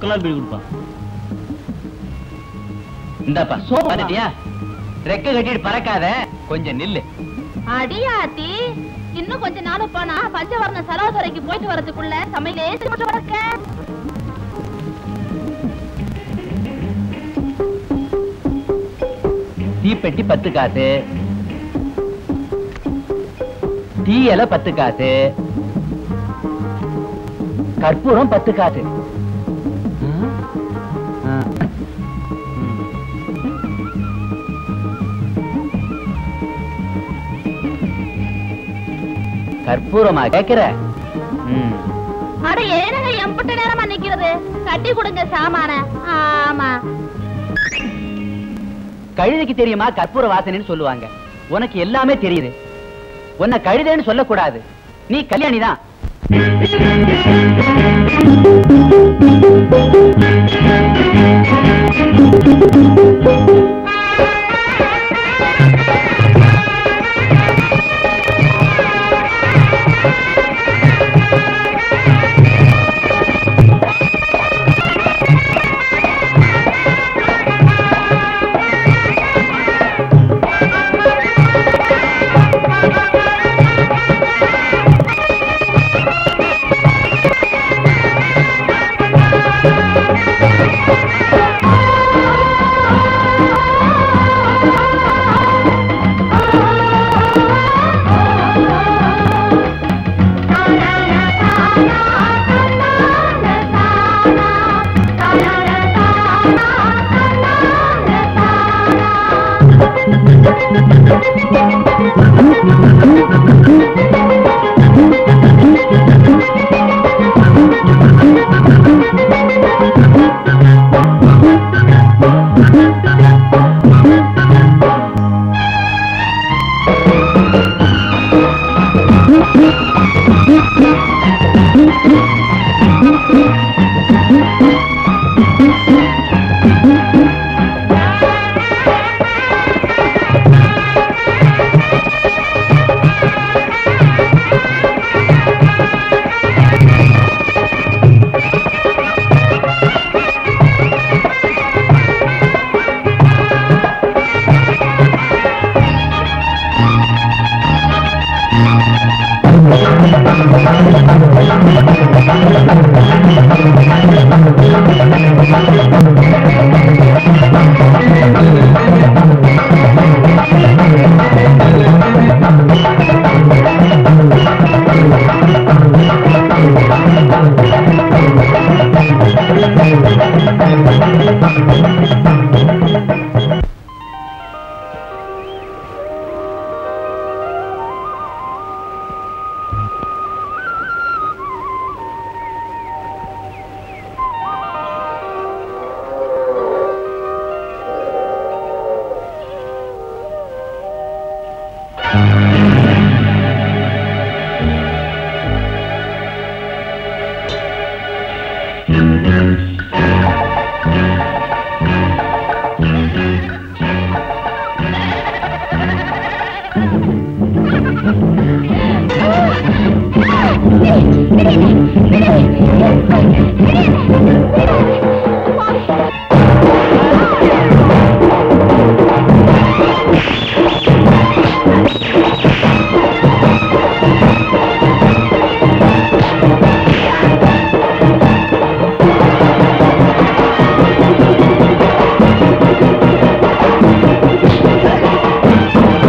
புக்கெல்லாம் போய் கொடுப்பா இந்தாப்பா சோப்பா? பாத்துட்டியா ரெக்க கட்டிட்டு பறக்காத கொஞ்சம் நில்லு அடியாத்தி இன்னும் கொஞ்ச நாள் போனா பஞ்சவர்ண செலவுத்துறைக்கு போயிட்டு வரதுக்குள்ள சமையலே செஞ்சு வரக்க தீப்பெட்டி பத்து காசு டீ இலை பத்து காசு கற்பூரம் பத்து காசு ஆ. ம். கற்பூரமா கேக்குற ம். அட ஏனுங்க எம்பட்டு நேரமா நிக்கிறது கட்டி கொடுங்க சாமான ஆமா கழுதைக்கு தெரியுமா கற்பூர வாசனைன்னு சொல்லுவாங்க உனக்கு எல்லாமே தெரியுது உன்னை கழுதைன்னு சொல்லக்கூடாது நீ கல்யாணி தான்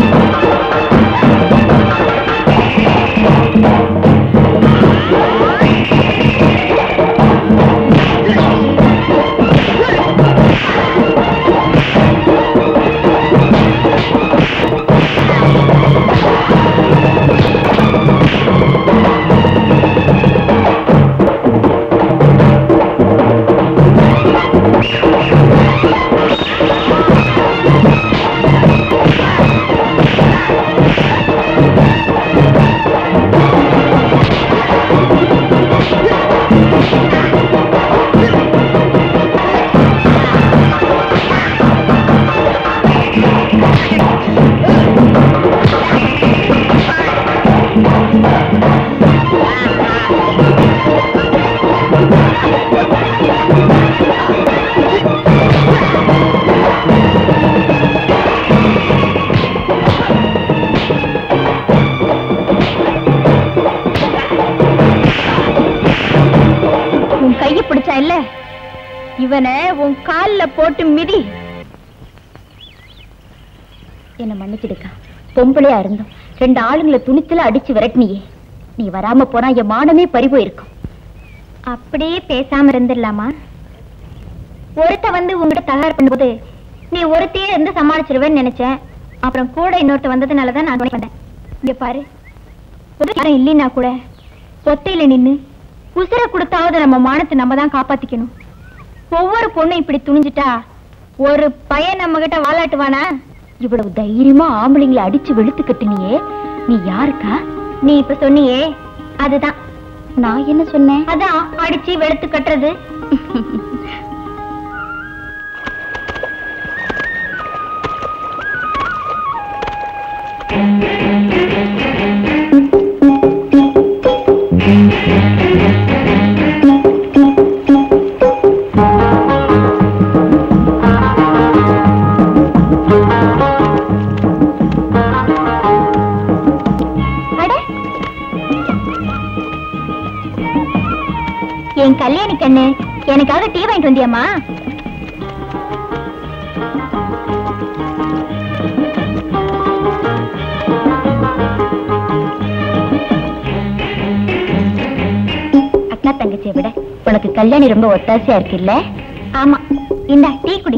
ஆ இவனை உன் கால்ல போட்டு மிதி என்ன மன்னிச்சிடுக்கா பொம்பளையா இருந்தோம் ரெண்டு ஆளுங்களை துணித்துல அடிச்சு விரட்டினியே நீ வராம போனா என் மானமே பறி போயிருக்கும் அப்படியே பேசாம இருந்துடலாமா ஒருத்த வந்து உங்ககிட்ட தகராறு பண்ணும்போது நீ ஒருத்தையே இருந்து சமாளிச்சிருவேன்னு நினைச்சேன் அப்புறம் கூட இன்னொருத்த வந்ததுனாலதான் நான் துணை வந்தேன் இங்க பாரு ஒரு யாரும் இல்லைன்னா கூட ஒத்தையில நின்னு உசுர கொடுத்தாவது நம்ம மானத்தை நம்ம தான் காப்பாத்திக்கணும் ஒவ்வொரு பொண்ணும் இப்படி துணிஞ்சிட்டா ஒரு பையன் நம்ம கிட்ட வாலாட்டுவானா இவ்வளவு தைரியமா ஆம்பளைங்களை அடிச்சு வெளுத்து கட்டுனியே நீ யாருக்கா நீ இப்ப சொன்னியே அதுதான் நான் என்ன சொன்னேன் அதான் அடிச்சு வெளுத்து கட்டுறது அட என் கல்யாணி கண்ணு எனக்காக டீ வாங்கிட்டு வந்தியாமா அக்கா தங்கச்சியை விட உனக்கு கல்யாணி ரொம்ப ஒத்தாசையா இருக்கு இல்ல ஆமா இந்தா டீ குடி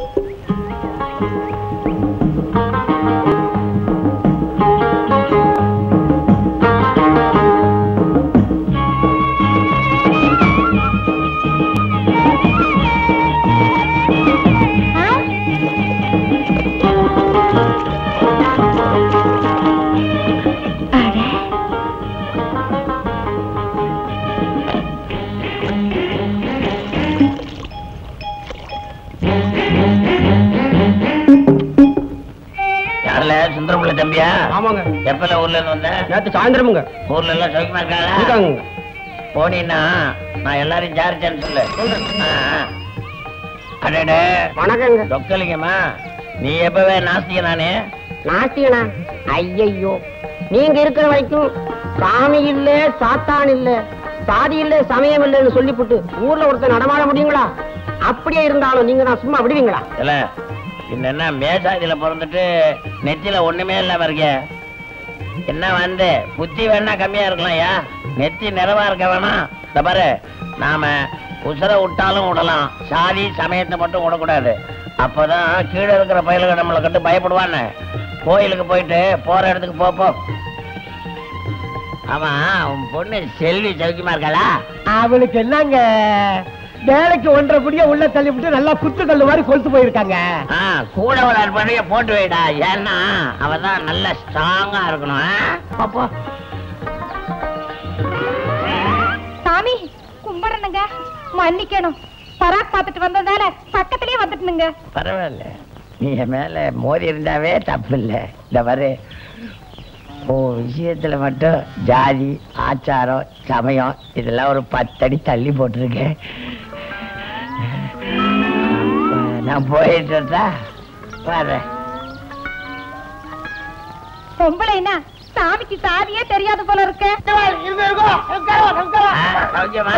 ஆ? அட. யாருல சுந்தரமுள்ள தம்பியா ஆமாங்க எப்பல ஊர்ல இருந்து வந்த நேத்து சாயந்தரமுங்க ஊர்ல எல்லாம் சௌக்கியமா இருக்காங்களா இருக்காங்க போனீன்னா நான் எல்லாரையும் விசாரிச்சேன்னு சொல்லு ஆ, ஆ. அடடே வணக்கங்க தொக்கலிங்கம்மா நீ எப்பவே நாஸ்திக நானே நாட்டியனா ஐயையோ நீங்க இருக்கிற வரைக்கும் சாமி இல்ல சாத்தான் இல்ல சாதி இல்ல சமயம் இல்லைன்னு சொல்லிப்புட்டு ஊர்ல ஒருத்தர் நடமாட முடியுங்களா அப்படியே இருந்தாலும் நீங்க நான் சும்மா விடுவீங்களா இல்ல பின்ன என்ன மேசாதியில பிறந்துட்டு நெத்தியில ஒண்ணுமே இல்லாம இருக்க என்ன வந்து புத்தி வேணா கம்மியா இருக்கலாம்யா நெத்தி நிறைவா இருக்க வேணாம் இந்த பாரு நாம உசுர விட்டாலும் விடலாம் சாதி சமயத்தை மட்டும் விடக்கூடாது அப்பதான் கீழே இருக்கிற பயலுக்கு நம்மளை கண்டு பயப்படுவான்னு கோயிலுக்கு போயிட்டு போற இடத்துக்கு போ, போ ஆமா உன் பொண்ணு செல்வி சௌக்கியமா இருக்காளா அவளுக்கு என்னங்க வேலைக்கு ஒன்றரை புடிய உள்ள தள்ளிவிட்டு நல்லா குத்துக்கல்லு மாதிரி கொளுத்து போயிருக்காங்க ஆ, கூட ஒரு அற்பனைய போட்டு வைடா ஏன்னா அவ தான் நல்ல ஸ்ட்ராங்கா இருக்கணும் ஆ? போ, போ. சாமி கும்பிடணுங்க மன்னிக்கணும் பராக் பார்த்துட்டு வந்ததால பக்கத்திலேயே வந்துட்டுனுங்க பரவாயில்ல நீ என் மேல மோதி இருந்தாவே தப்பு இல்ல இந்த பாரு ஓ விஷயத்துல மட்டும் ஜாதி ஆச்சாரம் சமயம் இதெல்லாம் ஒரு பத்தடி தள்ளி போட்டிருக்கேன் நான் போயிட்டு வரட்டா? வரேன் பொம்பளைனா சாமிக்கு சாதியே தெரியாது போல இருக்க ஆ, சௌக்கியமா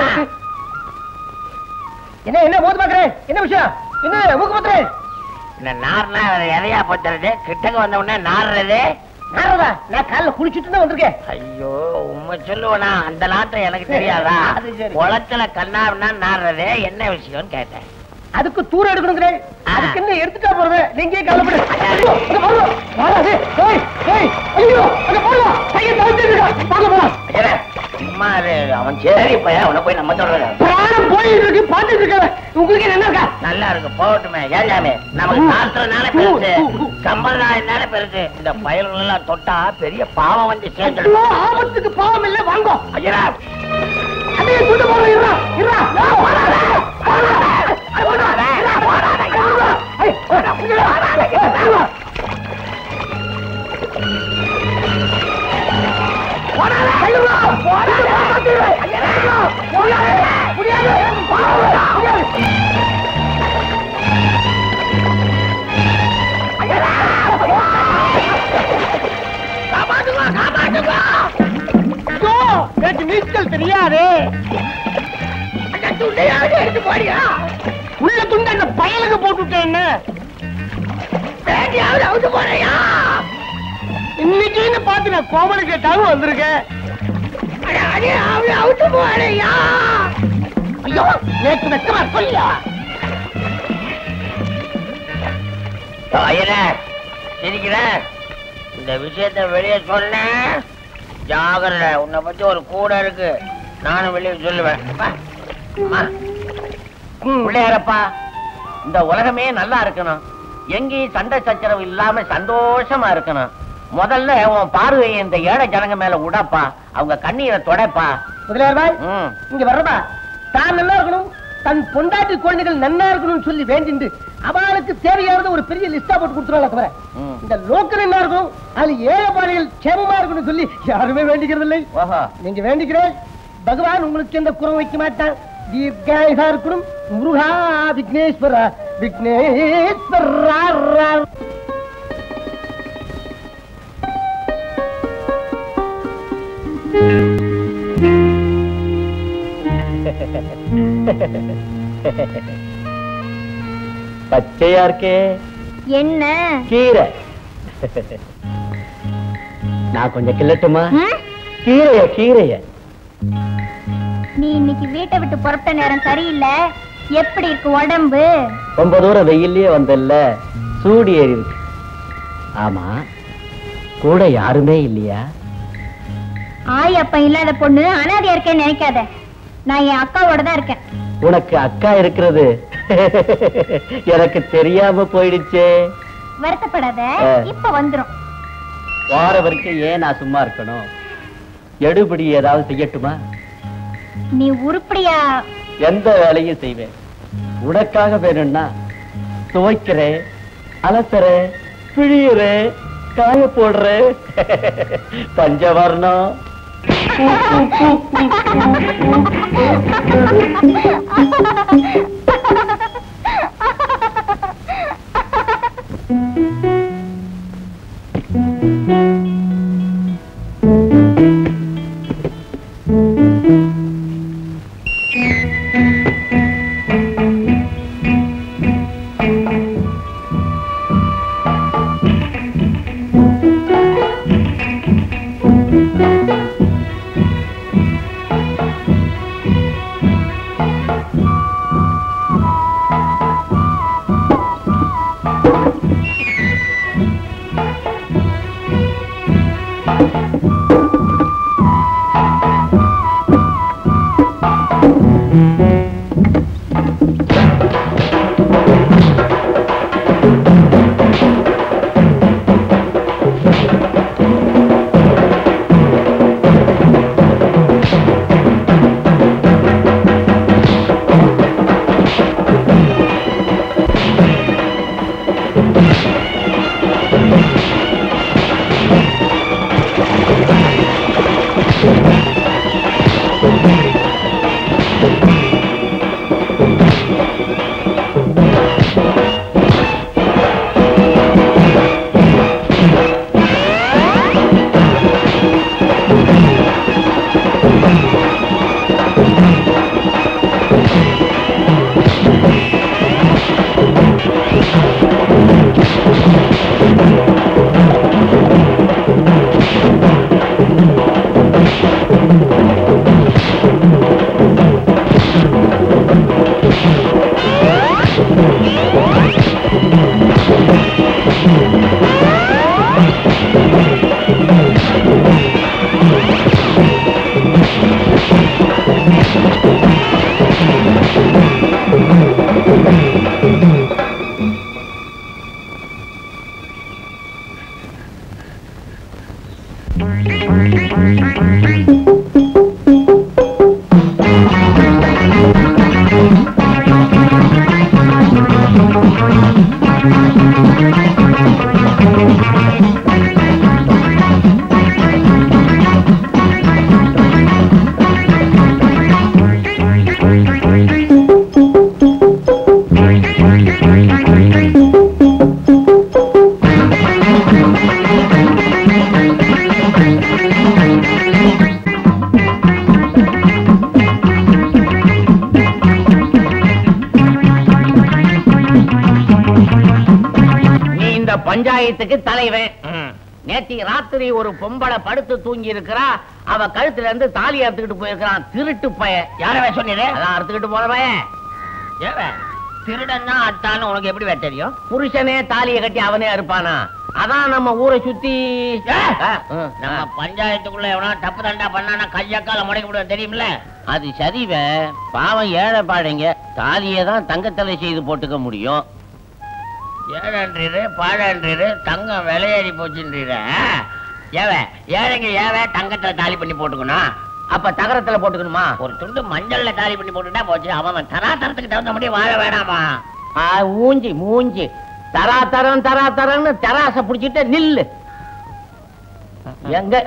என்ன என்ன போது பாக்குறேன் என்ன விஷயம் என்ன ஊக்கு பத்துறேன் இந்த நார்னா எதையா பத்துறது கிட்டக்க வந்த உடனே நாடுறது நாரதா நான் காலைல குளிச்சுட்டு தான் வந்திருக்கேன் ஐயோ உண்மை சொல்லுவனா அந்த நாட்டம் எனக்கு தெரியாதா அது சரி. குளத்துல கண்ணாருன்னா நாடுறது என்ன விஷயம்னு கேட்டேன் அதுக்கு தூரம் எடுக்கணுங்கிறேன் அதுக்கு என்ன எடுத்துட்டா போறது நீங்க கவலைப்படு ஐயோ, அங்க பாருங்க. வாடாதே. ஏய், ஏய், ஐயோ, அங்க பாருங்க. பையன் தவிர்த்துட்டு இருக்கான். வாங்க, போலாம். ஐயரே, சும்மா இரு. அவன் சரி பையன் அவனை போய் நம்ம சொல்றேன் பிராணம் போயிட்டு இருக்கு பாத்துட்டு இருக்க உங்களுக்கு என்ன இருக்கா நல்லா இருக்கு போகட்டுமே ஏஞ்சாமே நமக்கு சாஸ்திரம்னால பெருசு சம்பிரதாயம்னால பெருசு இந்த பயல்கள் எல்லாம் தொட்டா பெரிய பாவம் வந்து ஐயோ, சேர்ந்துடும் ஆபத்துக்கு பாவம் இல்ல வாங்க ஐயரா அதையே தூண்டு போறோம் இருடா இருடா போடாத, போடாத. ஐய், போடாத, இருடா, போடாத, இருடா. ஐய், போடா, இருடா, இருடா. போடாத, ஐயோ, போடாத, ஐயோ, முடியாது, முடியாது, போடாத, முடியாது. ஐயோ, எனக்கு நீச்சல் தெரியாது உள்ள துண்டு அந்த பயலுக்கு போட்டுட்டேன் என்ன வேட்டையாவது அவுத்து போறையா இன்னைக்குன்னு பார்த்து நான் கோமலுக்கு கேட்டாலும் வந்திருக்கேன் அட, அடே, அவளை அவுத்து போறையா ஐயோ நேற்று வெக்கமா சொல்லியா ஐயனே சிரிக்கிற இந்த விஷயத்த வெளியே சொன்ன ஜாகிரதை உன்னை பத்தி ஒரு கூட இருக்கு நானும் வெளியே சொல்லுவேன் வா. அம்மா. பிள்ளையாரப்பா இந்த உலகமே நல்லா இருக்கணும் எங்கேயும் சண்டை சச்சரவு இல்லாம சந்தோஷமா இருக்கணும் முதல்ல உன் பார்வையை இந்த ஏழை ஜனங்க மேல விடப்பா அவங்க கண்ணீரை தொடைப்பா முதலியார் பாய் ம் இங்க வர்றதா தான் நல்லா இருக்கணும் தன் பொண்டாட்டி குழந்தைகள் நன்னா இருக்கணும்னு சொல்லி வேண்டிண்டு அவளுக்கு தேவையானது ஒரு பெரிய லிஸ்டா போட்டு கொடுத்துருவாங்க தவிர ம். இந்த லோக்கல் என்ன இருக்கணும் அது ஏழைப்பாளைகள் க்ஷேமமா இருக்கணும்னு சொல்லி யாருமே வேண்டிக்கிறது இல்லை ஓஹோ நீங்க வேண்டிக்கிறேன் பகவான் உங்களுக்கு எந்த குறம் வைக்க மாட்டான் தீர்காயுகா இருக்கணும் முருகா விக்னேஸ்வரா விக்னேஸ்வரா பச்சையா இருக்கே என்ன கீரை நான் கொஞ்சம் கிள்ளட்டுமா ம்? கீரைய கீரைய நீ இன்னைக்கு வீட்டை விட்டு புறப்பட்ட நேரம் சரியில்லை எப்படி இருக்கு உடம்பு ரொம்ப தூரம் வெயில்லயே வந்தல்ல சூடு ஏறி இருக்கு ஆமா கூட யாருமே இல்லையா ஆய் அப்ப இல்லாத பொண்ணு அனாதையா இருக்கேன்னு நினைக்காத நான் என் அக்காவோட தான் இருக்கேன் உனக்கு அக்கா இருக்கிறது எனக்கு தெரியாம போயிடுச்சே வருத்தப்படாத ஆ. இப்ப வந்துரும் வார வரைக்கும் ஏன் நான் சும்மா இருக்கணும் எடுபடி ஏதாவது செய்யட்டுமா நீ உருப்படியா எந்த வேலையும் செய்வேன் உனக்காக வேணும்னா துவைக்கிறேன் அலசுறேன் பிழியுறேன் காய போடுறேன் பஞ்சவர்ணம் பஞ்சாயத்துக்கு தலைவன் நேத்தி ராத்திரி ஒரு பொம்பளை படுத்து தூங்கி இருக்கிறா அவ கழுத்துல இருந்து தாலி அறுத்துக்கிட்டு போயிருக்கிறான் திருட்டு பைய யாரவே சொன்னீரு அதான் அறுத்துக்கிட்டு போற பையன் ஏவே திருடன்னா அட்டான்னு உனக்கு எப்படி வே தெரியும் புருஷனே தாலியை கட்டி அவனே அறுப்பானா அதான் நம்ம ஊரை சுத்தி நம்ம பஞ்சாயத்துக்குள்ள எவனா தப்பு தண்டா பண்ணானா கையக்கால முடக்கி விடுவேன் தெரியுமில்ல அது சரிவே பாவம் ஏழை பாழைங்க தாலியை தான் தங்கத்தலை செய்து போட்டுக்க முடியும் ஏழன்றீரு பாழன்றீரு தங்கம் விலையேறி போச்சுன்றீரு ஏவ ஏழைங்க ஏவ தங்கத்துல தாலி பண்ணி போட்டுக்கணும் அப்ப தகரத்துல போட்டுக்கணுமா ஒரு துண்டு மஞ்சள்ல தாலி பண்ணி போட்டுட்டா போச்சு அவன் தராதரத்துக்கு தகுந்த மாதிரி வாழ வேணாமா மூஞ்சி மூஞ்சி தராதரம் தராதரம்னு தராச புடிச்சிட்டு நில்லு எங்க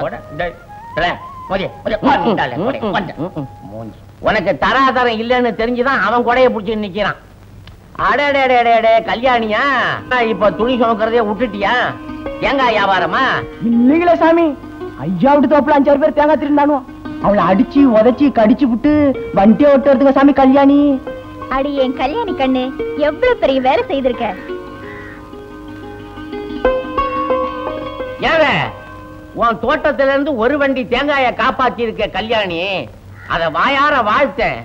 மூஞ்சி உனக்கு தராதரம் இல்லைன்னு தெரிஞ்சுதான் அவன் கொடைய புடிச்சு நிக்கிறான் அடடே கல்யாணியா இப்ப துணி சுமக்கிறதே விட்டுட்டியா தேங்காய் வியாபாரமா இல்லைங்களே சாமி ஐயா விட்டு தோப்புல அஞ்சாறு பேர் தேங்காய் திருந்தானோ அவளை அடிச்சு உதைச்சு கடிச்சு விட்டு வண்டியை ஓட்டு வரதுங்க சாமி கல்யாணி அடி என் கல்யாணி கண்ணு எவ்வளவு பெரிய வேலை செய்திருக்க ஏவே உன் தோட்டத்துல இருந்து ஒரு வண்டி தேங்காய காப்பாத்தி இருக்க கல்யாணி அத வாயார வாழ்த்தேன்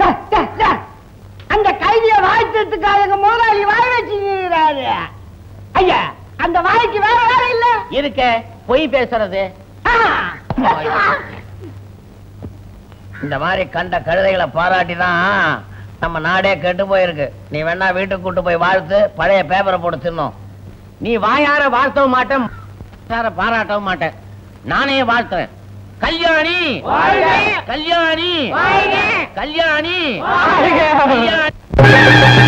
அந்த கைதிய வாழ்த்ததுக்காக எங்க முதலாளி வாய் வச்சுக்கிறாரு ஐயா அந்த வாய்க்கு வேற வேற இல்ல இருக்க பொய் பேசுறது இந்த மாதிரி கண்ட கழுதைகளை பாராட்டி தான் நம்ம நாடே கெட்டு போயிருக்கு நீ வேணா வீட்டுக்கு கூட்டு போய் வாழ்த்து பழைய பேப்பரை போட்டு தின்னோம் நீ வாயார வாழ்த்தவும் மாட்டேன் சார பாராட்டவும் மாட்டேன் நானே வாழ்த்துறேன் கல்யாணி கல்யாணி கல்யாணி கல்யாணி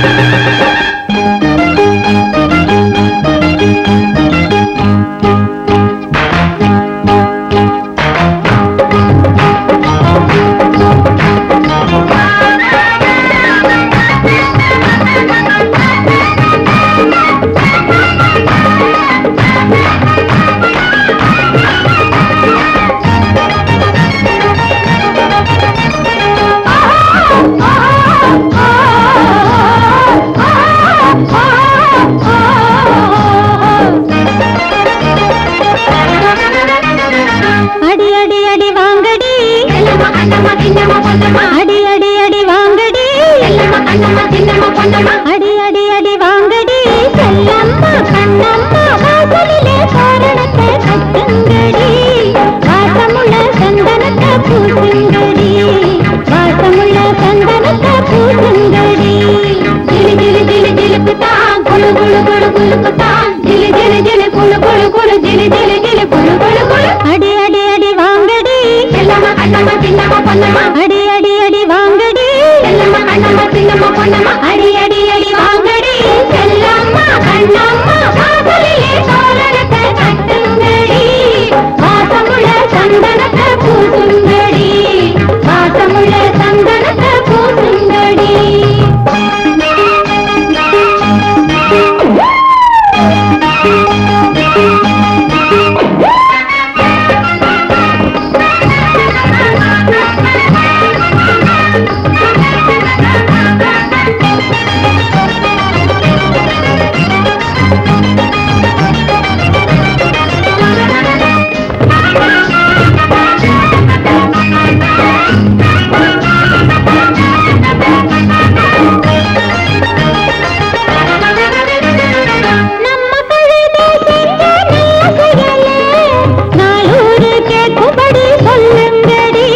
அடி அடி அடி வாங்கடி அடி அடி அடி வாங்கடி அடி அடி அடி வாங்கடி செல்லம்மா கண்ணம்மா வாசலிலே தோரணத்தை கட்டுங்கடி வாசமுள்ள சந்தனத்தை பூசுங்கடி வாசமுள்ள சந்தனத்தை பூசுங்கடி ஜிலி ஜிலி ஜிலி ஜிலுக்கு தான் குளு குளு குளு குளுக்கு தான் ஜிலி ஜிலி ஜிலி குளு குளு குளு ஜிலி ஜிலி ஜிலி குளு குளு குளு அடி அடி அடி வாங்கடி செல்லம்மா கண்ணம்மா சின்னம்மா பொன்னம்மா அடி அடி அடி வாங்கடி செல்லம்மா கண்ணம்மா சின்னம்மா பொன்னம்மா அடி அடி அடி வாங்கடி செல்லம்மா கண்ணம்மா வாசலிலே தோரணத்தை கட்டுங்கடி வாசமுள்ள சந்தனத்தை பூசுங்கடி வாசமுள்ள சந்தனத்தை பூசுங்கடி நம்ம கழுதை செஞ்ச நல்ல செயலே நாளூரு கேட்கும்படி சொல்லுங்கடி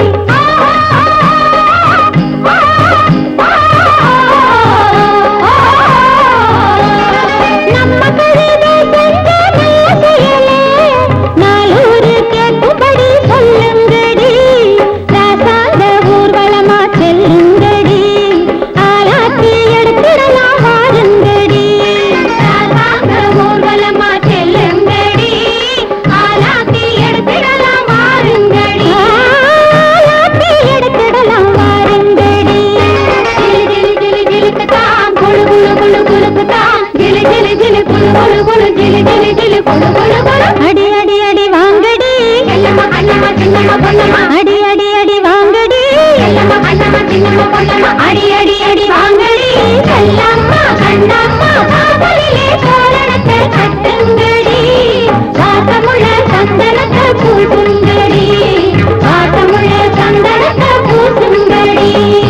நம்ம கழுதை செஞ்ச நல்ல செயலே நாளூரு கேட்கும்படி சொல்லுங்கடி ராசாந்த ஊர்வலமா செல்லுங்கடி ஆலாத்தி எடுத்துடலாம் வாருங்கடி ராசாந்த ஊர்வலமா செல்லுங்கடி ஆலாத்தி எடுத்துடலாம் வாருங்கடி ஆலாத்தி எடுத்துடலாம் வாருங்கடி ஜிலி ஜிலி ஜிலி ஜிலுக்கு தான் குளு குளு குளு குளுக்கு தான் ஜிலி ஜிலி ஜிலி குளு குளு குளு ஜிலி ஜிலி ஜிலி குளு குளு குளு அடி அடி அடி வாங்கடி எல்லம்மா கண்ணம்மா சின்னம்மா பொன்னம்மா அடி அடி அடி வாங்கடி எல்லம்மா கண்ணம்மா சின்னம்மா பொன்னம்மா அடி அடி அடி வாங்கடி செல்லம்மா கண்ணம்மா காதலி வாசலிலே தோரணத்தை கட்டுங்கடி வாசமுள்ள சந்தனத்தை பூசுங்கடி வாசமுள்ள சந்தனத்தை பூசுங்கடி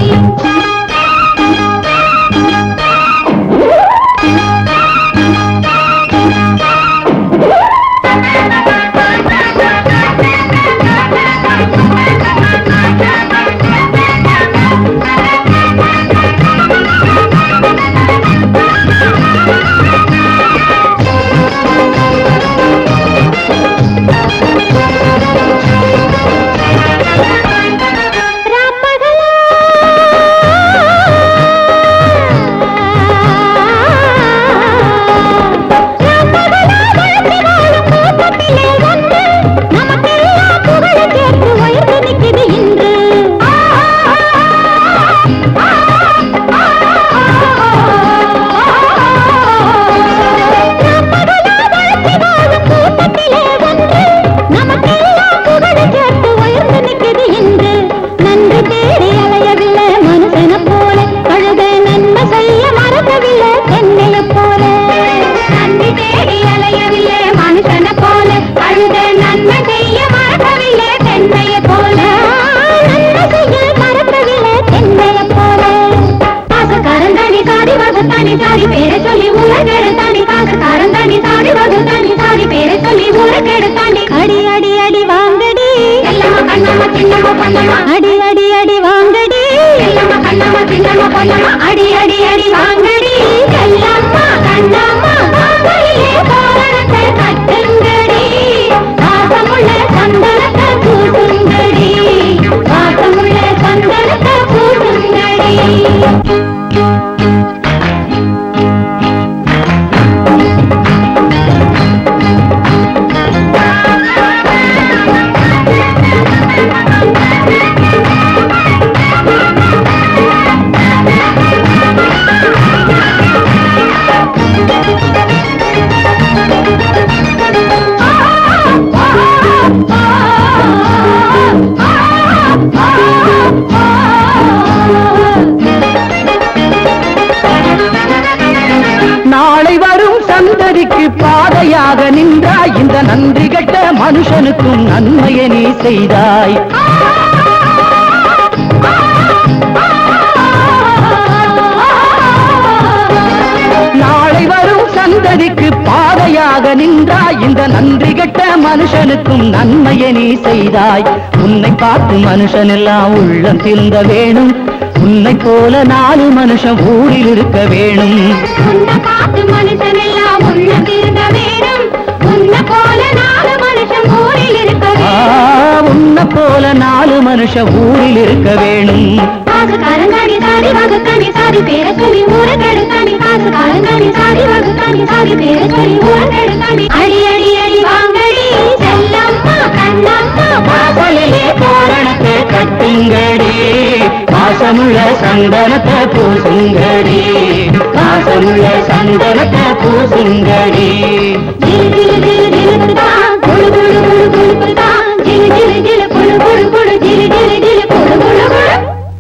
நமக்கெல்லாம் புகழ் சேர்த்து உயர்ந்து நிற்குது இன்று நன்றி தேடி அலையவில்லை மனுஷன போல கழுத நன்மை செய்ய மறக்கவில்லை தென்னைய போல நன்றி தேடி அலையவில்லை மனுஷன போல கழுத நன்மை செய்ய மறக்கவில்லை தென்னைய போல நன்மை செய்ய மறக்கவில்லை தென்னைய போல காசுக்காரன் தனி சாடி வகுத்தானி சாடி பேரை சொல்லி உலகெடு தாண்டி காசுக்காரன் தனி சாடி வகுத்தானி சாடி பேரை சொல்லி உலகெடு தாண்டி அடி அடி அடி வாங்கடி எல்லம்மா கண்ணம்மா சின்னம்மா பொன்னம்மா அடி அடி அடி வாங்கடி எல்லம்மா கண்ணம்மா சின்னம்மா பொன்னம்மா அடி அடி அடி வாங்கடி எல்லம்மா கண்ணம்மா வாசலிலே தோரணத்தை கட்டுங்கடி வாசமுள்ள சந்தனத்தை பூசுங்கடி வாசமுள்ள சந்தனத்தை பூசுங்கடி நாளை வரும் சந்ததிக்கு பாதையாக நின்றாய் இந்த நன்றி கெட்ட மனுஷனுக்கும் நன்மையை நீ செய்தாய் நாளை வரும் சந்ததிக்கு பாதையாக நின்றாய் இந்த நன்றி கெட்ட மனுஷனுக்கும் நன்மையை நீ செய்தாய் உன்னை பார்த்து மனுஷன் எல்லாம் உள்ளம் திருந்த வேணும் உன்னை போல நாலு மனுஷன் ஊரில் இருக்க வேணும் உன்னை பார்த்து மனுஷன் எல்லாம் உள்ள திருந்த வேணும் உன்னை போல நாலு மனுஷன் ஊரில் இருக்க ஆ, வேணும் உன்னை போல நாலு மனுஷன் ஊரில் இருக்க வேணும் காசுக்காரங்காடி சாரி வகுத்தானி சாரி பேரை சொல்லி ஊரகெடுத்தானி காசுக்காரங்காடி சாரி வகுத்தானி சாரி பேரை சொல்லி ஊரகெடுத்தானி அடி அடி அடி வாங்கடி செல்லம்மா கண்ணம்மா வாசலிலே தோரணத்தை கட்டுங்கடி பாசமுள்ள சந்தனத்தை பூசுங்கடி பாசமுள்ள சந்தனத்தை பூசுங்கடி ஜிலு ஜிலு ஜிலு ஜிலுக்குதான் குளு குளு குளு குளுக்குதான் ஜிலு ஜிலு ஜிலு குளு குளு குளு ஜிலு ஜிலு ஜிலு குளு குளு குளு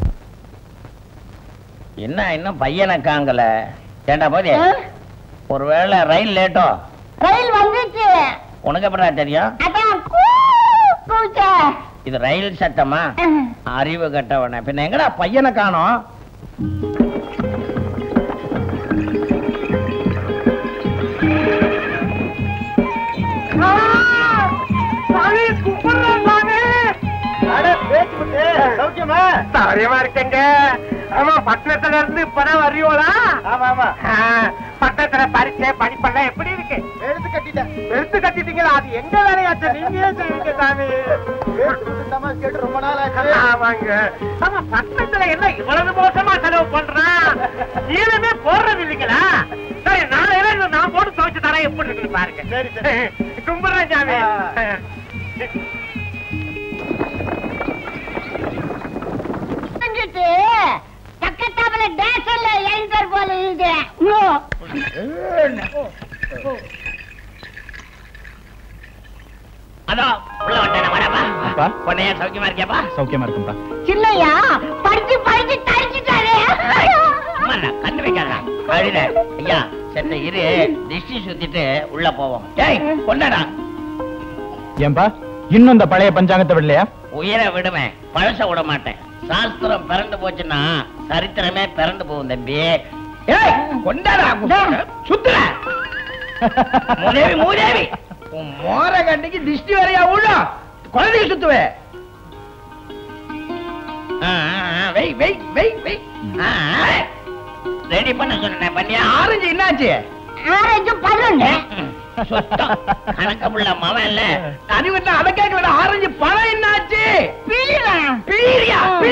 என்ன இன்னும் பையனை காங்கல ஏண்டா போதே ஒருவேளை ரயில் லேட்டோ ரயில் வந்துச்சு உனக்கு எப்படா தெரியும் அதான் கூ, கூச்ச. இது ரயில் சட்டமா அறிவு கட்டவன பின்ன எங்கடா பையனை காணோம் சௌரியமா இருக்கங்க ஆமா பட்டணத்துல இருந்து இப்பதான் வரியோளா ஆமா ஆமா பட்டணத்துல பரீட்சை படிப்பெல்லாம் எப்படி இருக்கு எடுத்து கட்டிட்டேன் எடுத்து கட்டிட்டீங்களா அது எங்க வேலையாச்சு நீங்களே செய்யுங்க சாமி கேட்டு ரொம்ப நாள் ஆச்சு ஆமாங்க ஆமா பட்டணத்துல என்ன இவ்வளவு மோசமா செலவு பண்றான் ஈரமே போடுறது இல்லைங்களா சரி நாளையில இது நான் போட்டு துவைச்சு தரேன் எப்படி இருக்குன்னு பாருங்க சரி சரி கும்பிடுறேன் சாமி வந்துட்டு பக்கத்தாப்புல டேஷன்ல எழுந்தர் போல இருந்து அதோ உள்ள வந்தேன் வரப்பா பொண்ணையா சௌக்கியமா இருக்கியாப்பா சௌக்கியமா இருக்கும்பா சின்னையா படிச்சு படிச்சு தரிச்சுட்டாரு அம்மா நான் கண்ணு வைக்காதடா அழுத ஐயா செத்த இரு திஷ்டி சுத்திட்டு உள்ள போவோம் டேய் கொண்டாடா ஏன்பா இன்னும் இந்த பழைய பஞ்சாங்கத்தை விடலையா உயிரை விடுவேன் பழச விட மாட்டேன் சாஸ்திரம் பிறந்து போச்சுன்னா சரித்திரமே பிறந்து போகும் தம்பி ஏய் கொண்டாடா சுத்துற மூதேவி மூதேவி உன் மோர கண்ணிக்கு திஷ்டி வரையா உள்ள குழந்தைய சுத்துவே வெய் வெய் வெய் வெய் ரெடி பண்ண சொன்னேன் பண்ணியா ஆரஞ்சு என்னாச்சு ஆரஞ்சு பழங்க சுத்தம் கணக்கமுள்ள மவன் இல்ல அது வந்து அதை கேட்கல ஆரஞ்சு பழம் என்னாச்சு பீரா பீரியா பீ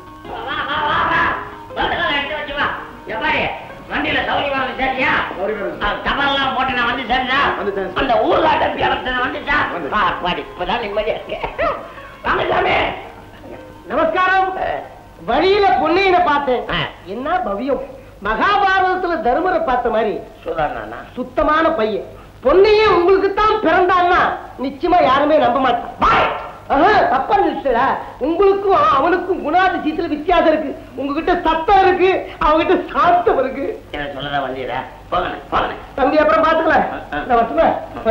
வண்டியில சௌரியமா வந்து சரியா தவறெல்லாம் போட்டு நான் வந்து சரிதா அந்த ஊர்காட்ட பிறத்தனை வந்துச்சா பாடி இப்பதான் நிம்மதியா இருக்கு வாங்க சாமி நமஸ்காரம் வழியில பொன்னையனை பார்த்தேன் ஆ. என்ன பவியம் மகாபாரதத்துல தர்மரை பார்த்த மாதிரி சுதாரணா சுத்தமான பையன் பொன்னையே உங்களுக்கு தான் பிறந்தான்னா நிச்சயமா யாருமே நம்ப மாட்டான் ஆஹா, தப்பா நினைச்சா உங்களுக்கும் அவனுக்கும் குணாதிசயத்துல வித்தியாசம் இருக்கு உங்ககிட்ட சத்தம் இருக்கு அவங்கிட்ட சாத்தம் இருக்கு என்ன சொல்லதான் வந்தீரா போங்க போங்க தம்பி அப்புறம் பாத்துக்கலாம் நான் வரட்டுமா?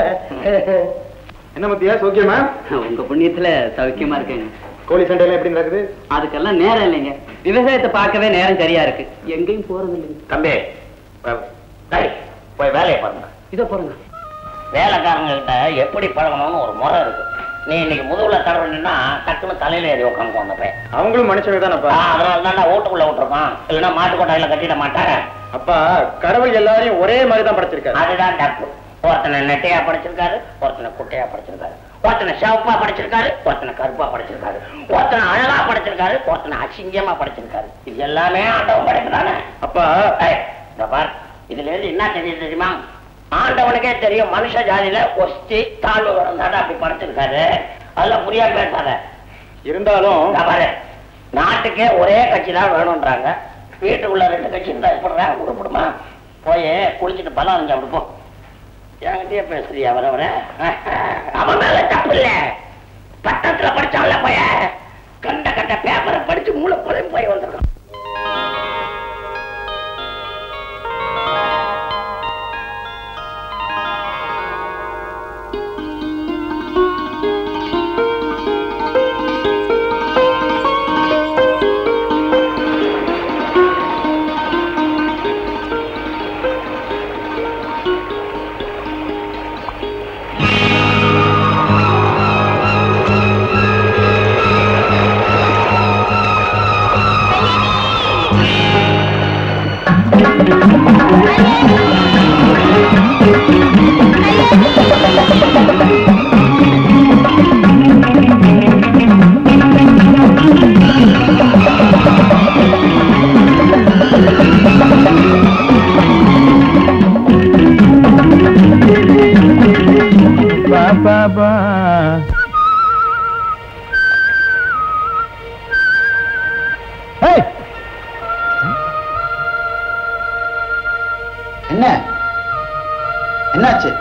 என்ன மத்தியா சௌக்கியமா உங்க புண்ணியத்துல சௌக்கியமா இருக்கேங்க கோழி சண்டையெல்லாம் எப்படி நடக்குது அதுக்கெல்லாம் நேரம் இல்லைங்க விவசாயத்தை பார்க்கவே நேரம் சரியா இருக்கு எங்கேயும் போறது இல்லைங்க தம்பி டேய், போய் வேலையை பாருங்க இதோ போறேங்க வேலைக்காரங்க கிட்ட எப்படி பழகணும்னு ஒரு முறை இருக்கு நீ இன்னைக்கு முதுகுல தடவினா டக்குன்னு தலையில ஏறி உட்காந்து அந்த பையன் அவங்களும் மனுஷங்க தானப்பா அதனால தான் நான் வீட்டுக்குள்ள விட்டுருப்பான் இல்லைன்னா மாட்டு கொட்டாயில கட்டிட மாட்டேன் அப்பா கடவுள் எல்லாரையும் ஒரே மாதிரி தான் படைச்சிருக்காரு அதுதான் தப்பு ஒருத்தனை நெட்டையா படிச்சிருக்காரு ஒருத்தனை குட்டையா படிச்சிருக்காரு ஒருத்தனை சிவப்பா படிச்சிருக்காரு ஒருத்தனை கருப்பா படிச்சிருக்காரு ஒருத்தனை அழகா படிச்சிருக்காரு ஒருத்தனை அசிங்கமா படிச்சிருக்காரு இது எல்லாமே ஆண்டவன் படைப்புதானே அப்பா ஏய், இந்த பார் இதுல இருந்து என்ன தெரியுது தெரியுமா ஆண்டவனுக்கே தெரியும் மனுஷ ஜாதியில ஒஸ்தி தாழ்வு வரந்தாடா அப்படி படைச்சிருக்காரு அதெல்லாம் புரியாம பேசாத இருந்தாலும் இந்த பாரு நாட்டுக்கே ஒரே கட்சி தான் வேணும்ன்றாங்க வீட்டுக்குள்ள ரெண்டு கட்சி இருந்தா எப்படிடா உருப்படுமா போய் குளிச்சுட்டு பலம் அரைஞ்சு அப்படி போ என்கிட்டயே பேசுறியா வர வர அவன் மேல தப்பு இல்ல பட்டத்துல படிச்சான்ல போய கண்ட கண்ட பேப்பரை படிச்சு மூளை புலையும் போய் வந்திருக்கான் பா பா பா ஏய்! என்ன என்னாச்சு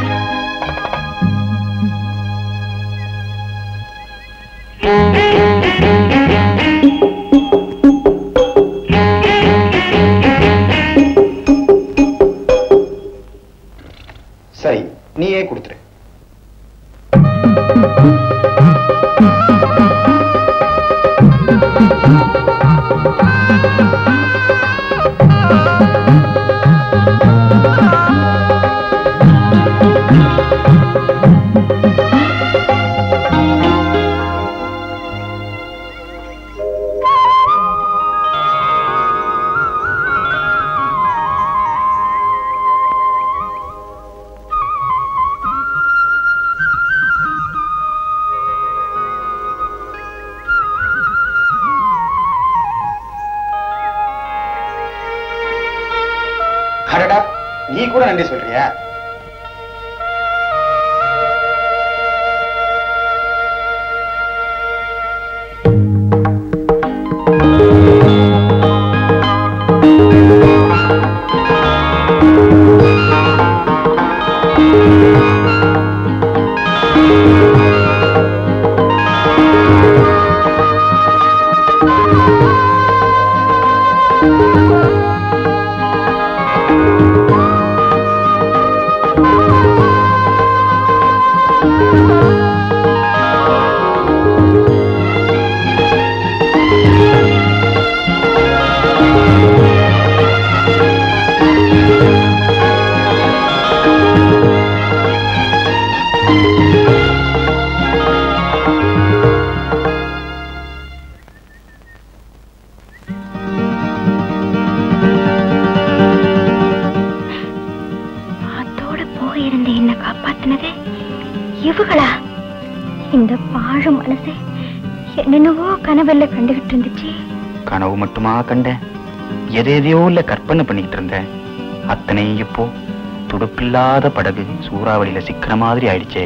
Thank you. அடடா நீ கூட நன்றி சொல்றியா அதோட போக இருந்த என்ன காப்பாத்தினது இவங்களா இந்த பாழ மனசு என்னென்னவோ கனவெல்ல கண்டுகிட்டு இருந்துச்சு கனவு மட்டுமா கண்டேன் எதை எதையோ இல்ல கற்பனை பண்ணிக்கிட்டு இருந்தேன் அத்தனையும் இப்போ துடுப்பில்லாத படகு சூறாவளியில சிக்கிற மாதிரி ஆயிடுச்சே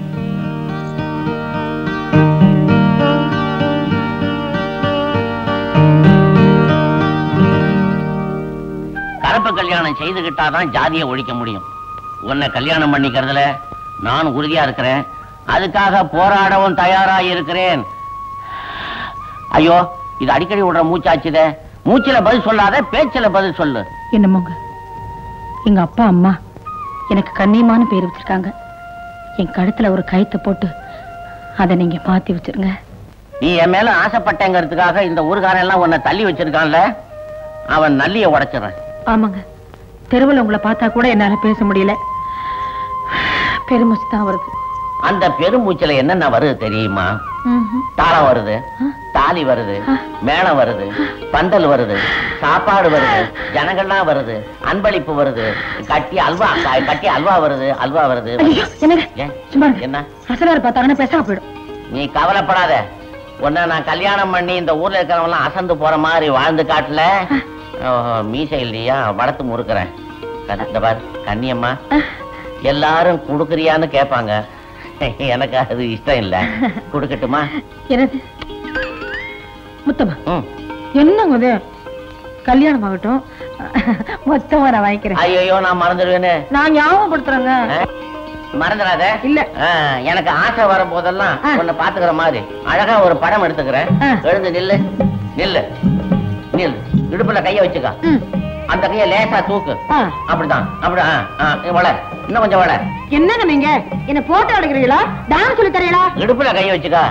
கலப்பு கல்யாணம் செய்துகிட்டாதான் ஜாதியை ஒழிக்க முடியும் உன்னை கல்யாணம் பண்ணிக்கிறதுல நான் உறுதியா இருக்கிறேன் அதுக்காக போராடவும் தயாரா இருக்கிறேன் ஐயோ இது அடிக்கடி விடுற மூச்சாச்சுதே மூச்சில பதில் சொல்லாத பேச்சில பதில் சொல்லு என்னமோங்க எங்க அப்பா அம்மா எனக்கு கண்ணியமான பேர் வச்சிருக்காங்க என் கழுத்துல ஒரு கயித்தை போட்டு அதை நீங்க மாத்தி வச்சிருங்க நீ என் மேல ஆசைப்பட்டேங்கிறதுக்காக இந்த ஊர்காரன் எல்லாம் உன்னை தள்ளி வச்சிருக்கான்ல அவன் நல்லிய உடைச்சிடுறேன் ஆமாங்க தெருவில் உங்களை பார்த்தா கூட என்னால பேச முடியல பெருமூச்சு தான் வருது அந்த பெருமூச்சில என்னென்ன வருது தெரியுமா தாளம் வருது தாலி வருது மேளம் வருது பந்தல் வருது சாப்பாடு வருது ஜனங்கள்லாம் வருது அன்பளிப்பு வருது கட்டி அல்வா க- கட்டி அல்வா வருது அல்வா வருது ஐயோ என்னங்க ஏன்? சும்மா இருங்க. என்ன அசலார் பார்த்தாங்கன்னா பேசாம போயிடும் நீ கவலைப்படாத உன்னை நான் கல்யாணம் பண்ணி இந்த ஊர்ல இருக்கிறவங்க எல்லாம் அசந்து போற மாதிரி வாழ்ந்து காட்டல ஓஹோ, மீசை இல்லையா வளர்த்து முறுக்குறேன் கண்ண- இந்த பார் கண்ணியம்மா எல்லாரும் குடுக்குறியான்னு கேட்பாங்க எனக்கு அது இஷ்டம் இல்ல குடுக்கட்டுமா என்னது முத்தமா ம். என்னங்க இது கல்யாணம் ஆகட்டும் மொத்தமா நான் வாங்கிக்கிறேன் ஐயோ நான் மறந்துடுவேன்னு நான் ஞாபகப்படுத்துறேங்க ஆ? மறந்துடாத இல்ல. ஆ, எனக்கு ஆசை வரும் போதெல்லாம் ஆ. உன்னை பாத்துக்கிற மாதிரி அழகா ஒரு படம் எடுத்துக்கிறேன் ஆ. எழுந்து நில்லு நில்லு நில்லு இடுப்புல கைய வச்சுக்க ம். அந்த கைய லேசா தூக்கு ஆ. அப்படிதான் அப்படி ஆ, ஆ, நீ வள இன்னும் கொஞ்சம் வள என்னங்க நீங்க என்ன போட்டோ எடுக்கிறீங்களா டான்ஸ் சொல்லி தரீங்களா இடுப்புல கைய வச்சுக்க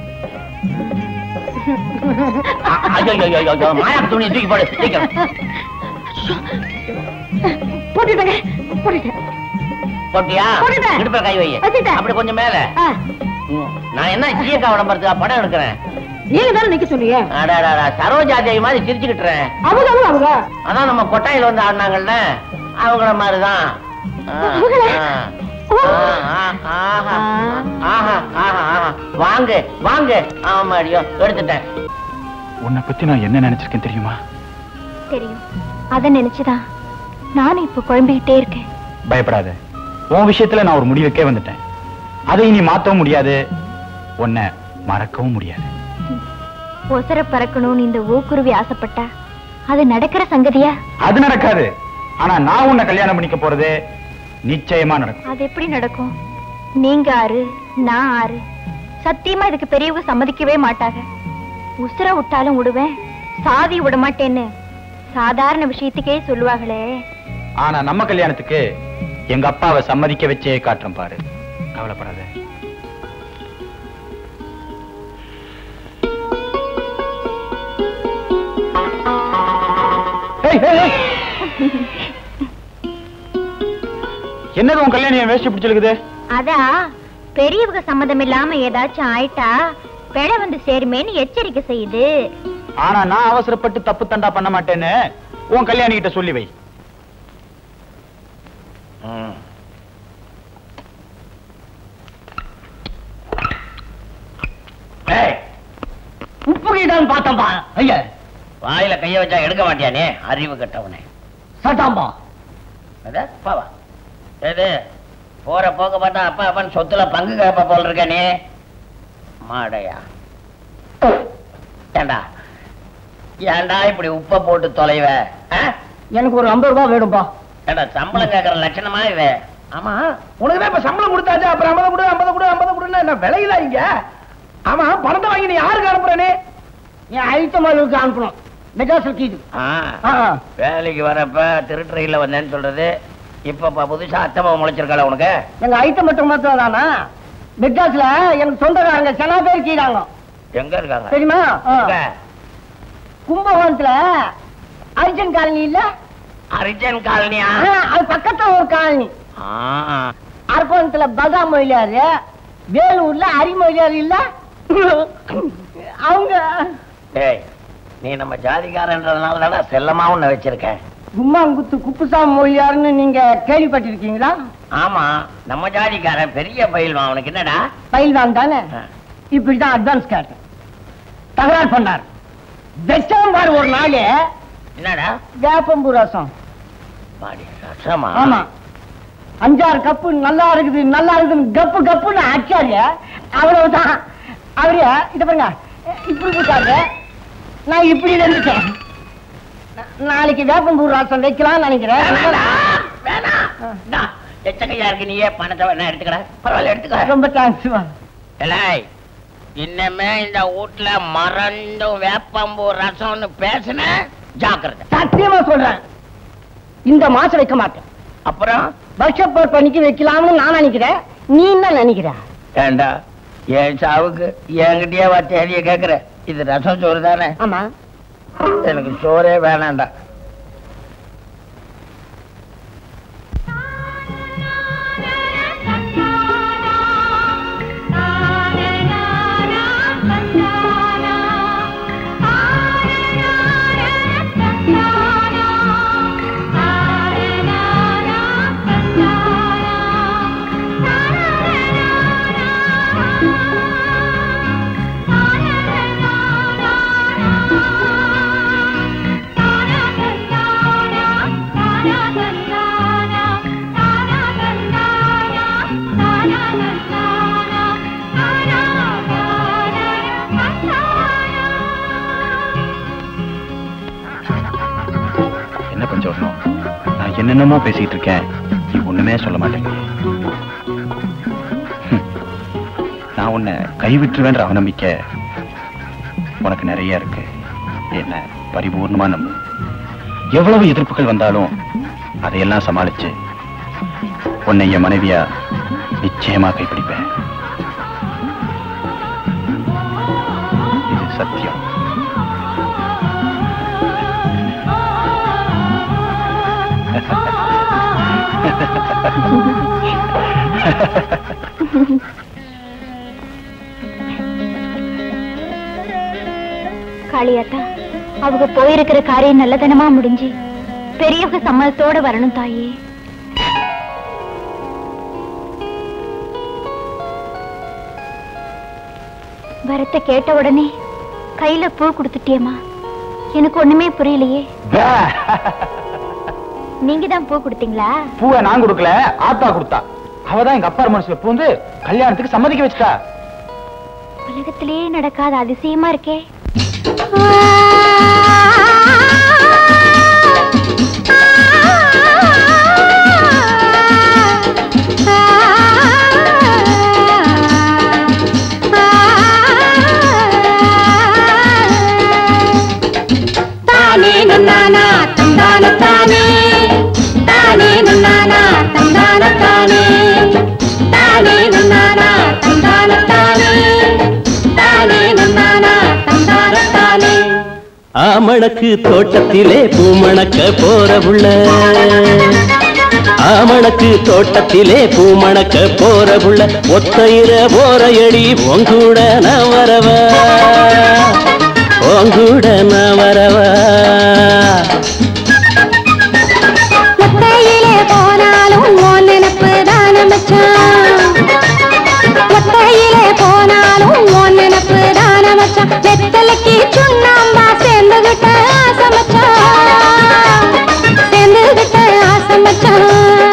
அ- ஐயோ, ஐயோ, ஐயோ, ஐயோ, மாயா துணி தூக்கி போடு சீக்கிரம் போட்டுட்டேங்க போட்டுட்டேன் போட்டியா போட்டுட்டேன். இடுப்புல கை வை வச்சுட்டேன். அப்படி கொஞ்சம் மேல ஆ, ம், நான் என்ன சீயக்கா விளம்பரத்துக்கா படம் எடுக்கிறேன் நீங்க தானே நிக்க சொன்னீங்க அடாடாடா சரோஜா தேவி மாதிரி சிரிச்சுக்கிட்டுறேன் அவங்க அவங்க அவங்க அதான் நம்ம கொட்டாயில வந்து ஆடினாங்கல்ல அவங்கள மாதிரிதான் ஆ, அவங்களா? ஆ. ஆ, ஆ, ஆஹா, ஆஹா, ஆஹா, ஆஹா. வாங்க வாங்க ஆமாடியோ எடுத்துட்டேன் உன்னை பத்தி நான் என்ன நினைச்சிருக்கேன் தெரியுமா தெரியும் அதை நினைச்சுதான் நானும் இப்ப குழம்பிக்கிட்டே இருக்கேன் பயப்படாத உன் விஷயத்துல நான் ஒரு முடிவுக்கே வந்துட்டேன் அதை இனி மாத்தவும் முடியாது உன்னை மறக்கவும் முடியாது ஒசர பறக்கணும்னு இந்த ஊக்குருவி ஆசைப்பட்டா அது நடக்கிற சங்கதியா அது நடக்காது ஆனா நான் உன்னை கல்யாணம் பண்ணிக்க போறது நிச்சயமா நடக்கும் அது எப்படி நடக்கும் நீங்க ஆறு நான் ஆறு சத்தியமா இதுக்கு பெரியவங்க சம்மதிக்கவே மாட்டாங்க உசுர விட்டாலும் விடுவேன் சாதி விட மாட்டேன்னு சாதாரண விஷயத்துக்கே சொல்லுவாங்களே ஆனா நம்ம கல்யாணத்துக்கு எங்க அப்பாவை சம்மதிக்க வச்சே காட்டுறேன் பாரு கவலைப்படாத என்னது உன் கல்யாணம் என் வேஷ்டி பிடிச்சிருக்குது அதான் பெரியவங்க சம்மதம் இல்லாம ஏதாச்சும் ஆயிட்டா பிழை வந்து சேருமேன்னு எச்சரிக்கை செய்யுது ஆனா நான் அவசரப்பட்டு தப்பு தண்டா பண்ண மாட்டேன்னு உன் கல்யாணி கிட்ட சொல்லி வை ம். ஏய், உப்பு கீதான் பார்த்தம்பா ஐயா வாயில கைய வச்சா எடுக்க மாட்டியா நீ அறிவு கட்டவனே சட்டாம்பா அத பாவா ஏது போற போக்க பார்த்தா அப்பா அப்பன் சொத்துல பங்கு கேப்ப போல் இருக்க நீ மாடையா ஏண்டா ஏண்டா இப்படி உப்ப போட்டு தொலைவ ஆ? எனக்கு ஒரு ஐம்பது ரூபாய் வேணும்பா ஏண்டா சம்பளம் கேக்குற லட்சணமா இது ஆமா உனக்கு தான் இப்ப சம்பளம் கொடுத்தாச்சு அப்புறம் ஐம்பது கொடு ஐம்பது கொடு ஐம்பது கொடுன்னா என்ன விலையில இங்க ஆமா பணத்தை வாங்கி நீ யாருக்கு அனுப்புறனே நீ ஐட்டமாளுக்கு அனுப்பணும் மெட்ராஸ் கீது ஆ. வேலைக்கு வரப்ப திருட்டுறையில வந்தேன்னு சொல்றது இப்ப ப- புதுசா அத்தமா முளைச்சிருக்கல உனக்கு எங்க ஐட்டம் மட்டும் மட்டும் தானா மெட்ராஸ்ல எனக்கு சொந்தக்காரங்க சில பேர் கீழாங்க எங்க இருக்காங்க தெரியுமா ஆ. எங்க? கும்பகோணத்துல அர்ஜுன் காலனி இல்ல அரிஜன் காலனியா ஆ, அது பக்கத்துல ஒரு காலனி ஆ. அரக்கோணத்துல பகா மொழியாரு வேலூர்ல அரிமொழியாரு இல்ல அவங்க டேய் நீ நம்ம ஜாதிகாரன்றதுனால தானே செல்லமா உன்னை வச்சிருக்கேன் கும்மாங்குத்து குப்புசாமி மொழியாருன்னு நீங்க கேள்விப்பட்டிருக்கீங்களா ஆமா நம்ம ஜாதிக்காரன் பெரிய பயில்வான் அவனுக்கு என்னடா பயில்வான் தானே ஆ. இப்படிதான் அட்வான்ஸ் கேட்டேன் தகராறு பண்ணார் வெச்சம் பாரு ஒரு நாள் என்னடா வேப்பம்பூ ரசம் பாடி ரசமா ஆமா அஞ்சாறு கப்பு நல்லா இருக்குது நல்லா இருக்குதுன்னு கப்பு கப்புன்னு அடிச்சாரு அவ்வளவுதான் அவரு இத பாருங்க இப்படி போட்டாரு நான் இப்படி இருந்துட்டேன் நா- நாளைக்கு வேப்பம்பூ ரசம் வைக்கலாம்னு நினைக்கிறேன் வேணாடா, வேணாம். இந்தா, எச்சக்கையா இருக்கு நீயே பணத்தை வேணா எடுத்துக்கடா பரவாயில்ல எடுத்துக்க ரொம்ப தேங்க்ஸ் எலாய் இன்னமே இந்த வீட்டுல மறந்தும் வேப்பம்பூ ரசம்னு பேசுன ஜாக்கிரதை சத்தியமா சொல்றேன் இந்த மாசம் வைக்க மாட்டேன் அப்புறம் வருஷப்போர் பண்ணிக்கு வைக்கலாம்னு நான் நினைக்கிறேன் நீ என்ன நினைக்கிற ஏண்டா என் சாவுக்கு என்கிட்டயே வா தேதிய கேக்குற இது ரசம் சோறு தானே ஆமா எனக்கு சோறே வேணாண்டா என்ன பஞ்சவர்ணம் நான் என்னென்னமோ பேசிட்டு இருக்கேன் நீ ஒண்ணுமே சொல்ல மாட்டேங்க நான் உன்னை கைவிட்டுருவேன்ற அவநம்பிக்கை உனக்கு நிறைய இருக்கு என்ன பரிபூர்ணமா நம்பு எவ்வளவு எதிர்ப்புகள் வந்தாலும் அதையெல்லாம் சமாளிச்சு உன்னை என் மனைவியா நிச்சயமா கைப்பிடிப்பேன் இது சத்தியம் காளியாத்தா அவங்க போயிருக்கிற காரியம் நல்லதனமா முடிஞ்சு பெரியவங்க சம்மதத்தோட வரணும் தாயே வரத்தை கேட்ட உடனே கையில பூ கொடுத்துட்டியம்மா எனக்கு ஒண்ணுமே புரியலையே நீங்க தான் பூ கொடுத்தீங்களா பூவை நான் கொடுக்கல ஆத்தா கொடுத்தா அவதான் எங்க அப்பா மனசுல பூந்து கல்யாணத்துக்கு சம்மதிக்க வச்சுட்டா உலகத்திலேயே நடக்காத அதிசயமா இருக்கே தானே நன்னானா தந்தான தானே தானே நன்னானா தந்தான தானே தானே நன்னானா தந்தான தானே தானே நன்னானா தந்தான தானே ஆமணக்கு தோட்டத்திலே பூமணக்க போற புள்ள ஆமணக்கு தோட்டத்திலே பூமணக்க போற புள்ள ஒத்தையில போற எடி உங்கூட நான் வரவா உங்கூட நான் வரவா ஒத்தையிலே போனாலும் உன் நினப்பு தான மச்சான் ஒத்தையிலே போனாலும் உன் நினப்பு தான மச்சான் வெத்தலைக்கு சுண்ணாம்பா சேர்ந்துகிட்ட ஆசை மச்சான் சேர்ந்துகிட்ட ஆசை மச்சான்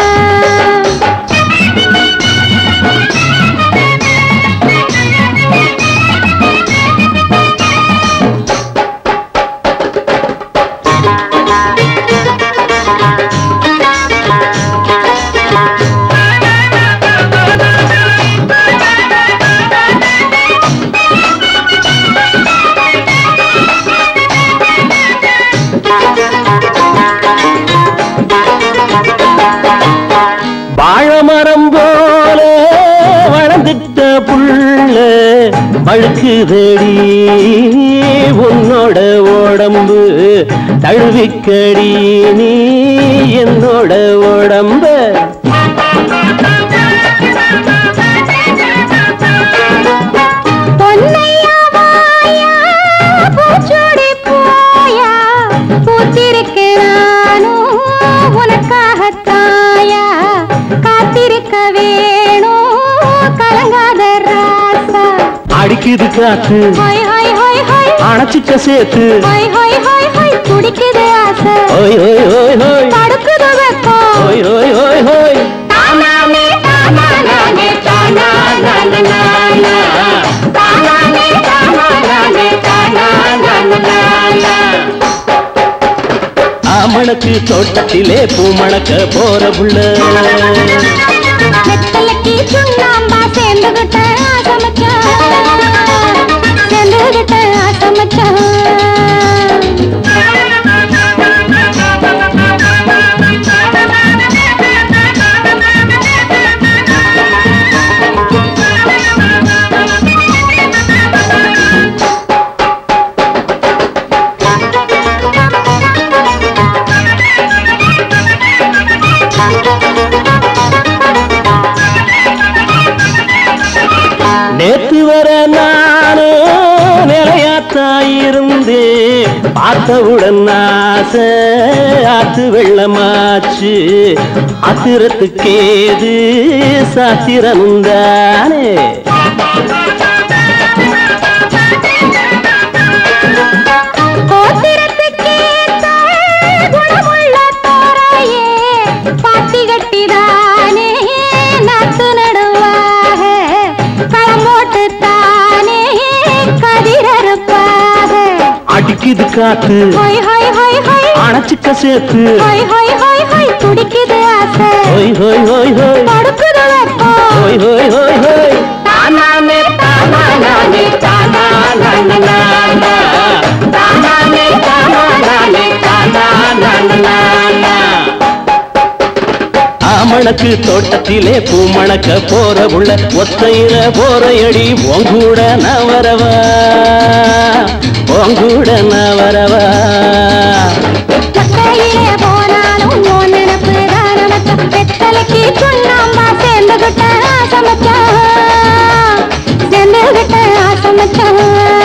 வாழமரம் போல வளர்ந்துட்ட புள்ள வழுக்குதடி உன்னோட உடம்பு தழுவிக்கடி நீ என்னோட உடம்பு பொன்னையா வாயா பூச்சோடி போயா பூத்திருக்கு நானும் உனக்காகத்தாயா காத்திருக்க வேணும் கலங்காத ராசா அடிக்குது காத்து ஹொய் ஹொய் ஹொய் ஹொய் அணைச்சிக்க சேர்த்து ஹொய் ஹொய் ஹொய் ஹொய் துடிக்குது ஆசை ஓய் ஓய் ஓய் ஓய் தடுக்குது வெப்பம் ஓய் ஓய் ஓய் ஓய் தானானே தானானே தானானே தானானே தானானே தானானே ஆமணக்கு தோட்டத்திலே பூமணக்க போற புள்ள வெத்தலைக்கு சுண்ணாம்பா சேர்ந்துகிட்ட ஆசை மச்சான் சேர்ந்துகிட்ட ஆசை நேத்து வர நானும் நிலையாத்தாயிருந்து பார்த்தவுடன் ஆசை ஆத்து வெள்ளமாச்சு ஆத்திரத்துக்கேது சாத்திரமுந்தானே கோத்திரத்துக்கேத்த குணமுள்ள தோரையே பாத்தி கட்டிதானே நாத்து நடுவாக களம் போட்டு தானே கதிரறுப்பாக அடிக்குது காத்து ஹொய் ஹொய் ஹொய் ஹொய் அணைச்சிக்க சேர்த்து ஹொய் ஹொய் ஹொய் ஹொய் துடிக்குது ஆசை ஹோய் ஹோய் ஹோய் ஹோய் தடுக்குது வெப்பம் ஹோய் ஹோய் ஹோய் ஹோய் தானானே தானானே தானானே தானானே தானானே தானானே ஆமணக்கு தோட்டத்திலே பூமணக்க போற உள்ள ஒத்தையில போற எடி உங்கூட நான் வரவா உங்கூட நான் வரவா ஒத்தையிலே போனாலும் உன் நினப்பு தான மச்சான் வெத்தலைக்கு சுண்ணாம்பா சேர்ந்துகிட்ட ஆசை மச்சான் சேர்ந்துகிட்ட ஆசை மச்சான்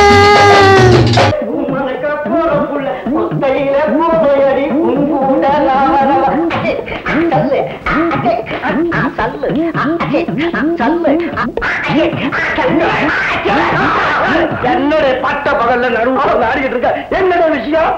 என்னுடைய பட்ட பகல்ல நடுவுல ஆடிக்கிட்டு இருக்க என்னோட விஷயம்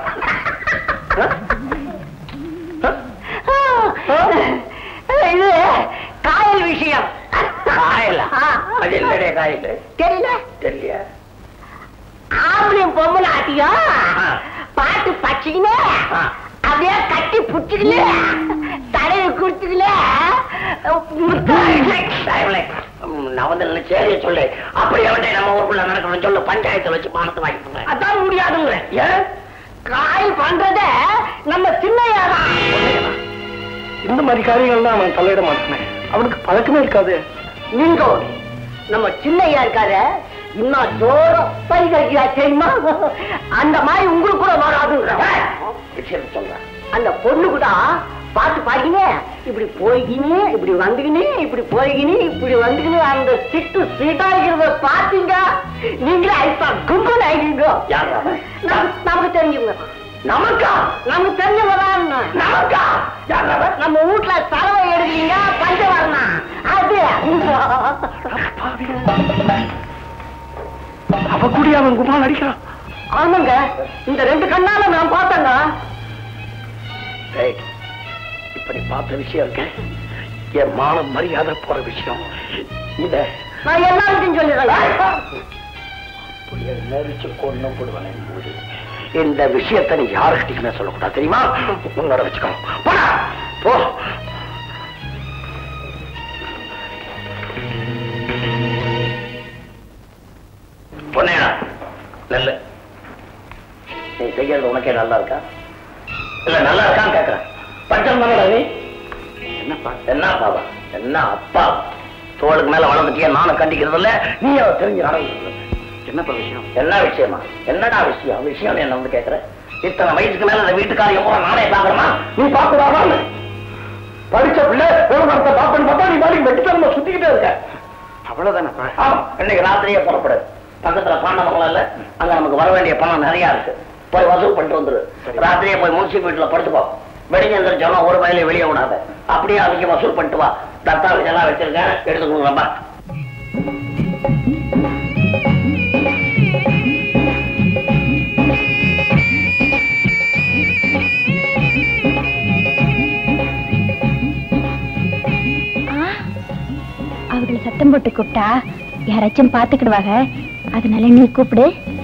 இது காயல் விஷயம் காயலா அது என்னடைய காயல் தெரியல தெரியல ஆம்பளையும் பொம்பளை ஆட்டியும் பாட்டு பச்சிக்கினே அப்படியே கட்டி புடிச்சுக்கல தலையை குடுத்துக்கல நான் வந்து என்ன செய்ய சொல்லு அப்படி அவன்டே நம்ம ஊருக்குள்ள நடக்கணும் சொல்லு பஞ்சாயத்தை வச்சு பணத்தை வாங்கி அதான் முடியாதுங்கிற ஏன் காயல் பண்றத நம்ம சின்னையாதான் இந்த மாதிரி காரியங்கள்லாம் அவன் தலையிட மாட்டானே அவனுக்கு பழக்கமே இருக்காது நீங்க நம்ம சின்னையா இருக்காரு இன்னும் ஜோரம் பைகையா தெரியுமா அந்த மாதிரி உங்களுக்கு கூட வராது விஷயம் சொல்றேன் அந்த பொண்ணு கூட பாட்டு பாடிக்கினே இப்படி போய்கினே இப்படி வந்துக்கினே இப்படி போய்கினே இப்படி வந்துக்கினே அந்த சிட்டு சீட்டா இருக்கிறத பாத்தீங்க நீங்களே ஐப்பா கும்பல் ஆகிங்க நமக்கு தெரிஞ்சுங்க நமக்கா நமக்கு தெரிஞ்சவதான் நமக்கா நம்ம வீட்டுல சரவை எடுக்கிறீங்க பஞ்சவரணா அது அவ கூடி அவன் குமால் அடிக்கிறான் ஆமாங்க இந்த ரெண்டு கண்ணால நான் பார்த்தேங்க ஏய், இப்படி பார்த்த விஷயம் இருக்கு என் மானம் மரியாதை போற விஷயம் இத நான் எல்லாருக்கும் சொல்லிடுறேன் புளிய நெரிச்சு கொண்டு போடுவேன் மூடி. இந்த விஷயத்தை நீ யாருக்கிட்டயுமே சொல்லக்கூடாது தெரியுமா உன்னோட வச்சுக்கோ போடா போ பொண்ணையா நல்ல நீ செய்யறது உனக்கே நல்லா இருக்கா இல்ல நல்லா இருக்கான்னு கேக்குறேன் பஞ்சம் தானடா நீ என்னப்பா என்ன பாபா என்ன அப்பா தோளுக்கு மேல வளர்ந்துட்டியா நானும் கண்டிக்கிறது இல்ல நீ அதை தெரிஞ்சு நடந்து என்னப்பா விஷயம் என்ன விஷயமா என்னடா விஷயம் விஷயம் என்ன வந்து கேக்குற இத்தனை வயசுக்கு மேல இந்த வீட்டுக்காரியம் பூரா நானே பாக்குறமா நீ பாக்குறாமா படிச்ச பிள்ளை விவகாரத்தை பாப்பேன்னு பார்த்தா நீ பாடி வெட்டித்தனமா சுத்திக்கிட்டே இருக்க அவ்வளவுதானே ஆமா இன்னைக்கு ராத்திரியே புறப்படு பக்கத்துல பாண்டவங்கள இல்ல அங்க நமக்கு வர வேண்டிய பணம் நிறைய இருக்கு போய் வசூல் பண்ணிட்டு வந்துரு ராத்திரியே போய் முன்சி வீட்டுல படுத்துக்கோ வெடிஞ்சு எந்திரிச்சோம்னா ஒரு வயலே வெளியே விடாத அப்படியே அதுக்கு வசூல் பண்ணிட்டு வா தத்தாவுக்கு எல்லாம் வச்சிருக்கேன் எடுத்து கொடுங்கப்பா அவர்களை சத்தம் போட்டு கூப்பிட்டா யாராச்சும் பாத்துக்கிடுவாங்க அதனால நீ கூப்பிடு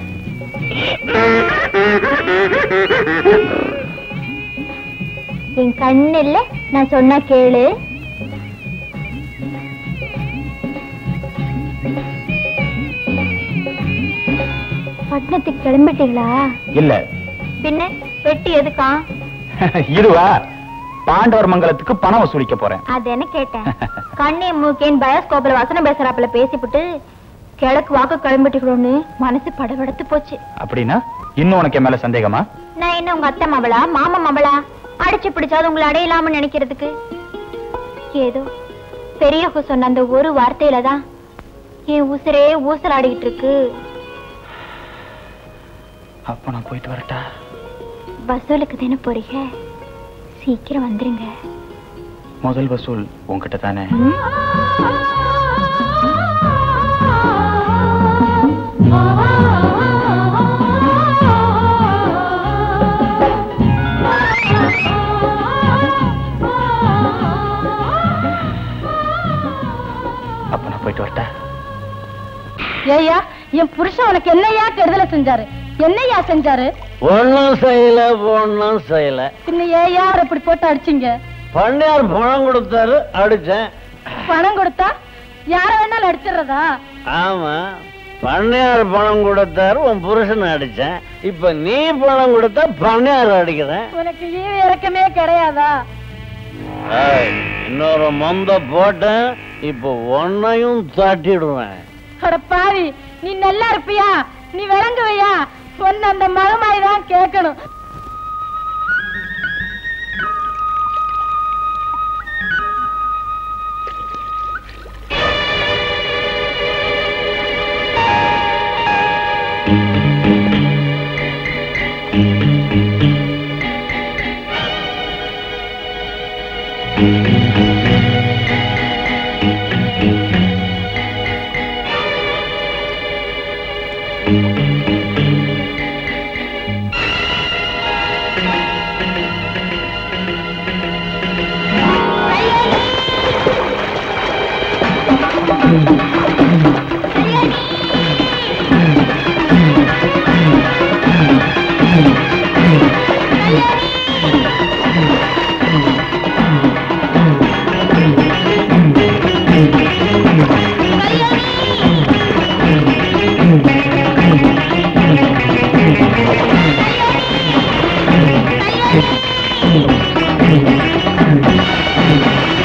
என் கண்ணு இல்ல நான் சொன்னா கேளு பட்டணத்துக்கு கிளம்பிட்டீங்களா இல்ல பின்ன வெட்டி எதுக்கா இதுவா பாண்டவர் மங்கலத்துக்கு பணம் வசூலிக்க போறேன் அது என்ன கேட்டேன் கண்ணே மூக்கேன் பயோஸ்கோப்ல வசனம் பேசுறாப்புல பேசிப்புட்டு கிழக்கு வாக்கு கிளம்பிட்டுக்கணும்னு மனசு படபடத்து போச்சு அப்படின்னா இன்னும் உனக்கு என் மேல சந்தேகமா நான் என்ன உங்க அத்தை மவளா மாமா மவளா அடிச்சு பிடிச்சாது உங்களை அடையலாம்னு நினைக்கிறதுக்கு ஏதோ பெரியவங்க சொன்ன அந்த ஒரு வார்த்தையில தான் என் உசுரே ஊசலாடிக்கிட்டு இருக்கு அப்ப நான் போயிட்டு வரட்டா வசூலுக்கு தானே போறீங்க சீக்கிரம் வந்துருங்க முதல் வசூல் உன்கிட்ட தானே அப்ப நான் போயிட்டு வரட்டா ஏய்யா என் புருஷன் உனக்கு என்னையா கெடுதலை செஞ்சாரு என்னையா செஞ்சாரு ஒன்னும் செய்யல ஒன்னும் செய்யல பின்ன ஏய்யா அவரை இப்படி போட்டு அடிச்சீங்க பண்ணையார் பணம் கொடுத்தாரு அடிச்சேன் பணம் கொடுத்தா யார வேணாலும் அடிச்சிடுறதா ஆமா பண்ணையார் பணம் கொடுத்தாரு உன் புருஷன் அடிச்சேன் இப்ப நீ பணம் கொடுத்தா பண்ணையார் அடிக்கிறேன் உனக்கு ஈவு இறக்கமே கிடையாதா ஏய், இன்னொரு மொந்த போட்டேன் இப்ப ஒன்னையும் தட்டிடுவேன் அட பாவி நீ நல்லா இருப்பியா நீ விளங்குவையா சொன்ன அந்த மகமாய் தான் கேட்கணும்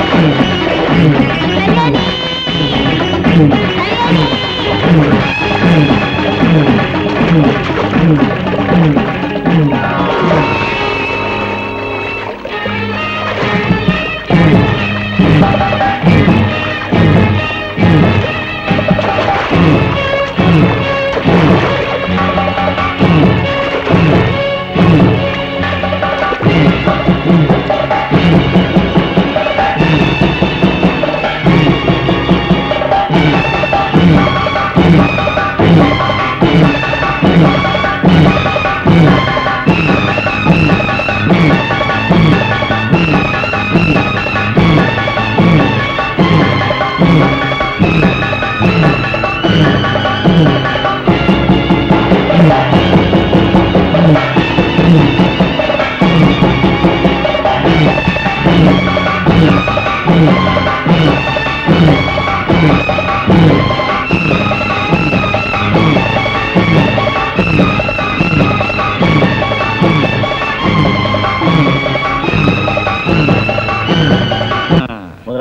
Thank you.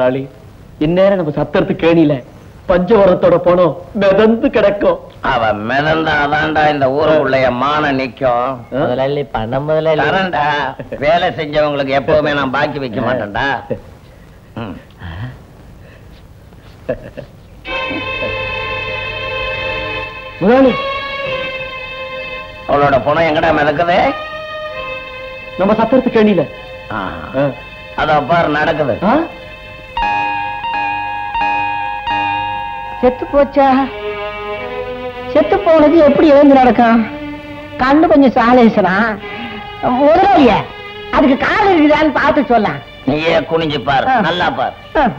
முதலாளி இந்நேரம் நம்ம சத்தரத்து கேணியில பஞ்சவரத்தோட பணம் மிதந்து கிடக்கும் அவன் மிதந்தா அதான்டா இந்த ஊருக்குள்ள மான நிக்கும் முதலாளி பணம் முதலாளி தரேன்டா வேலை செஞ்சவங்களுக்கு எப்பவுமே நான் பாக்கி வைக்க மாட்டேன்டா ம். முதலாளி அவளோட பணம் எங்கடா மிதக்குது நம்ம சத்தரத்து கேணியில ஆ. அதோ பாரு நடக்குது செத்து போச்சா செத்து போனது எப்படி எழுந்து நடக்கும் கண்ணு கொஞ்சம் சாலேசனா முதலாளிய அதுக்கு கால் இருக்குதான்னு பார்த்து சொல்ல நீயே குனிஞ்சு பாரு நல்லா பாரு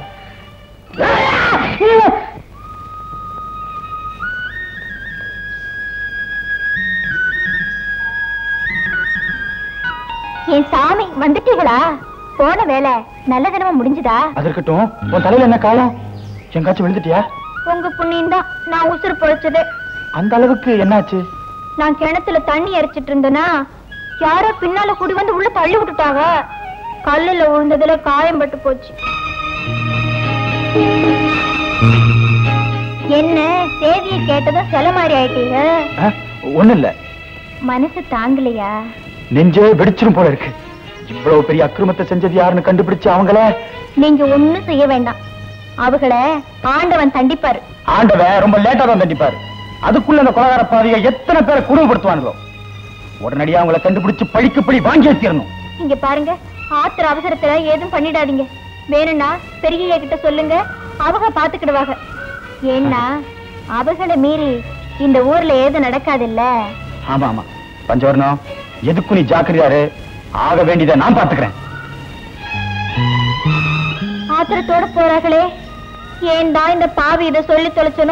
என் சாமி வந்துட்டீங்களா போன வேலை நல்ல தினமா முடிஞ்சுதா அது இருக்கட்டும் உன் தலையில என்ன காலம் எங்காச்சும் விழுந்துட்டியா உங்க புண்ணியம் தான் நான் உசுறு பொழைச்சது அந்த அளவுக்கு என்னாச்சு நான் கிணத்துல தண்ணி இறைச்சிட்டு இருந்தேனா யாரோ பின்னால குடி வந்து உள்ள தள்ளி விட்டுட்டாங்க கல்லுல விழுந்ததுல காயம் பட்டு போச்சு என்ன செய்தியை கேட்டதும் சில மாதிரி ஆயிட்டீங்க ஒண்ணு இல்ல மனசு தாங்கலையா நெஞ்சே வெடிச்சிரும் போல இருக்கு இவ்வளவு பெரிய அக்கிரமத்தை செஞ்சது யாருன்னு கண்டுபிடிச்சு அவங்கள நீங்க ஒண்ணும் செய்ய வேண்டாம் அவங்கள ஆண்டவன் தண்டிப்பாரு ஆண்டவன் ரொம்ப லேட்டா தான் தண்டிப்பாரு அதுக்குள்ள அந்த கொலகார பாதையை எத்தனை பேரை குடும்பப்படுத்துவானுங்களோ உடனடியா அவங்கள கண்டுபிடிச்சு பழிக்கு பழி வாங்கி வச்சிடணும் இங்க பாருங்க ஆத்திர அவசரத்துல ஏதும் பண்ணிடாதீங்க வேணும்னா பெரிய கிட்ட சொல்லுங்க அவங்க பாத்துக்கிடுவாங்க ஏன்னா அவகளை மீறி இந்த ஊர்ல ஏதும் நடக்காதுல்ல ஆமா ஆமா பஞ்சவர்ணம் எதுக்கு நீ ஜாக்கிரதையாரு ஆக வேண்டியதை நான் பாத்துக்கிறேன் ஆத்திரத்தோட போறாங்களே ஏன்டா இந்த பாவி இதை சொல்லி தொலைச்சனோ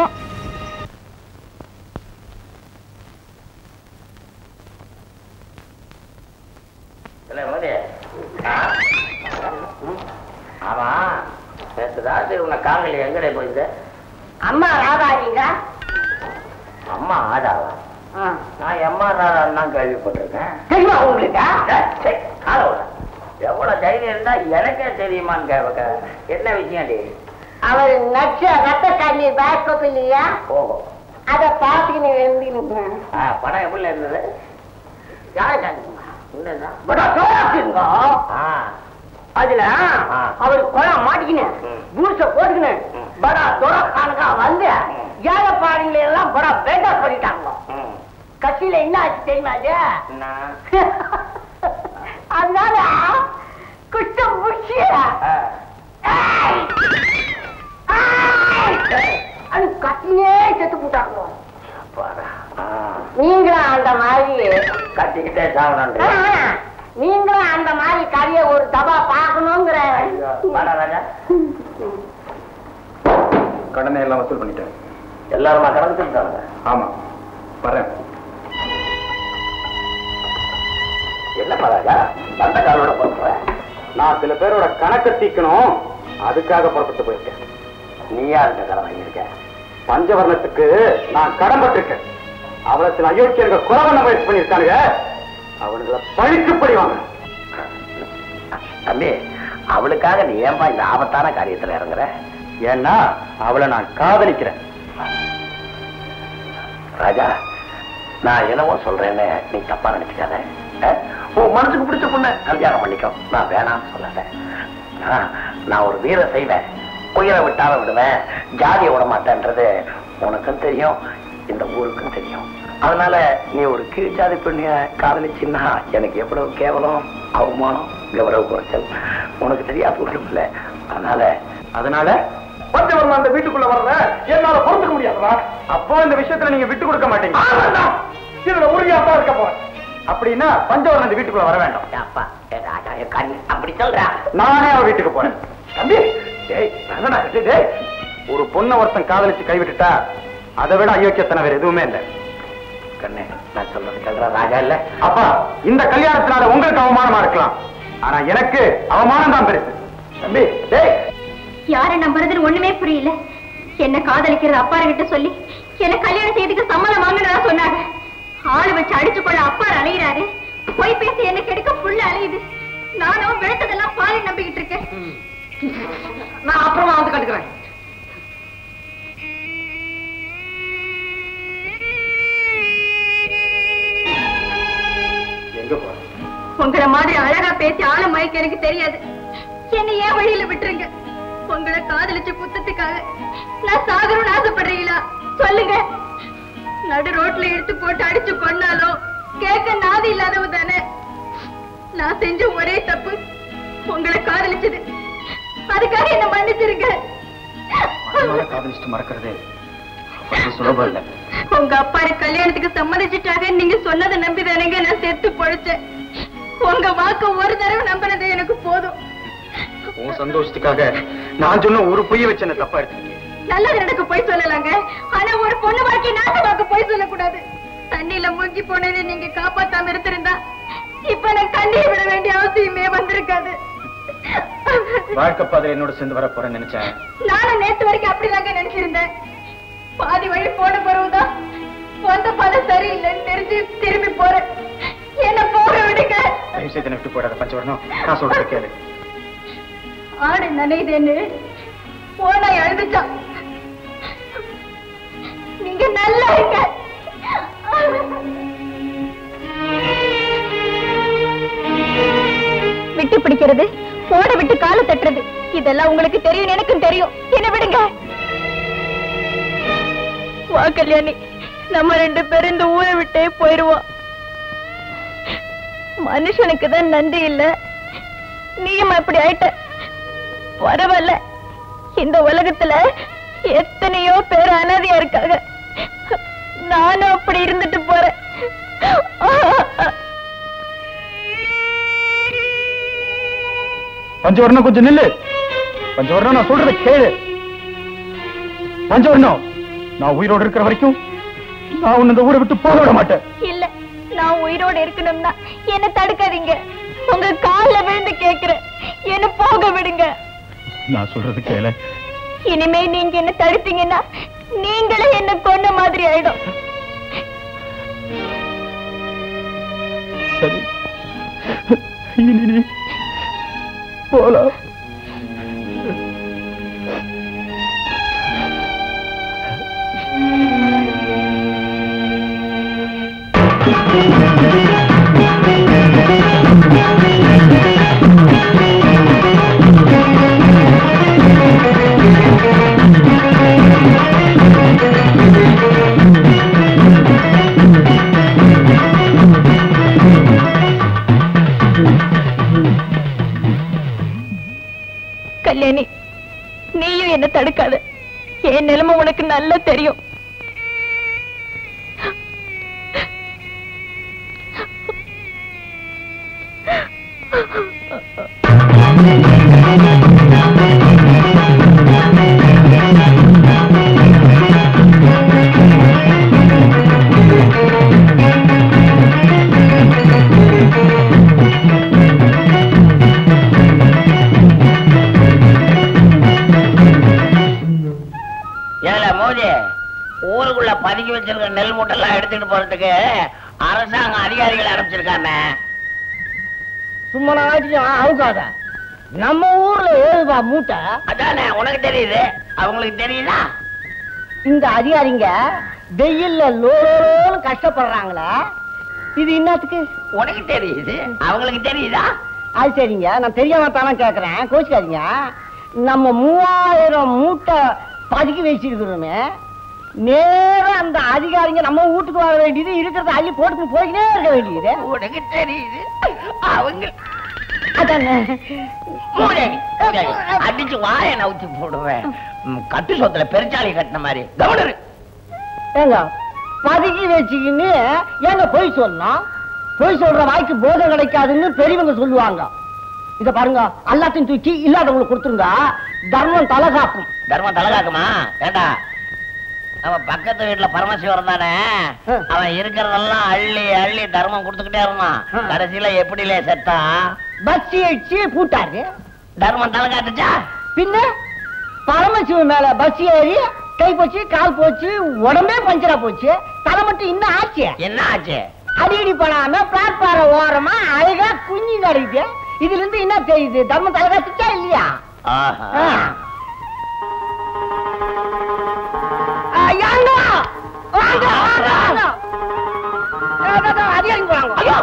இல்ல, மதி. ஆ? ம். ஆமா நேற்று ராத்திரி உன்னை காங்கலி எங்கடே போயிருந்த அம்மா ராதாஜிங்க அம்மா ஆடாவா நான் எம்மா ராதான்னு தான் கேள்விப்பட்டிருக்கேன் தெரியுமா உங்களுக்கு ஏய், சே, காலை விடு. எவ்வளவு தைரியம் இருந்தா எனக்கே தெரியுமான்னு கேட்க என்ன விஷயம் டி அவர் நச்ச ரத்த கண்ணீர் பேக்கப் இல்லையா ஓஹோ அத பாத்துக்கின்னு எழுந்திருந்தேன் ஆ, படம் எப்படி இருந்தது யாருக்காங்க என்னதான் படா சோறாக்குங்க ஆ அதுல ஆ. அவர் குளம் மாட்டிக்கினேன் ம். பூச போட்டுக்கினேன் ம். படா துறக்கானுக்கா வந்து ஏழைப்பாடுங்களை எல்லாம் படா பேட்டா பண்ணிட்டாங்க ம் கட்சியில என்ன ஆச்சு தெரியுமா அது என்ன அதனால குஷ்டம் முடிச்சு ஆ. அது கட்டிலே செத்து போட்டாங்க அப்பாடா. ஆ. நீங்களும் அந்த மாதிரி கட்டிக்கிட்டே சாகணும் ஆ, நீங்களும் அந்த மாதிரி கதையை ஒரு தபா பார்க்கணுங்கிற வாடா ராஜா கடனை எல்லாம் வசூல் பண்ணிட்டேன் எல்லாருமா கணக்கு சொல்லிட்டாங்க ஆமா வரேன் என்னப்பா ராஜா வந்த காலோட போறேன் நான் சில பேரோட கணக்கை தீக்கணும் அதுக்காக புறப்பட்டு போயிருக்கேன் நீயா இருக்க கடன் வாங்கியிருக்க பஞ்சவர்ணத்துக்கு நான் கடன்பட்டிருக்கேன் அவளை சில அயோக்கியர்கள் கொலை பண்ண முயற்சி பண்ணியிருக்கானுங்க அவனுங்களை பழிக்கு பழி வாங்கணும் தம்பி அவளுக்காக நீ ஏன்பா இந்த ஆபத்தான காரியத்துல இறங்குற ஏன்னா அவளை நான் காதலிக்கிறேன் ராஜா நான் என்னவோ சொல்றேன்னு நீ தப்பா நினைச்சுக்காத அஹ், உன் மனசுக்கு பிடிச்ச பொண்ணு கல்யாணம் பண்ணிக்கோ நான் வேணாம்னு சொல்லல ஆ, நான் ஒரு வீர செய்வேன் உயிரை விட்டாலும் விடுவேன் ஜாதியை விட மாட்டேன்றது உனக்கும் தெரியும் இந்த ஊருக்கும் தெரியும் அதனால நீ ஒரு கீழ்ஜாதி பெண்ணிய காதலிச்சுன்னா எனக்கு எவ்வளவு கேவலம் அவமானம் கௌரவ குறைச்சல் உனக்கு தெரியாது ஒன்றும் இல்லை அதனால அதனால பஞ்சவர்ணம் அந்த வீட்டுக்குள்ள வர்றத என்னால பொறுத்துக்க முடியாதுடா அப்போ இந்த விஷயத்துல நீங்க விட்டு கொடுக்க மாட்டீங்க இதுல உறுதியா தான் இருக்க போறேன் அப்படின்னா பஞ்சவர்ணம் இந்த வீட்டுக்குள்ள வர வேண்டாம் அப்பா ஏ ராஜா என் கண் அப்படி சொல்ற நானே அவ வீட்டுக்கு போறேன் தம்பி டேய் என்னடா இது, டேய் ஒரு பொண்ணை ஒருத்தன் காதலிச்சு கைவிட்டுட்டா அதை விட அயோக்கியத்தனம் வேற எதுவுமே இல்லை கண்ணே நான் சொல்றது கேள்ற ராஜா இல்ல அப்பா இந்த கல்யாணத்தினால உங்களுக்கு அவமானமா இருக்கலாம் ஆனா எனக்கு அவமானம் தான் பெருசு தம்பி டேய் யாரை நம்புறதுன்னு ஒண்ணுமே புரியல என்ன காதலிக்கிறது அப்பா கிட்ட சொல்லி என்ன கல்யாணம் செய்யறதுக்கு சம்மதம் வாங்கினதா சொன்னாங்க ஆளு வச்சு அடிச்சு கொள்ள அப்பா அலையிறாரு போய் பேசி என்ன கெடுக்க புள்ள அலையுது நானும் விளக்கதெல்லாம் பாலை நம்பிக்கிட்டு இருக்கேன் நான் அப்புறமா வந்து கட்டுக்கிறேன் எங்க போற உங்களை மாதிரி அழகா பேசி ஆள மயக்க எனக்கு தெரியாது என்னை ஏன் வழியில விட்டுருங்க உங்களை காதலிச்ச குத்தத்துக்காக நான் சாகணும்னு ஆசைப்படுறீங்களா சொல்லுங்க நடு ரோட்ல எடுத்து போட்டு அடிச்சு கொண்டாலும் கேட்க நாதி இல்லாதவ தானே நான் செஞ்ச ஒரே தப்பு உங்களை காதலிச்சது அதுக்காக என்ன மன்னிச்சிருங்க அவளை காதலிச்சுட்டு மறக்கிறது அவ்வளவு சுலபம் இல்லை உங்க அப்பா எனக்கு கல்யாணத்துக்கு சம்மதிச்சிட்டாங்க நீங்க சொன்னதை நம்பி தானேங்க நான் செத்து பொழைச்சேன் உங்க வாக்கு ஒரு தடவை நம்பினது எனக்கு போதும் உன் சந்தோஷத்துக்காக நான் சொன்ன ஒரு பொய்ய வச்சு என்ன தப்பா எடுத்துக்கிட்டீங்க நல்லது நடக்க போய் சொல்லலாங்க ஆனா ஒரு பொண்ணு வாழ்க்கை நாசமாக்க போய் சொல்லக்கூடாது தண்ணியில மூழ்கி போனதை நீங்க காப்பாத்தாம இருந்திருந்தா இப்ப நான் கண்ணீர் விட வேண்டிய அவசியமே வந்திருக்காது வாழ்க்கை பாதையில என்னோட சேர்ந்து வர போறேன்னு நினைச்சேன் நானும் நேத்து வரைக்கும் அப்படிதாங்க நினைச்சிருந்தேன் பாதி வழி போன பிறகுதான் வந்த பதம் சரியில்லைன்னு தெரிஞ்சு திரும்பி போறேன் என்ன போக விடுங்க தயவு செய்து என்னை விட்டு போயிடாத பஞ்சவரணம் நான் சொல்றத கேளு ஆடு நனையுதேன்னு போனாய் அழுதுச்சான் நீங்க நல்லா இருங்க விட்டு பிடிக்கிறது போட விட்டு காலை தட்டுறது இதெல்லாம் உங்களுக்கு தெரியும் எனக்கும் தெரியும் என்ன விடுங்க வா கல்யாணி நம்ம ரெண்டு பேரும் இந்த ஊரை விட்டே போயிருவோம் மனுஷனுக்கு தான் நன்றி இல்ல நீயும் அப்படி ஆயிட்ட பரவாயில்ல இந்த உலகத்துல எத்தனையோ பேர் அனாதையா இருக்காங்க நானும் அப்படி இருந்துட்டு போறேன் பஞ்சவரணம் கொஞ்சம் நில்லு பஞ்சவரணம் நான் சொல்றத கேளு பஞ்சவரணம் நான் உயிரோடு இருக்கிற வரைக்கும் நான் உன்னை இந்த ஊரை விட்டு போக விட மாட்டேன் இல்ல நான் உயிரோட இருக்கணும்னா என்ன தடுக்காதீங்க உங்க கால்ல விழுந்து கேக்குறேன் என்ன போக விடுங்க நான் சொல்றது கேளு இனிமே நீங்க என்ன தடுத்தீங்கன்னா நீங்களே என்ன கொன்ன மாதிரி ஆயிடும் சரி இனி நீ போலாம் கல்யாணி நீயும் என்ன தடுக்காத என் நிலைமை உனக்கு நல்லா தெரியும் ஏல மோதி ஊருக்குள்ள பதுக்கி வச்சிருக்க நெல் மூட்டெல்லாம் எடுத்துட்டு போறதுக்கு அரசாங்க அதிகாரிகள் ஆரம்பிச்சிருக்காங்க சும்மா நாட்டியும் அவுக்காத நம்ம ஊர்ல ஏதுபா மூட்டை அதானே உனக்கு தெரியுது அவங்களுக்கு தெரியுதா இந்த அதிகாரிங்க வெயில்ல லோலோன்னு கஷ்டப்படுறாங்களே இது என்னத்துக்கு உனக்கு தெரியுது அவங்களுக்கு தெரியுதா அது சரிங்க நான் தெரியாம தானே கேக்குறேன் கோச்சிக்காதீங்க நம்ம மூவாயிரம் மூட்டை பதுக்கி வச்சிருக்கிறோமே நேரா அந்த அதிகாரிங்க நம்ம வீட்டுக்கு வர வேண்டியது இருக்கிறத அள்ளி போட்டு போய்க்கிட்டே இருக்க வேண்டியது உனக்கு தெரியுது அவங்க அதானே மூதேவி, மூதேவி. அடிச்சு வாய நவுத்தி போடுவேன் ம், கட்டு சொத்துல பெருச்சாளி கட்டின மாதிரி கவனரு ஏங்க பதுக்கி வச்சுக்கின்னு ஏங்க பொய் சொல்லணும் பொய் சொல்ற வாய்க்கு போதம் கிடைக்காதுன்னு பெரியவங்க சொல்லுவாங்க இத பாருங்க எல்லாத்தையும் தூக்கி இல்லாதவங்களுக்கு கொடுத்துருங்க தர்மம் தலை காக்கும் தர்மம் தலகாக்குமா ஏண்டா நம்ம பக்கத்து வீட்டுல பரமசிவரம் தானே அவன் இருக்கிறதெல்லாம் அள்ளி அள்ளி தர்மம் கொடுத்துக்கிட்டே இருந்தான் கடைசியில எப்படிலே செத்தான் பஸ் அடிச்சு பூட்டாரு தர்மம் தலை காட்டுச்சா பின்ன பரமசிவன் மேல பஸ் ஏறி கை போச்சு கால் போச்சு உடம்பே பஞ்சரா போச்சு தலை மட்டும் இன்னும் ஆச்சு என்ன ஆச்சு அடிக்கடி பண்ணாம பிளாட்பார ஓரமா அழகா குஞ்சு கிடைக்குது இதுல இருந்து என்ன தெரியுது தர்மம் தலை காத்துச்சா இல்லையா ஆஹா ஐயாங்க வாங்க வாங்க வாங்க அதிகாரி வாங்க ஐயோ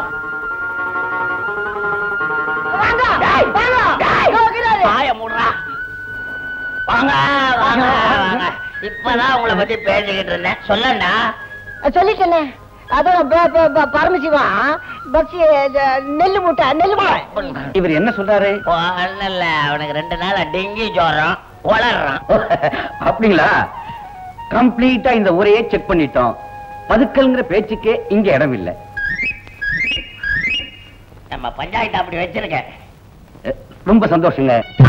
வாங்க வாங்க ஐயோ, கீழே. வாய மூடுறா வாங்க வாங்க வாங்க இப்பதான் உங்களை பத்தி பேசிக்கிட்டு இருந்தேன் சொல்லண்டா சொல்லிட்டேனே அதான் ப- ப- ப- பரமசிவம் பஸ் நெல்லு மூட்டை நெல்லு மூட்டை இவர் என்ன சொல்றாரு இல்ல அவனுக்கு ரெண்டு நாள் டெங்கி ஜுரம் வளர்றான் அப்படிங்களா கம்ப்ளீட்டா இந்த ஊரையே செக் பண்ணிட்டோம் பதுக்கல்ங்கிற பேச்சுக்கே இங்க இடம் இல்ல நம்ம பஞ்சாயத்து அப்படி வச்சிருக்க அஹ், ரொம்ப சந்தோஷங்க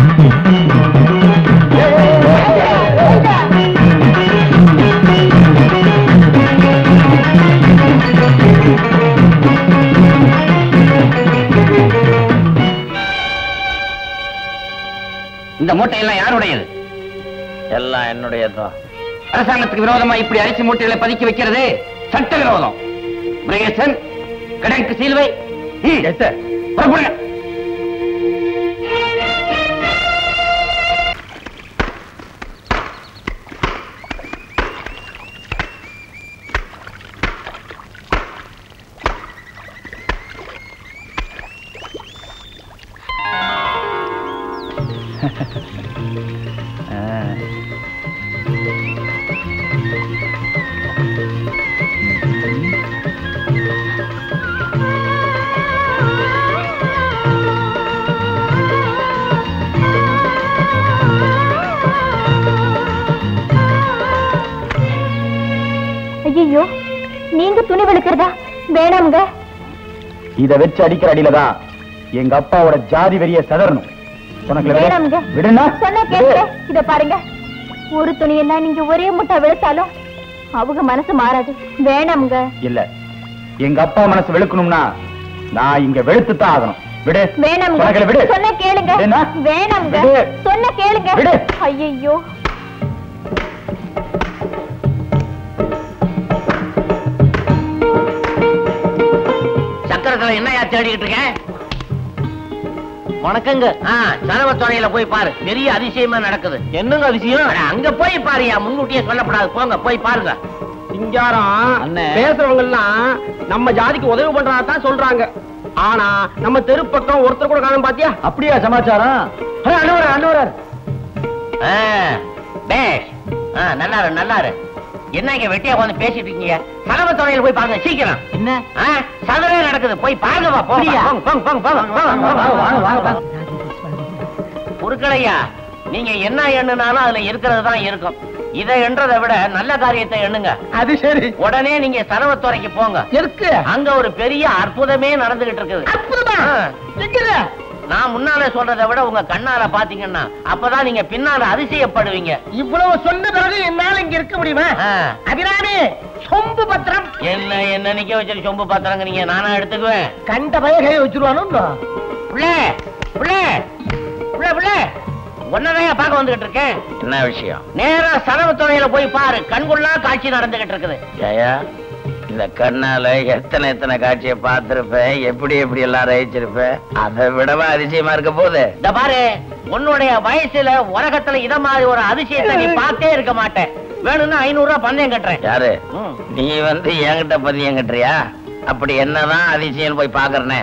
இந்த மூட்டையெல்லாம் யாருடையது எல்லாம் என்னுடையதுதான் அரசாங்கத்துக்கு விரோதமா இப்படி அரிசி மூட்டைகளை பதுக்கி வைக்கிறது சட்ட விரோதம் முருகேசன் கடைக்கு சீல்வை புறப்படுங்க ஐயோ நீங்க துணி வெளுக்கிறதா வேணாமுங்க இத வச்சு அடிக்கிற அடியில தான் எங்க அப்பாவோட ஜாதி வெறிய சதறணும் உனக்கு வேணாமுங்க விடுனா சொன்னா கேளுங்க இத பாருங்க ஒரு துணியெல்லாம் நீங்க ஒரே முட்டை வெளுத்தாலும் அவங்க மனசு மாறாது வேணாமுங்க இல்ல எங்க அப்பா மனசு வெளுக்கணும்னா நான் இங்க வெளுத்து தான் ஆகணும் விடு வேணாமுங்க உனக்கு விடு சொன்னா கேளுங்க விடுனா? வேணாமுங்க விடு. சொன்னா கேளுங்க விடு. ஐயோ சக்கரத்துல என்னையா தேடிக்கிட்டு இருக்கேன் வணக்கங்க சரவத்துறையில போய் பாரு பெரிய அதிசயமா நடக்குது என்னங்க அதிசயம் அங்க போய் பாருயா முன்கூட்டியே சொல்லப்படாது போங்க போய் பாருங்க சிங்காரம் பேசுறவங்க எல்லாம் நம்ம ஜாதிக்கு உதவி பண்றதா தான் சொல்றாங்க ஆனா நம்ம தெரு பக்கம் ஒருத்தர் கூட காணும் பாத்தியா அப்படியா சமாச்சாரம் அண்ணவரர் அண்ணவரர் ஆ, பேஷ் ஆ, நல்லாரு நல்லாரு என்ன இங்க வெட்டியா உட்காந்து பேசிட்டு இருக்கீங்க சரவத்துறையில போய் பாருங்க சீக்கிரம் என்ன சதவே நடக்குது போய் பாருங்கப்பா போங்க போங்க, போங்க, போங்க, போங்க, போங்க, போங்க. குறுக்கலையா நீங்க என்ன எண்ணுனாலும் அதுல இருக்கிறது தான் இருக்கும் இதை எண்றதை விட நல்ல காரியத்தை எண்ணுங்க அது சரி உடனே நீங்க சரவத்துறைக்கு போங்க இருக்கு அங்க ஒரு பெரிய அற்புதமே நடந்துகிட்டு இருக்குது அற்புதமா ஆ. எங்கல நான் முன்னால சொல்றதை விட உங்க கண்ணால பாத்தீங்கன்னா அப்பதான் நீங்க பின்னால அதிசயப்படுவீங்க இவ்வளவு சொன்ன பிறகு என்னால இங்க இருக்க முடியுமா ஆ. அபிராமி சொம்பு பத்திரம் என்ன என்ன நிக்க வச்சு சொம்பு பாத்திரங்க நீங்க நானா எடுத்துக்குவேன் கண்ட பய கையை வச்சிருவானு புள்ள புள்ள புள்ள புள்ள ஒன்னதான் பார்க்க வந்துகிட்டு இருக்கேன் என்ன விஷயம் நேரா சரவத்துறையில போய் பாரு கண்கொள்ளா காட்சி நடந்துகிட்டு இருக்குது ஜயா இந்த கண்ணால எத்தனை எத்தனை காட்சியை பார்த்திருப்ப எப்படி எப்படி எல்லாம் ரசிச்சிருப்ப அதை விடவா அதிசயமா இருக்க போகுது இந்த பாரு உன்னுடைய வயசுல உலகத்துல இத மாதிரி ஒரு அதிசயத்தை நீ பார்த்தே இருக்க மாட்டேன் வேணும்னா ஐநூறு ரூபாய் பந்தயம் கட்டுறேன் யாரு நீ வந்து என்கிட்ட பந்தயம் கட்டுறியா அப்படி என்னதான் அதிசயம் போய் பாக்குறனே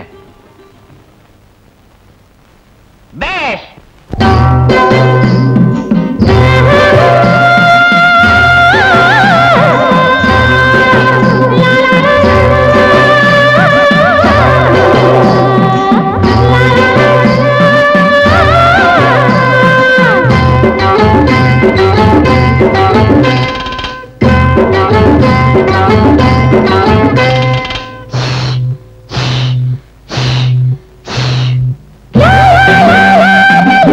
பேஷ் La la la la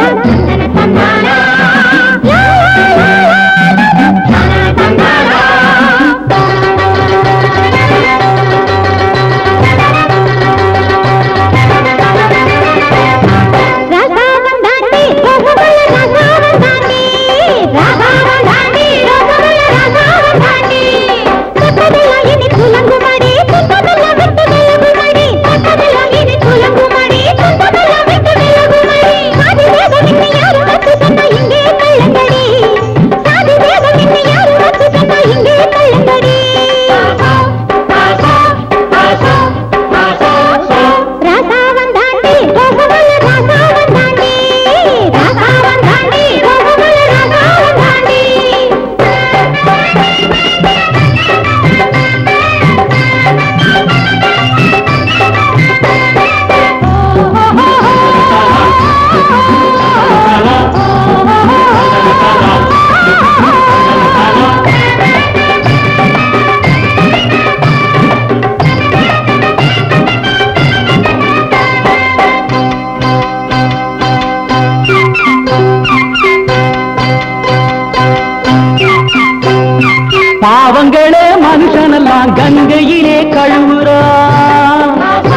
கங்கையிலே கழுவுறான்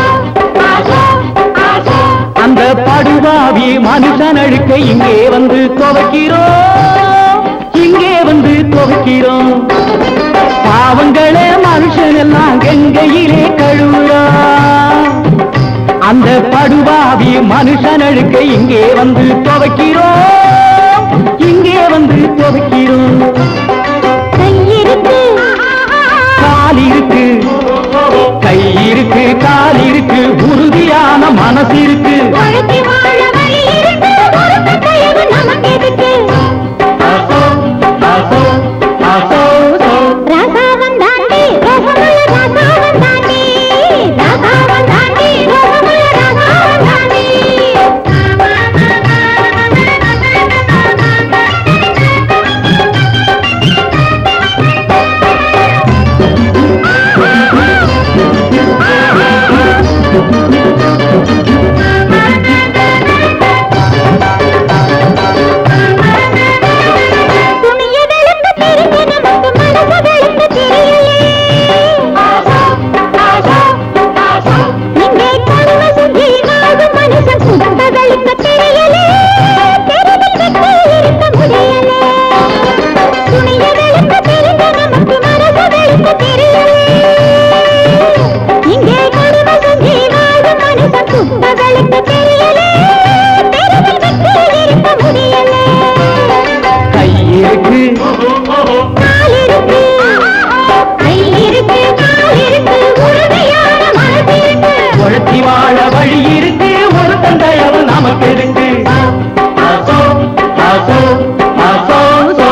அந்த படுவாவி மனுஷன் அழுக்க இங்கே வந்து துவைக்கிறோம் இங்கே வந்து துவைக்கிறோம் பாவங்களே மனுஷன் எல்லாம் கங்கையிலே கழுவுறான் அந்த படுவாவி மனுஷன் அழுக்க இங்கே வந்து துவைக்கிறோம் இங்கே வந்து துவைக்கிறோம் கால் இருக்கு கை இருக்கு கால் இருக்கு உறுதியான மனசு இருக்கு ஆசோ, ஆசோ, ஆசோ, சோ. கை இருக்கு உழைச்சி வாழ வழி இருக்கு ஒரு தந்தையவு நமக்கு இருக்கு ஆசோ, ஆசோ, ஆசோ, சோ.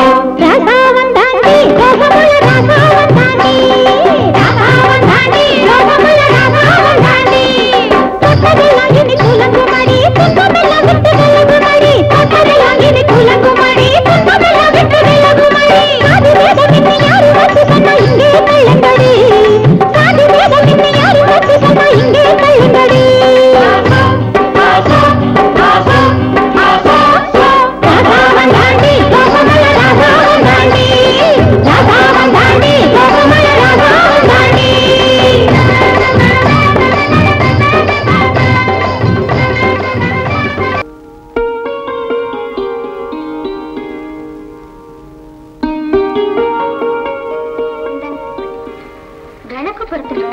விளக்கு பொறுத்துங்க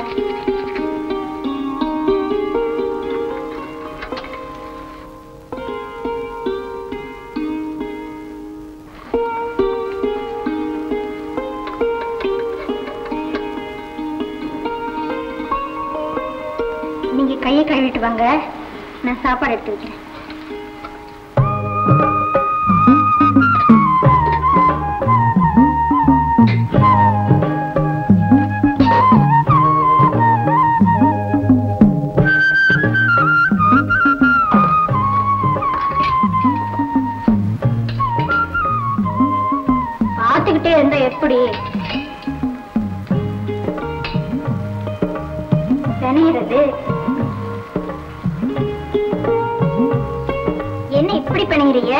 நீங்க கையை கழுவிட்டு வாங்க நான் சாப்பாடு எடுத்து வைக்கிறேன் பார்த்துக்கிட்டே இருந்தா எப்படி பிணையிறது என்ன இப்படி பிணைகிறீங்க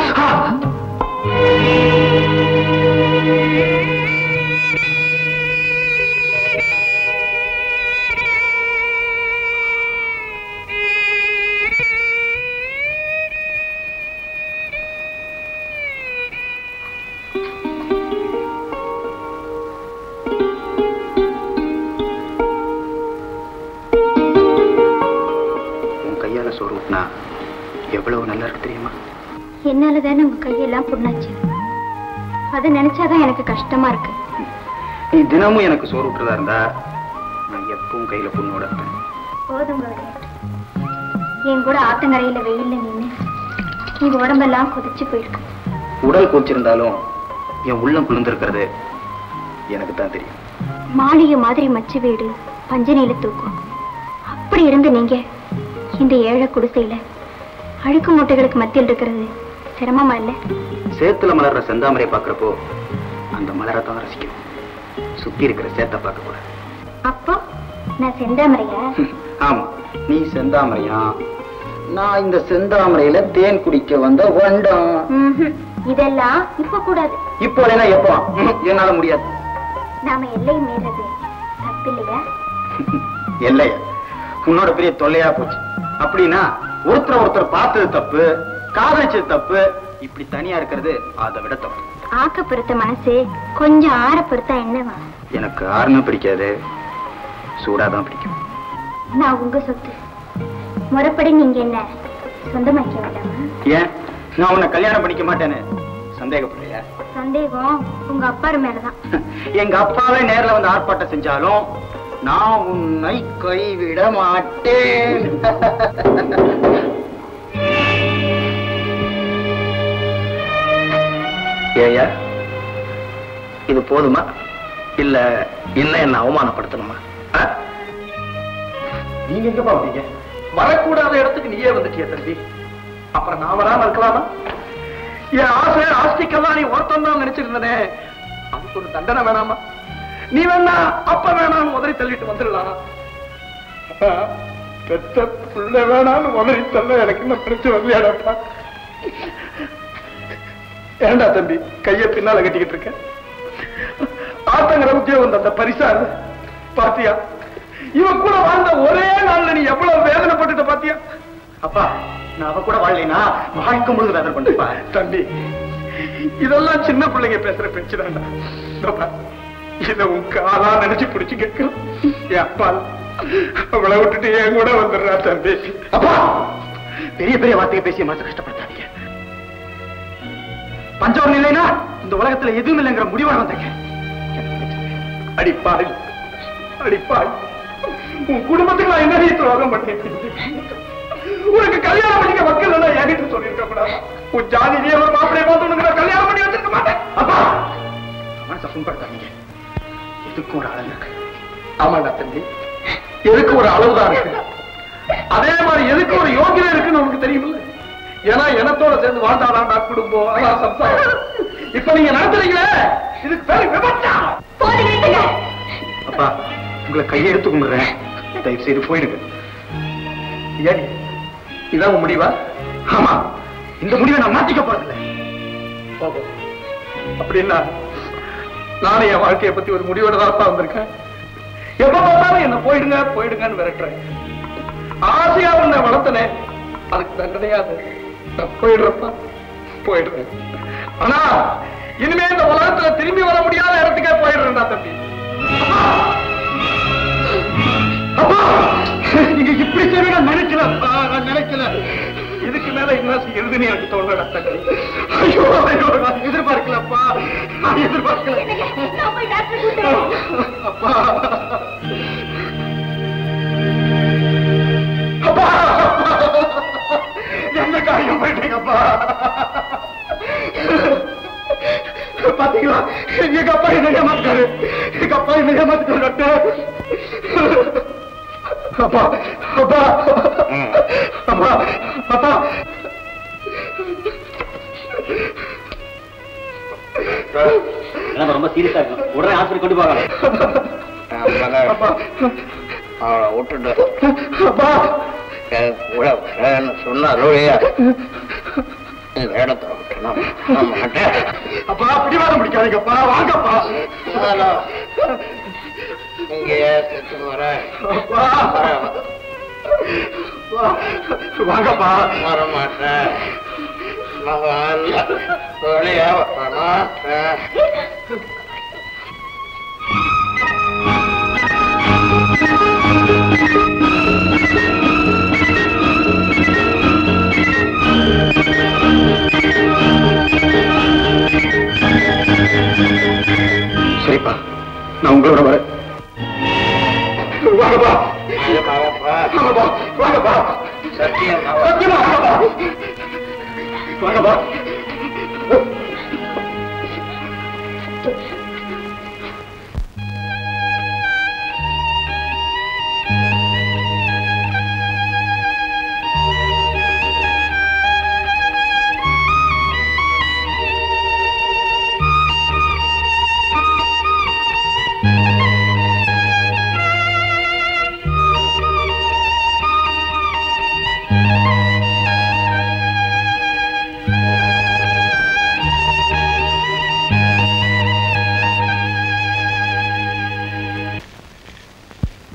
உன் கையால சோறு ஊட்டினா எவ்வளவு நல்லா இருக்கு தெரியுமா என்னால தானே உங்க கையெல்லாம் புண்ணாச்சு அதை நினைச்சாதான் எனக்கு கஷ்டமா இருக்கு நீ தினமும் எனக்கு சோறு ஊட்டுறதா இருந்தா நான் எப்பவும் கையில புண்ணோட இருப்பேன் போதும் விளையாட்டு என் கூட ஆத்தங்கரையில வெயில்ல நின்னு உங்க உடம்பெல்லாம் கொதிச்சு போயிருக்கு உடல் கூச்சிருந்தாலும் என் உள்ளம் குளிர்ந்திருக்கிறது எனக்கு தான் தெரியும் மாளிகை மாதிரி மச்சு வீடு பஞ்சனையில தூக்கும் அப்படி இருந்து நீங்க இந்த ஏழை குடிசையில அழுக்கு மூட்டைகளுக்கு மத்தியில் இருக்கிறது சிரமமா இல்ல சேத்துல மலர்ற செந்தாமரை பார்க்கறப்போ அந்த மலரை தான் ரசிக்கும் சுத்தி இருக்கிற சேத்தை பார்க்க கூடாது அப்போ நான் செந்தாமரையா ஆமா நீ செந்தாமரையா நான் இந்த செந்தாமரையில தேன் குடிக்க வந்த வண்டம் ம்ஹும். இதெல்லாம் இப்ப கூடாது இப்போ இல்லைன்னா எப்போ ம்ஹும், என்னால முடியாது நாம எல்லை மீறது தப்பு இல்லையா இல்லையா உன்னோட பெரிய தொல்லையா போச்சு அப்படின்னா ஒருத்தர் ஒருத்தர் பார்த்தது தப்பு காதலிச்சது தப்பு இப்படி தனியா இருக்கிறது அதை விட தப்பு ஆக்க பொறுத்த மனசு கொஞ்சம் ஆற பொறுத்தா என்னவா எனக்கு ஆறுனா பிடிக்காது சூடாதான் பிடிக்கும் நான் உங்க சொத்து முறைப்படி நீங்க என்ன சொந்தமாக்க வேண்டாமா ஏன் நான் உன்னை கல்யாணம் பண்ணிக்க மாட்டேன்னு சந்தேகப்படுறியா சந்தேகம் உங்க அப்பா மேலதான் எங்க அப்பாவே நேர்ல வந்து ஆர்ப்பாட்டம் செஞ்சாலும் நான் உன்னை கைவிட மாட்டேன் ஏயா இது போதுமா இல்ல இன்னும் என்ன அவமானப்படுத்தணுமா ஆ? நீங்க எங்க பாப்பீங்க வரக்கூடாத இடத்துக்கு நீயே வந்துட்டிய தம்பி அப்புறம் நான் வராம இருக்கலாமா என் ஆசை ஆஸ்திக்கெல்லாம் நீ ஒருத்தம் தான் நினைச்சிருந்தனே அதுக்கு ஒரு தண்டனை வேணாமா நீ வேணா அப்ப வேணாம் உதறி தள்ளிட்டு வந்துடலாம் அப்பா, பெத்த புள்ள வேணாம்னு உதறி தள்ள எனக்கு இன்னும் பிரச்சனை வரலையாடப்பா ஏண்டா தம்பி கைய பின்னால கட்டிக்கிட்டு இருக்க ஆத்தங்கிற உத்தியோகம் அந்த பரிசா இது. பாத்தியா இவன் கூட வாழ்ந்த ஒரே நாள்ல நீ எவ்வளவு வேதனைப்பட்டுட்ட பாத்தியா அப்பா நான் அவ கூட வாழலைனா வாழ்க்கை முழுது வேதனை பண்ணிப்பா தம்பி இதெல்லாம் சின்ன பிள்ளைங்க பேசுற பேச்சுதான்டா இதோ இத உன் காலா நினைச்சு பிடிச்சு கேட்கலாம் என் அப்பா அவளை விட்டுட்டு என் கூட வந்துடுறா தம்பி அப்பா பெரிய பெரிய வார்த்தையை பேசி மனசு கஷ்டப்படுத்தாதீங்க பஞ்சவரம் இல்லைன்னா இந்த உலகத்துல எதுவும் இல்லைங்கிற முடிவோட வந்தேங்க அடிப்பாய் அடிப்பாய் உன் குடும்பத்துக்கு நான் என்ன துரோகம் பண்ணேன் உனக்கு கல்யாணம் பண்ணிக்க மக்கள் எல்லாம் என்கிட்ட சொல்லியிருக்க கூடாது உன் ஜாதியிலே ஒரு மாப்பிளைய பார்த்து உனக்கு நான் கல்யாணம் பண்ணி வச்சிருக்க மாட்டேன் அப்பா மனசை புண்படுத்தாதீங்க எதுக்கும் ஒரு அளவு இருக்கு ஆமாண்டா தம்பி எதுக்கு ஒரு அளவுதான் இருக்கு அதே மாதிரி எதுக்கு ஒரு யோகியம் இருக்குன்னு உனக்கு தெரியுமில்ல ஏன்னா எனத்தோட சேர்ந்து வாழ்ந்தாடாண்டா குடும்பம் அதான் சம்சாரம் இப்ப நீங்க நடத்துறீங்களே இதுக்கு பேரு விபச்சாரம் அப்பா உங்களை கையெடுத்து கும்பிடுறேன் தயவு செய்து போயிடுங்க ஏடி இதான் உன் முடிவா ஆமா இந்த முடிவை நான் மாத்திக்க போறதில்லை போகும் அப்படின்னா நானே என் வாழ்க்கையை பத்தி ஒரு முடிவோட தான் வந்திருக்கேன் எப்ப பார்த்தாலும் என்ன போயிடுங்க போயிடுங்கன்னு விரட்டுறேன் ஆசையா உன்னை வளர்த்தனே அதுக்கு தண்டனையா அது நான் போயிடுறப்பா போயிடுறேன் ஆனா இனிமே இந்த உலகத்துல திரும்பி வர முடியாத இடத்துக்கே போயிடுறேன்டா தம்பி அப்பா நீங்க இப்படி செய்ய நான் நினைக்கல அப்பா, நான் நினைக்கல இதுக்கு மேல என்ன செய்யறதுன்னு எனக்கு தோணல தம்பி ஐயோ ஐயோ நான் எதிர்பார்க்கலப்பா நான் எதிர்பார்க்கல அப்பா அப்பா என்ன காரியம் போயிட்டீங்கப்பா பாத்தீங்களா எங்க அப்பா என்ன ஏமாத்தாரு எங்க அப்பா என்ன ஏமாத்தாரு டாக்டர் அப்பா அப்பா அப்பா அப்பா ரொம்ப சீரியஸா இருக்கும் உடனே ஹாஸ்பிட்டல் கொண்டு போகலாம் அவளை விட்டுட்டு அப்பா சொன்னாரு இடத்த விட்டு நான் நான் மாட்டேன் அப்பா பிடிவாதம் பிடிக்காதீங்கப்பா வாங்கப்பா இங்கேயே செத்து போறேன் அப்பா வாங்கப்பா வர மாட்டேன் நான் வரல. வெளியே வர மாட்டேன் சரிப்பா நான் உங்களோட வரேன் வாங்கப்பா வாங்கப்பா வாங்கப்பா சத்தியம் சத்தியமா வாங்கப்பா வாங்கப்பா ஆ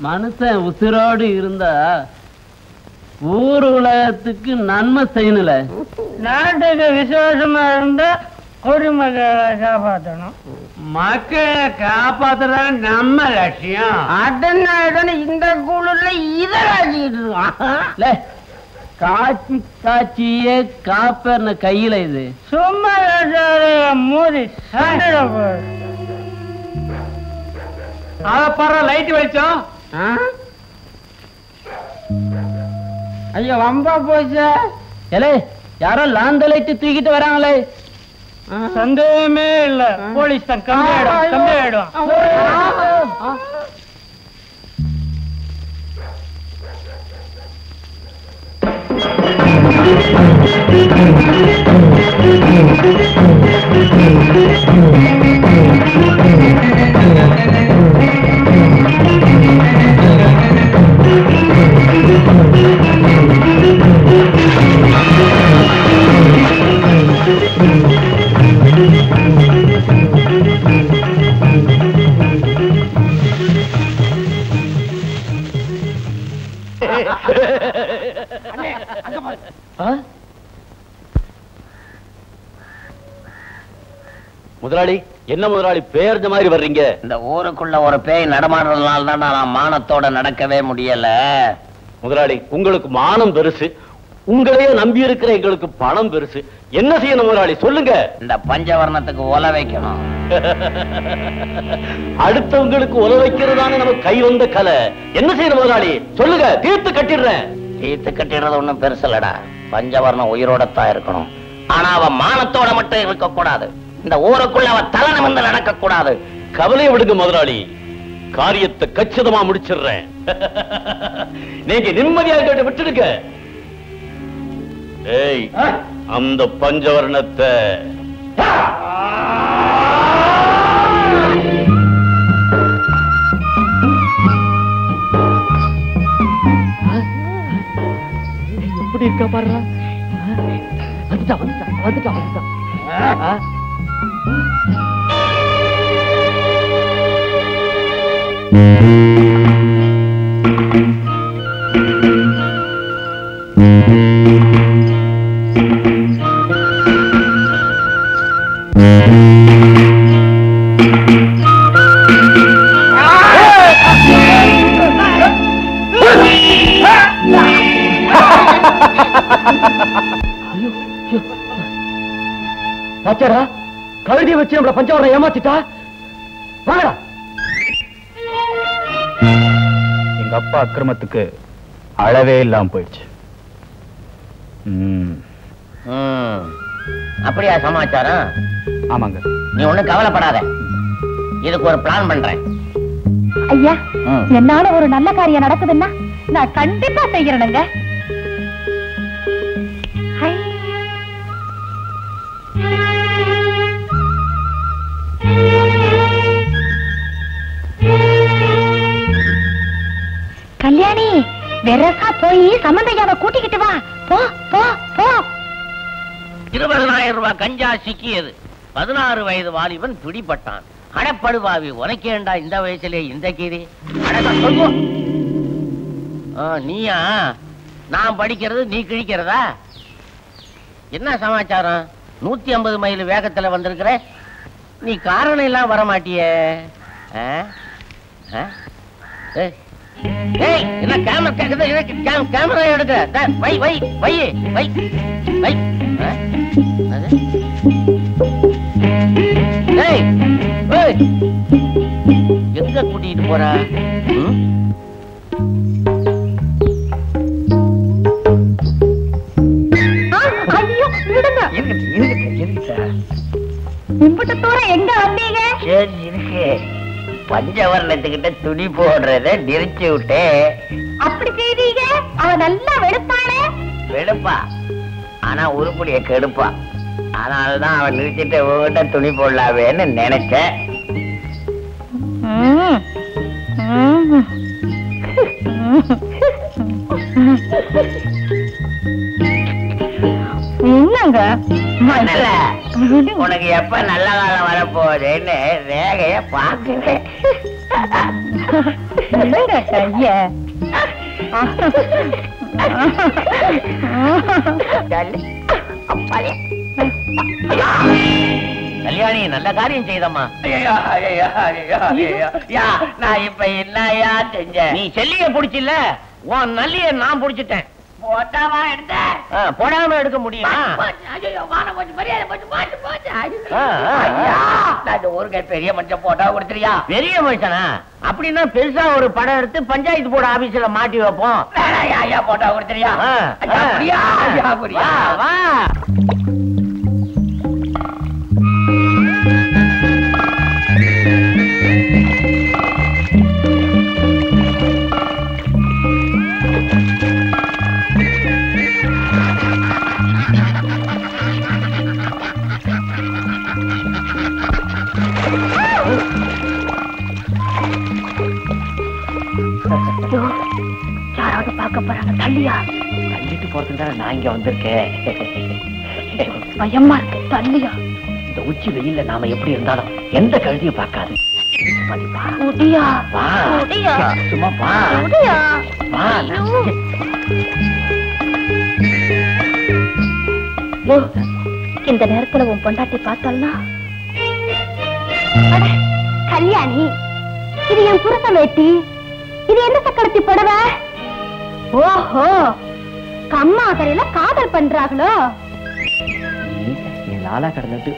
மனுஷன் உசிரோடு இருந்தா ஊர் உலகத்துக்கு நன்மை செய்யணுல நாட்டுக்கு விசுவாசமா இருந்தா குடிமக்களை காப்பாற்றணும் மக்களை காப்பாத்துறதா நம்ம லட்சியம் அதனால இந்த குழுல இதை ராஜிக்கிட்டு இருக்கான் காட்சி காட்சியே காப்பர்ன கையில இது சும்மா மோதி அத பாரு லைட் வெளிச்சம் ஐயோ வம்பா போச்சு ஏலே யாரோ லாந்த லைட் தூக்கிட்டு வராங்களே சந்தேகமே இல்ல போலீஸ் தான் கம்மி ஆயிடும் கம்மி ஆயிடும் முதலாளி என்ன முதலாளி பேர்ந்த மாதிரி வர்றீங்க இந்த ஊருக்குள்ள ஒரு பேய் நடமாடுறதுனால தான் நான் மானத்தோட நடக்கவே முடியல முதலாளி உங்களுக்கு மானம் பெருசு உங்களையே நம்பி இருக்கிற எங்களுக்கு பணம் பெருசு என்ன செய்யணும் முதலாளி சொல்லுங்க இந்த பஞ்சவர்ணத்துக்கு ஒல வைக்கணும் அடுத்தவங்களுக்கு உல வைக்கிறதான நம்ம கை வந்த கலை என்ன செய்யணும் முதலாளி சொல்லுங்க தீர்த்து கட்டிடுறேன் தீர்த்து கட்டிடுறது ஒண்ணும் பெருசல்லடா பஞ்சவர்ணம் உயிரோடத்தான் இருக்கணும் ஆனா அவன் மானத்தோட மட்டும் இருக்க கூடாது இந்த ஊருக்குள்ள அவன் தலை நிமிர்ந்து நடக்க கூடாது கவலையை விடுங்க முதலாளி காரியத்தை கச்சிதமா முடிச்சிடுறேன் நீங்க நிம்மதியாக கேட்டு விட்டுடுங்க ஏய் அந்த பஞ்சவர்ணத்தை எப்படி இருக்கா பாருடா வந்துட்டா வந்துட்டா வந்துட்டா வந்துட்டா ஆ? பாச்சாரா கழுதியை வச்சு நம்மள பஞ்சவரம் ஏமாத்திட்டா வாங்கடா எங்க அப்பா அக்கிரமத்துக்கு அளவே இல்லாம போயிடுச்சு ம், ம். அப்படியா சமாச்சாரம் ஆமாங்க நீ ஒண்ணும் கவலைப்படாத இதுக்கு ஒரு பிளான் பண்றேன் ஐயா என்னால ஒரு நல்ல காரியம் நடக்குதுன்னா நான் கண்டிப்பா செய்யறேனுங்க ஐ. கல்யாணி வெரசா போய் சம்பந்தையாவை கூட்டிக்கிட்டு வா போ போ போ இருபதனாயிரம் ரூபாய் கஞ்சா சிக்கியது பதினாறு வயது வாலிபன் பிடிபட்டான் அடப்படுவாவி உனக்கேண்டா இந்த வயசுல இந்த கீரி அடடா, சொல்லுவோம். ஆ, நீயா நான் படிக்கிறது நீ கிழிக்கிறதா என்ன சமாச்சாரம் நூத்தி ஐம்பது மைல் வேகத்துல வந்திருக்கிற நீ காரணம் எல்லாம் வர மாட்டியே ஆ? ஆ? ஏய், ஏய், என்ன கேமரா கேக்குது எனக்கு கே- கேமரா எடுக்க டேய், வை வை வை வை வை ஆ? அது? ஏய், ஏய், எங்க கூட்டிட்டு போற ம்? ஆ, ஐயோ விடுங்க இம்புட்டு தூரம் எங்க வந்தீங்க சரி இருக்கு பஞ்சவர்ணத்துக்கிட்ட துணி போடுறத நெரிச்சு விட்டு அப்படி செய்தீங்க அவ நல்லா வெளுப்பானே வெளுப்பா ஆனா உருப்படிய கெடுப்பா அதனாலதான் அவன் நிறுத்திட்டு உங்ககிட்ட துணி போடலாவேன்னு நினைச்சேன் ம். ம். என்னங்க மணல, உனக்கு எப்ப நல்ல காலம் வரப்போகுதுன்னு ரேகைய பாக்குறேன் இல்லைங்க கைய கல்யாணி நல்ல காரியம் செய்தம்மா நான் இப்ப என்னையா செஞ்சேன் நீ செல்லிய புடிச்சில்ல உன் நல்லிய நான் புடிச்சிட்டேன் போட்டாவா எடுத்த போடாம எடுக்க முடியுமா ஆ, ஆ, ஆ. ஊருக்கு பெரிய மனுஷன் போட்டா கொடுத்துறியா பெரிய மனுஷனா அப்படின்னா பெருசா ஒரு படம் எடுத்து பஞ்சாயத்து போர்டு ஆபீஸ்ல மாட்டி வைப்போம் ஐயா போட்டா கொடுத்துறியா ஆ, ஐயா, ஆ. அப்படியா? ஐயா, அப்படியா? வா, வா யாராவது பார்க்க போறாங்க தள்ளியா தள்ளிட்டு போறதுக்கு தானே நான் இங்க வந்திருக்கேன் பயமா இருக்கு தள்ளியா இந்த உச்சி வெயில்ல நாம எப்படி இருந்தாலும் எந்த கழுதியும் பார்க்காது பண்ணி வா. முடியா வா முடியா சும்மா வா முடியா வா ஓ, இந்த நேரத்துல உன் பொண்டாட்டி பார்த்தாள்னா அட, கல்யாணி இது என் புருஷ வேட்டி இது என்ன சக்கரத்தி புடவை ஓஹோ கம்மா கரையில காதல் பண்றாங்களோ நீ லாலா கடந்துட்டு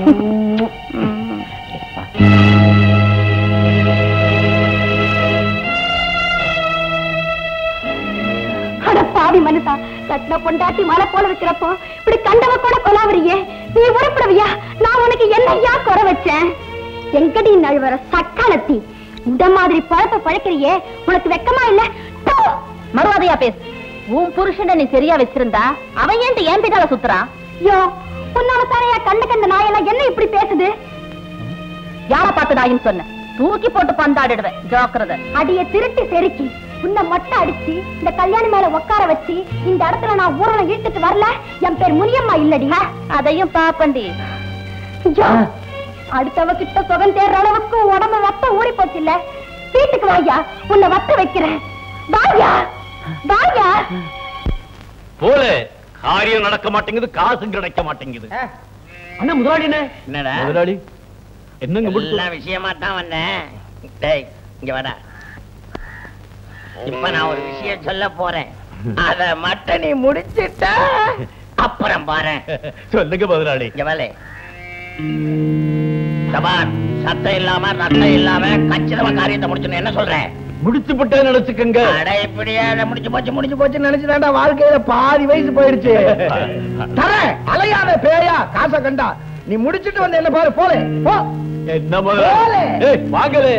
அட பாவி மனுஷா கட்டின பொண்டாட்டி மலை போல இருக்கிறப்போ இப்படி கண்டவ கூட கொலாவறியே நீ உருப்படுவியா நான் உனக்கு என்னையா குறை வச்சேன் எங்கடி நழுவற சக்காலத்தி இந்த மாதிரி பழப்ப பழக்கிறியே உனக்கு வெக்கமா இல்ல டோ! மறுவாதையா பேசு உன் புருஷனை நீ சரியா வச்சிருந்தா அவன் ஏன் என் பின்னால சுத்துறான் யோ உன்னால தானையா கண்ட கண்ட நாயெல்லாம் என்ன இப்படி பேசுது யார பார்த்து நாயின்னு சொன்ன தூக்கி போட்டு பந்தாடிடுவேன் ஜாக்கிரதை அடிய திருட்டி செருக்கி உன்னை மொட்டை அடிச்சு இந்த கல்யாணி மேல உட்கார வச்சு இந்த இடத்துல நான் ஊரலை இழுத்துட்டு வரல என் பேர் முனியம்மா இல்லடி அதையும் பாப்பண்டி ஐயோ, அடுத்தவ கிட்ட சுகம் தேடுற அளவுக்கு உடம்பு வத்த ஊறி போச்சு இல்ல வீட்டுக்கு வாயா உன்னை வத்த வைக்கிறேன் வாயா வாயா போல காரியம் நடக்க மாட்டேங்குது காசும் கிடைக்க மாட்டேங்குது அண்ணா முதலாளி என்ன என்னடா முதலாளி என்னங்க முடிச்சு எல்லா விஷயமா தான் வந்தேன் டேய் இங்க வாடா இப்ப நான் ஒரு விஷயம் சொல்ல போறேன் அத மட்டும் நீ முடிச்சிட்ட அப்புறம் பாரு சொல்லுங்க முதலாளி இங்க வேலை சபார் சத்தம் இல்லாம ரத்தம் இல்லாம கச்சிதமா காரியத்தை முடிச்சுன்னு என்ன சொல்றேன் முடிச்சு விட்டேன்னு நினைச்சுக்கங்க அட இப்படியே அதை முடிச்சு போச்சு முடிச்சு போச்சு நினைச்சுதான்டா வாழ்க்கையில பாதி வயசு போயிடுச்சு தரேன் அலையாத பேயா காசை கண்டா நீ முடிச்சிட்டு வந்து என்ன பாரு போலே போ என்ன முதலாளி போலே. ஏய் வாங்கலே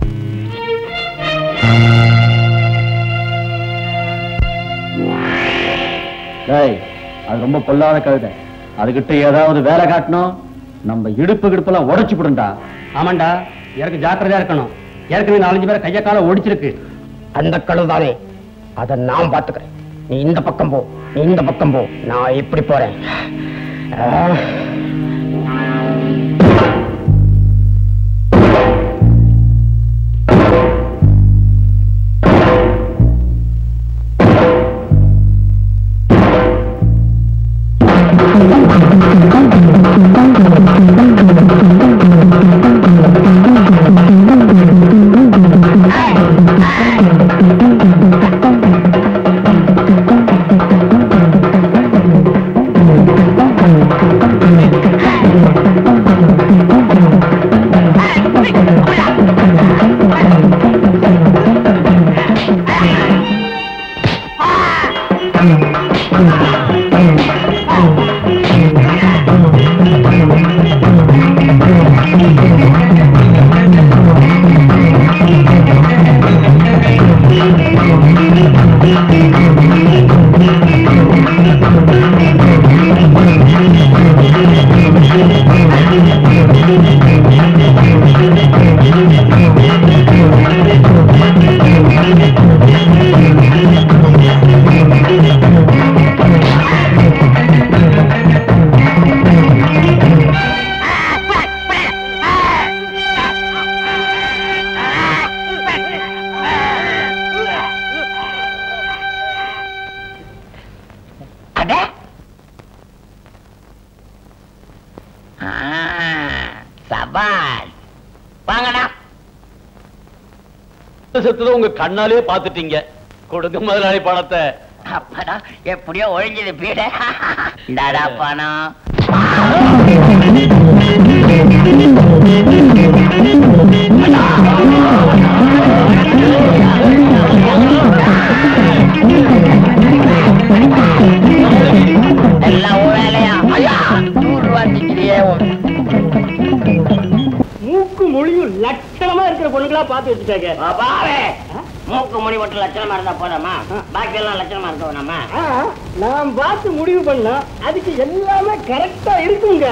டேய் அது ரொம்ப பொல்லாத கழுதை அதுகிட்ட ஏதாவது வேலை காட்டணும் நம்ம இடுப்பு கிடுப்பெல்லாம் உடைச்சு விடுண்டா ஆமாண்டா எனக்கு ஜாக்கிரதையா இருக்கணும் ஏற்கனவே நாலஞ்சு பேரை கைய கால ஒடிச்சிருக்கு அந்த கழுதானே அத நான் பாத்துக்கிறேன் நீ இந்த பக்கம் போ நீ இந்த பக்கம் போ நான் இப்படி போறேன் ஆ. ஆ சபாஷ் வாங்கண்ணா செத்துதான் உங்க கண்ணாலே பாத்துட்டீங்க கொடுங்க முதலாளி பணத்தை அப்படா எப்படியோ ஒழிஞ்சது பீட இந்தாடா பணம் எல்லாம் உன் வேலையா ஐயா நூறு ரூபா திக்கிறியே மூக்கு மொழியும் லட்சணமா இருக்கிற பொண்ணுங்களா பார்த்து வச்சுட்டாங்க பாவே மூக்கு முடி மட்டும் லட்சணமா இருந்தா போதாமா பாக்கி எல்லாம் லட்சணமா இருக்க வேணாமா நான் பார்த்து முடிவு பண்ணா அதுக்கு எல்லாமே கரெக்டா இருக்குங்க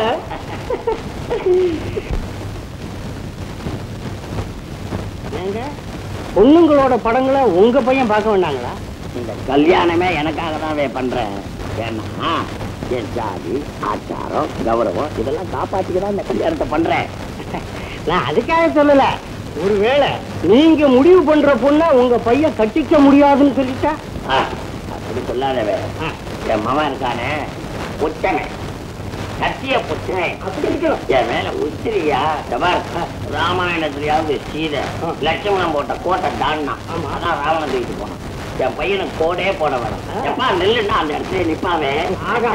ஏங்க, பொண்ணுங்களோட படங்களை உங்க பையன் பார்க்க வேண்டாங்களா இந்த கல்யாணமே எனக்காக தான் பண்றேன் ஏன்னா என் ஜாதி ஆச்சாரம் கௌரவம் இதெல்லாம் காப்பாத்திக்க தான் இந்த கல்யாணத்தை பண்றேன் நான் அதுக்காக சொல்லல ஒருவேளை நீங்க முடிவு பண்ற பொண்ண உங்க பையன் கட்டிக்க முடியாதுன்னு சொல்லிட்டா ஆ, அப்படி சொல்லாதவே என் மகன் இருக்கானே புத்தனை சத்திய புத்தனை அப்படி இருக்கணும் என் மேல உத்திரியா ஜபார் ராமாயணத்துலயாவது சீதை லட்சுமணன் போட்ட கோட்டை தாண்டா அதான் ராவணன் தூக்கிட்டு போனான் என் பையனுக்கு கோடே போட வேணும் எப்பா நெல்லுன்னா அந்த இடத்துல நிப்பாவே ஆகா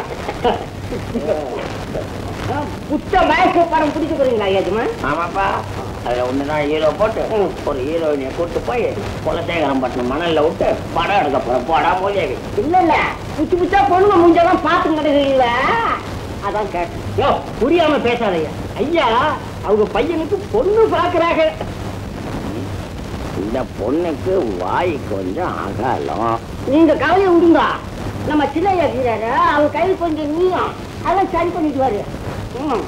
புத்த மயக்க படம் பிடிக்க போறீங்களா ஏஜமா ஆமாப்பா அதுல ஒண்ணுதான் ஹீரோ போட்டு ஒரு ஹீரோயினிய கூட்டு போய் குலசேகரம் பட்டினம் மணல்ல விட்டு படம் எடுக்க போறேன் போடா மொழியாவி இல்ல இல்ல புச்சு புச்சா பொண்ணுங்க முஞ்செல்லாம் பார்த்து கிடைக்கல அதான் கேட்டேன் யோ புரியாம பேசாதய்யா ஐயா அவங்க பையனுக்கு பொண்ணு பாக்குறாங்க இந்த பொண்ணுக்கு வாய் கொஞ்சம் அகலம் நீங்க கவலையை விடுங்க நம்ம சின்னையா இருக்கிறாரு அவர் கையில் கொஞ்சம் நீயும் அதெல்லாம் சரி பண்ணிட்டு வாரு ம்.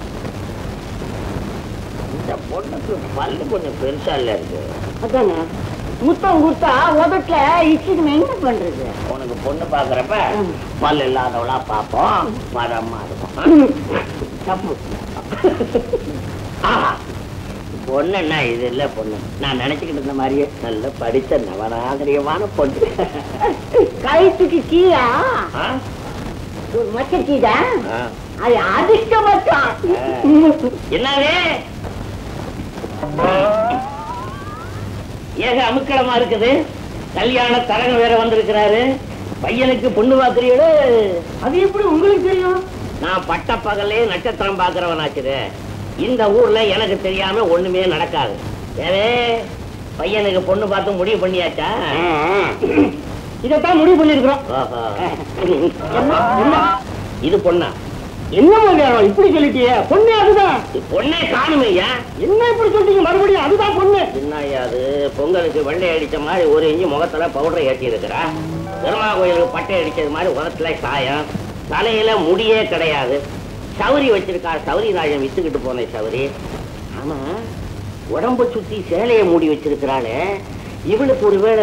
இந்த பொண்ணுக்கு பல்லு கொஞ்சம் பெருசா இல்ல இருக்கு அதானே முத்தம் கொடுத்தா உதட்டுல இச்சுக்கு என்ன பண்றது உனக்கு பொண்ணு பாக்குறப்ப பல்லு இல்லாதவளா பாப்போம் பதமா இருக்கும் தப்பு ஆஹா பொண்ணுன்னா இது இல்ல பொண்ணு நான் நினைச்சுக்கிட்டு இருந்த மாதிரியே நல்ல படித்த நவநாகரிகமான பொண்ணு கழுத்துக்கு கீழா ஆ? ஒரு மச்ச கீழா ஆ. அது அதிர்ஷ்டமத்தான் என்னவே ஏக அமுக்களமா இருக்குது கல்யாண தரங்க வேற வந்திருக்கிறாரு பையனுக்கு பொண்ணு பாக்குறீங்களு அது எப்படி உங்களுக்கு தெரியும் நான் பட்ட பகலே நட்சத்திரம் பாக்குறவனாச்சுது இந்த ஊர்ல எனக்கு தெரியாம ஒண்ணுமே நடக்காது ஏவே பையனுக்கு பொண்ணு பார்த்து முடிவு பண்ணியாச்சா இதைத்தான் முடிவு பண்ணிருக்கிறோம் ஓஹோ. இது பொண்ணா என்ன மதியானம் இப்படி சொல்லிட்டியே பொண்ணு அதுதான் பொண்ணே காணுமையா என்ன இப்படி சொல்லிட்டீங்க மறுபடியும் அதுதான் பொண்ணு என்னய்யா அது பொங்கலுக்கு வெள்ளை அடிச்ச மாதிரி ஒரு இஞ்சி முகத்துல பவுடரை ஏற்றி இருக்கிறா பெருமா கோயிலுக்கு பட்டை அடிச்சது மாதிரி உதத்துல சாயம் தலையில முடியே கிடையாது சௌரி வச்சிருக்கா சௌரி ராஜன் வித்துக்கிட்டு போன சௌரி ஆமா உடம்ப சுத்தி சேலையை மூடி வச்சிருக்கிறாளே இவளுக்கு ஒரு வேளை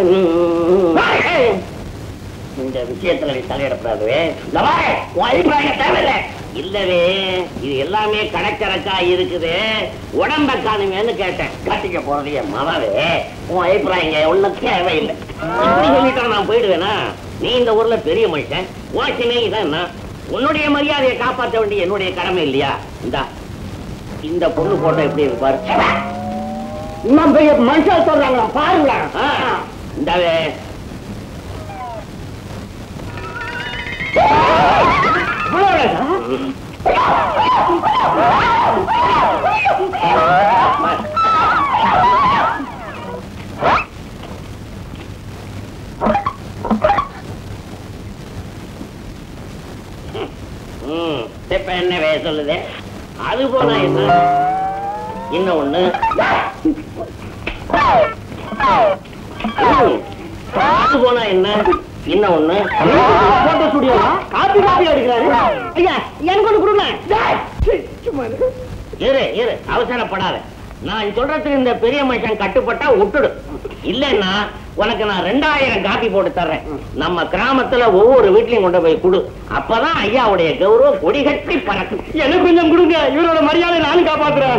இந்த விஷயத்துல நீ தலையிடப்படாதவே இந்த பாரு, உன் அபிப்பிராயம் தேவையில்லை இல்லவே இது எல்லாமே கணக்கணக்கா இருக்குது உடம்ப காணுமேன்னு கேட்டேன் கட்டிக்க போறது என் மகவே உன் அபிப்பிராயம் இங்க ஒண்ணும் தேவையில்லை இப்படி சொல்லிட்டா நான் போயிடுவேனா நீ இந்த ஊர்ல பெரிய மனுஷன் உனக்குமே இதான் என்ன? உன்னுடைய மரியாதையை காப்பாற்ற வேண்டிய என்னுடைய கடமை இல்லையா இந்தா இந்த பொண்ணு போட்டோ எப்படி இருப்பாரு இன்னும் பெரிய மனுஷன் சொல்றாங்களா பாருங்களேன் இந்தாவே ம், இப்ப என்னவே சொல்லுது அது போனா என்ன இன்னும் ஒண்ணு ம், அது போனா என்ன இன்னும் ஒண்ணு போட்டோ ஸ்டுடியோ காப்பி காப்பி எடுக்கிறாரு ஐயா எனக்கு ஒண்ணு கொடுங்க இரு இரு அவசரப்படாத நான் சொல்றதுக்கு இந்த பெரிய மனுஷன் கட்டுப்பட்டா விட்டுடு இல்லைன்னா உனக்கு நான் ரெண்டாயிரம் காப்பி போட்டு தர்றேன் நம்ம கிராமத்துல ஒவ்வொரு வீட்லயும் கொண்டு போய் கொடு அப்பதான் ஐயாவுடைய கௌரவம் கொடி கட்டி பறக்கும் எனக்கு கொஞ்சம் கொடுங்க இவரோட மரியாதை நானும் காப்பாத்துறேன்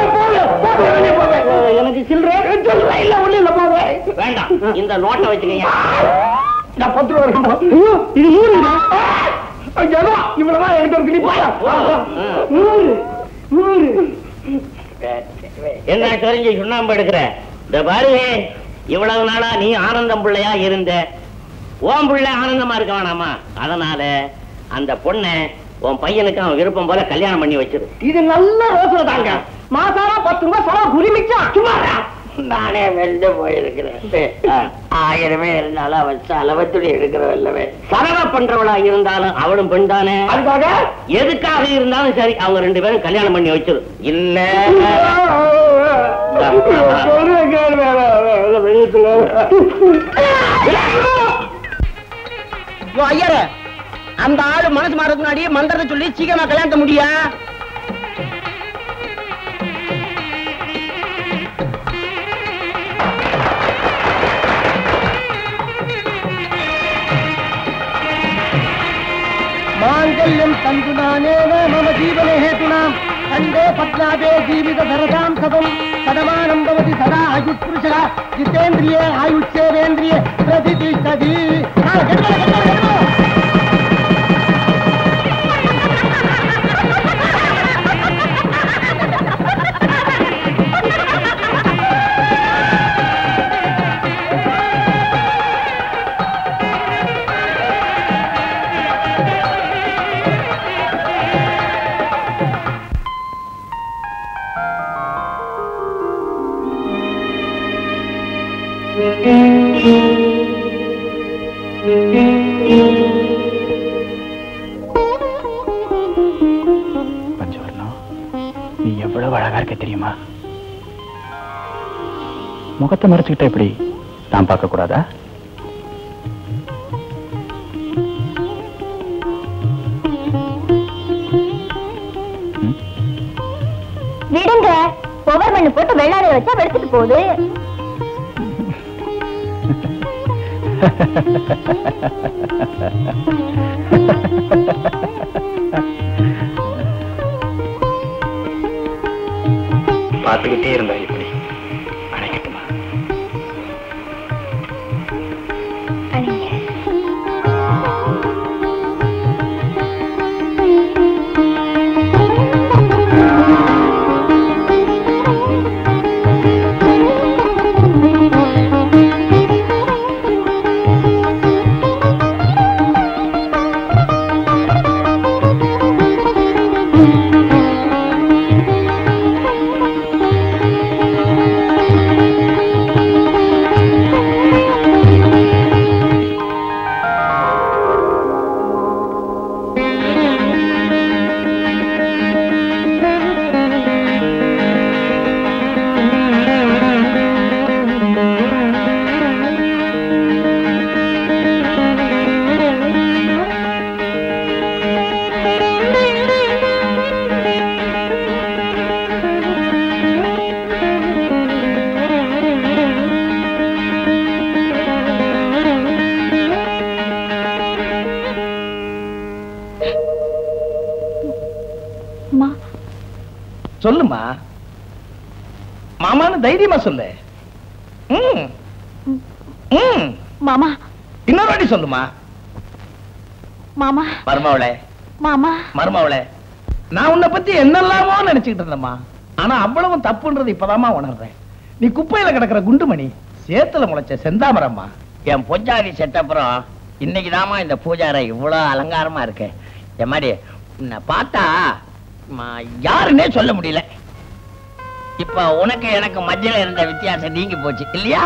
எனக்கு சில்லற இல்ல ஒண்ணு இல்ல போங்க வேண்டாம் இந்த நோட்டை வச்சுக்கங்க நான் பத்து ரூபா இருக்குமா ஐயோ, இது நூறு இவ்வளவுதான் என்கிட்ட இருக்கு நீ போயா. நூறு நூறு என்ன தெரிஞ்சு சுண்ணாம்பு எடுக்கிற இந்த பாருங்க இவ்வளவு நாளா நீ ஆனந்தம் பிள்ளையா இருந்த உன் பிள்ளை ஆனந்தமா இருக்க வேணாமா அதனால அந்த பொண்ணை உன் பையனுக்கு அவன் விருப்பம் போல கல்யாணம் பண்ணி வச்சிரு இது நல்ல யோசனை தாங்க மாசாரா பத்து ரூபாய் செலவு குறிமிச்சான் சும்மா நானே வெளில போயிருக்கிறேன் ஆயிரமே இருந்தாலும் அவன் செலவத்துடி எடுக்கிறவல்லவே சரவ பண்றவளா இருந்தாலும் அவளும் பெண் தானே அதுக்காக எதுக்காக இருந்தாலும் சரி அவங்க ரெண்டு பேரும் கல்யாணம் பண்ணி வச்சிரு இல்ல யோ ஐயரே அந்த ஆளு மனசு மாறதுக்கு முன்னாடி மந்திரத்தை சொல்லி சீக்கிரமா கல்யாணத்தை முடியா மாங்கல்யம் தந்துனானேன மம ஜீவனே ஹேதுனாம் கண்டே பத்னாதே ஜீவித தரதாம் சதம் சதமானம் பவதி சதா ஆயுட்புருஷா ஜிதேந்திரியே ஆயுட்சேவேந்திரியே பிரதிதிஷ்டதி ஆ, கெட்டுக்கோ, கெட்டுக்கோ, கெட்டுக்கோ. பஞ்சவர்ணம் நீ எவ்வளவு அழகா இருக்க தெரியுமா முகத்தை மறைச்சுக்கிட்ட எப்படி நான் பார்க்க கூடாதா விடுங்க பவர் மண்ணு போட்டு வெள்ளாரை வச்சா வெளுத்துட்டு போகுது பார்த்துக்கிட்டே இருந்தா எப்படி அணைக்கட்டுமா சொல்லுமா மாமான்னு தைரியமா சொல்லு ம். ம். மாமா இன்னொரு வாட்டி சொல்லுமா மாமா மருமவளே மாமா மருமவளே நான் உன்னை பத்தி என்னெல்லாமோ நினைச்சுக்கிட்டு இருந்தேம்மா ஆனா அவ்வளவும் தப்புன்றது இப்பதாம்மா உணர்றேன் நீ குப்பையில கிடக்குற குண்டுமணி சேத்துல முளைச்ச செந்தாமரம்மா என் பொஞ்சாதி செட்டப்புறம் இன்னைக்குதாம்மா இந்த பூஜாரை இவ்வளவு அலங்காரமா இருக்கு என் மாதிரி உன்னை பார்த்தா ம- யாருன்னே சொல்ல முடியல இப்ப உனக்கு எனக்கு மத்தியில இருந்த வித்தியாசம் நீங்கி போச்சு இல்லையா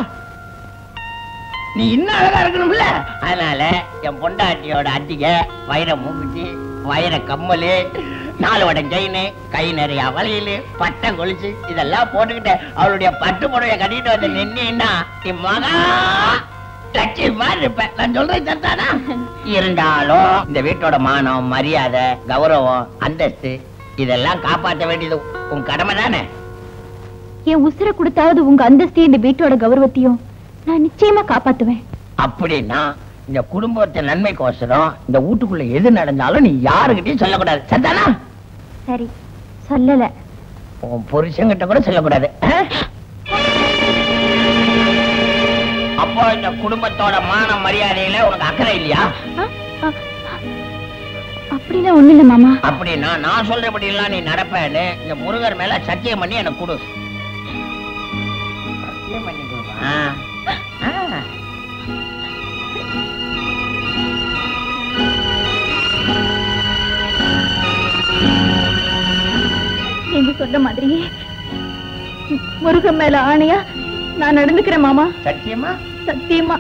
நீ இன்னும் அழகா இருக்கணும்ல அதனால என் பொண்டாட்டியோட அட்டிகை வைர மூக்குத்தி வைர கம்மல் நாலு வடை செயின் கை நிறைய வளையல் பட்டம் கொலுசு இதெல்லாம் போட்டுக்கிட்டு அவளுடைய பட்டு புடவைய கட்டிட்டு வந்து நின்னா நீ மகா லட்சியமா இருப்ப நான் சொல்றேன் தத்தானா இருந்தாலும் இந்த வீட்டோட மானம் மரியாதை கௌரவம் அந்தஸ்து இதெல்லாம் காப்பாற்ற வேண்டியது உன் கடமை தானே என் உசுரை கொடுத்தாவது உங்க அந்தஸ்தையும் இந்த வீட்டோட கௌரவத்தையும் நான் நிச்சயமா காப்பாத்துவேன் அப்படின்னா இந்த குடும்பத்தை நன்மைக்கோசரம் இந்த வீட்டுக்குள்ள எது நடந்தாலும் நீ யாருகிட்டயும் சொல்லக்கூடாது சத்தானா சரி சொல்லல உன் புருஷன்கிட்ட கூட சொல்லக்கூடாது ஆ? அப்போ இந்த குடும்பத்தோட மான மரியாதையில உனக்கு அக்கறை இல்லையா அப்படிலாம் ஒண்ணு இல்ல மாமா அப்படின்னா நான் சொல்றபடி எல்லாம் நீ நடப்பேன்னு இந்த முருகர் மேல சத்தியம் பண்ணி எனக்கு கொடு சத்தியம் பண்ணி கொடுமா ஆ. நீங்க சொன்ன மாதிரியே முருகன் மேல ஆணையா நான் நடந்துக்கிறேன் மாமா சத்தியமா சத்தியமா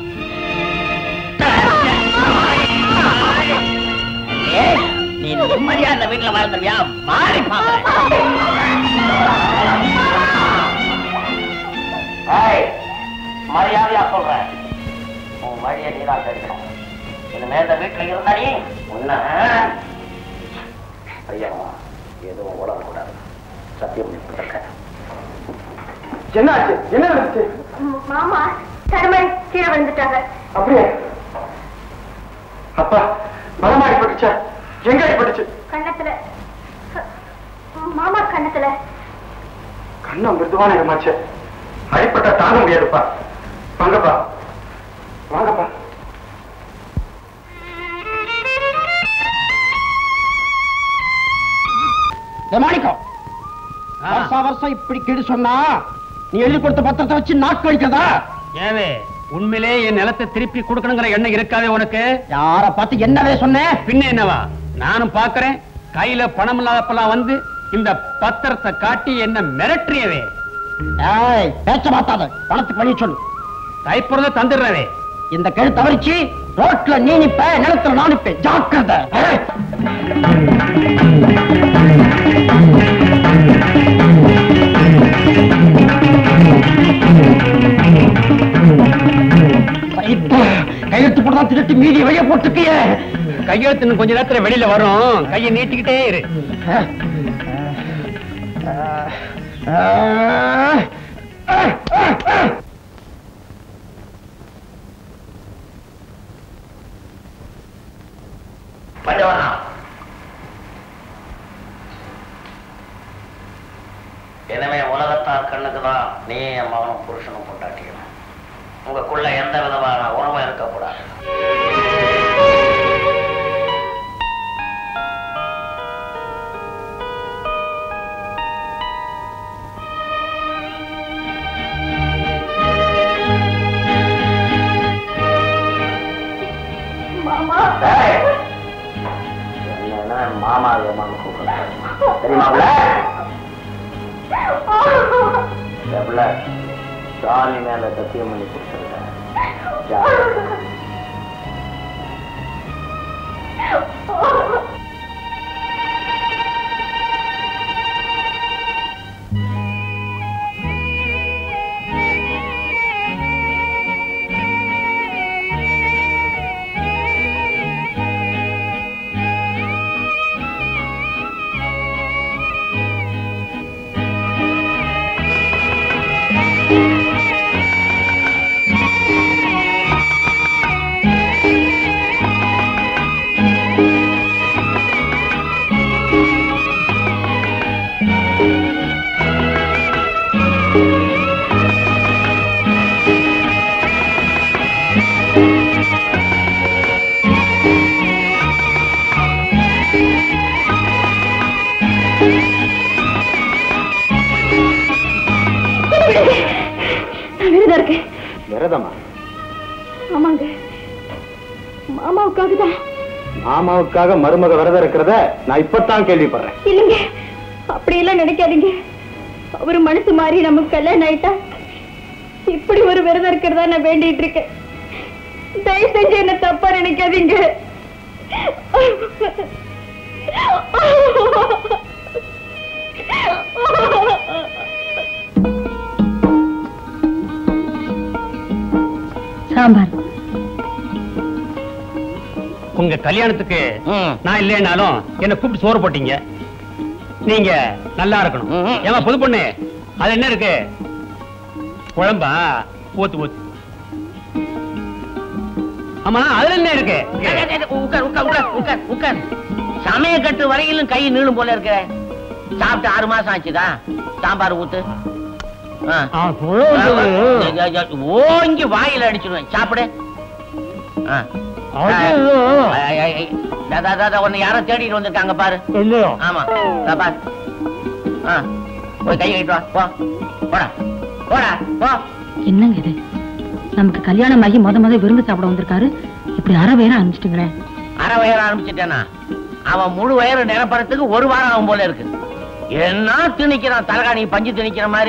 ஏய், நீ நிம்மதியா இந்த வீட்டுல வாழ்ந்துருவியா மாறி மரியாதையா சொல்றேன் உன் வழியை நீதான் தெரியும் இனிமே இந்த வீட்டுல இருந்தா நீ உன்ன ஐயா எதுவும் உடக்கூடாது சத்தியம் பண்ணிட்டு என்ன ஆச்சு என்ன நடந்துச்சு மாமா தருமன் கீழே விழுந்துட்டாங்க அப்படியே அப்பா பலமா அடிபட்டுச்சா எங்க அடிபட்டுச்சு கண்ணத்துல மாமா கண்ணத்துல கண்ணம் மிருதுவான இடமாச்சு அடிப்பட்டா தாங்க முடியாதுப்பா வாங்கப்பா வாங்கப்பா மாணிக்கம் வருஷா வருஷம் இப்படி கெடு சொன்னா நீ எழுதி கொடுத்த பத்திரத்தை வச்சு நாட்கு அடிக்கிறதா ஏவே உண்மையிலே என் நிலத்தை திருப்பி கொடுக்கணுங்கிற எண்ணம் இருக்காதே உனக்கு யார பார்த்து என்னவே சொன்னேன் பின்ன என்னவா நானும் பாக்குறேன் கையில பணம் இல்லாதப்பெல்லாம் வந்து இந்த பத்திரத்தை காட்டி என்ன மிரட்டுறியவே ஏய் பேச்ச மாத்தாத பணத்துக்கு வழி சொல்லு தைப்புறத தந்துடுறவே இந்த கெழு தவறிச்சு ரோட்ல நீ நிப்ப நிலத்துல நான் நிப்பேன் ஜாக்கிரதை ஏய். இப்ப கையெழுத்து போட்டு தான் திருட்டு மீதி வெளிய போட்டுக்கியே கையெழுத்து இன்னும் கொஞ்ச நேரத்துல வெளியில வரும் கையை நீட்டிக்கிட்டே இரு பஞ்சவனா எனவே உலகத்தார் கண்ணுக்கு தான் நீ என் மகனும் புருஷனும் பொண்டாட்டியும் உங்களுக்குள்ள எந்த விதமான உறவும் இருக்கக்கூடாது மாமா டேய், என்னன்னா மாமா ஏமான்னு கூப்பிடுறேன் தெரியுமாப்ல எவ்வள சாமி மேல சத்தியம் பண்ணி கொடுத்துருக்கேன் ஜாக்கிரதை. நான் விரதம் இருக்கேன் விரதமா ஆமாங்க மாமாவுக்காக தான் மாமாவுக்காக மருமக விரதம் இருக்கிறத நான் இப்பதான் கேள்விப்படுறேன் இல்லைங்க அப்படியெல்லாம் நினைக்காதீங்க அவரு மனசு மாறி நமக்கு கல்யாணம் ஆயிட்டா இப்படி ஒரு விரதம் இருக்கிறதா நான் வேண்டிட்டு இருக்கேன் தயவு செஞ்சு என்ன தப்பா நினைக்காதீங்க சாம்பார் உங்க கல்யாணத்துக்கு நான் இல்லைனாலும் என்ன கூப்பிட்டு சோறு போட்டீங்க நீங்க நல்லா இருக்கணும் ஏமா புது பொண்ணு அது என்ன இருக்கு குழம்பா ஊத்து ஊத்து ஆமா அதுல என்ன இருக்கு உட்கார் உட்கார் உட்கார் உட்கார் உட்கார் சமய கட்டு வரையிலும் கை நீளும் போல இருக்க சாப்பிட்டு ஆறு மாசம் ஆச்சுதா சாம்பார் ஊத்து ஆ. ஓங்கி வாயில அடிச்சிருவேன் சாப்பிடு ஆ. உன்னை யாரோ தேடிட்டு வந்திருக்காங்க பாரு இல்லையோ ஆமா இதா பாரு ஆ, போய் கை கழிட்டு வா போ போடா போடா போ என்னங்க இது நமக்கு கல்யாணம் ஆகி முத முத விருந்து சாப்பிட வந்திருக்காரு இப்படி அரை வேற அனுப்பிச்சிட்டுங்களேன் அரை வயறு ஆரம்பிச்சிட்டேனா அவன் முழு வயறு நிரப்புறதுக்கு ஒரு வாரம் ஆகும் போல இருக்கு என்ன திணிக்கிறான் தலகாணி பஞ்சு திணிக்கிற மாதிரி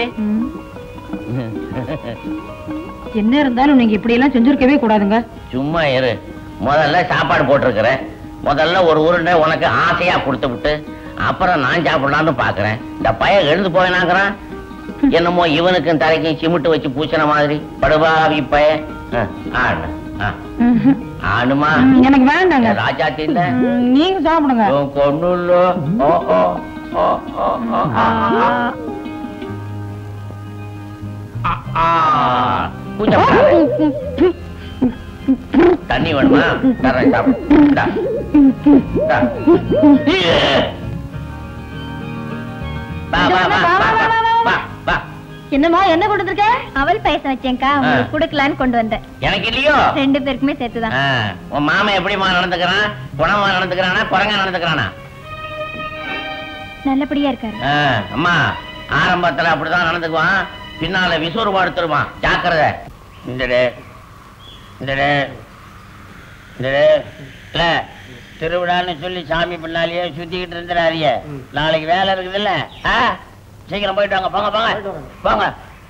என்ன இருந்தாலும் நீங்க இப்படி எல்லாம் செஞ்சிருக்கவே கூடாதுங்க சும்மா இரு முதல்ல சாப்பாடு போட்டிருக்கிறேன் முதல்ல ஒரு உருண்டை உனக்கு ஆசையா கொடுத்து விட்டு அப்புறம் நான் சாப்பிடலாம்னு பாக்குறேன் இந்த பையன் எழுந்து போயினாங்கிறான் என்னமோ இவனுக்கும் தலைக்கும் சிமிட்டு வச்சு பூசின மாதிரி படுபாவி பையன் ஆ, ஆடு ஆ, ஆடுமா எனக்கு வேண்டாங்க ராஜா தின்ன ம், நீங்க சாப்பிடுங்க கொண்டு ஓ ஓ ஓ ஓ ஓ ஆ, ஆ. ஆ, ஆ. பூஜை பண்ணாத. தண்ணி வேணுமா தரேன் சாப்பிடு இந்தா. இந்தா. வா, வா, வா, வா, வா, வா, வா. என்னம்மா என்ன கொண்டு வந்திருக்க அவள் பாயசம் வச்சேன்க்கா உங்களுக்கு கொடுக்கலான்னு கொண்டு வந்தேன் எனக்கு இல்லையோ ரெண்டு பேருக்குமே சேர்த்துதான் ஆ, உன் மாமன் எப்படிமா நடந்துக்கிறான் குணமா நடந்துக்கிறானா குரங்கா நடந்துக்கிறானா நல்லபடியா இருக்காரு ஆ, அம்மா ஆரம்பத்துல அப்படிதான் நடந்துக்குவான் பின்னால விசூறு படுத்துருவான் ஜாக்கிரதை இந்தடே இந்தடே இந்தடே இல்ல திருவிழான்னு சொல்லி சாமி பின்னாலேயே சுத்திக்கிட்டு இருந்துடாதீங்க நாளைக்கு வேலை இருக்குதுல்ல ஆ சீக்கிரம் போயிட்டு வாங்க போங்க போங்க போங்க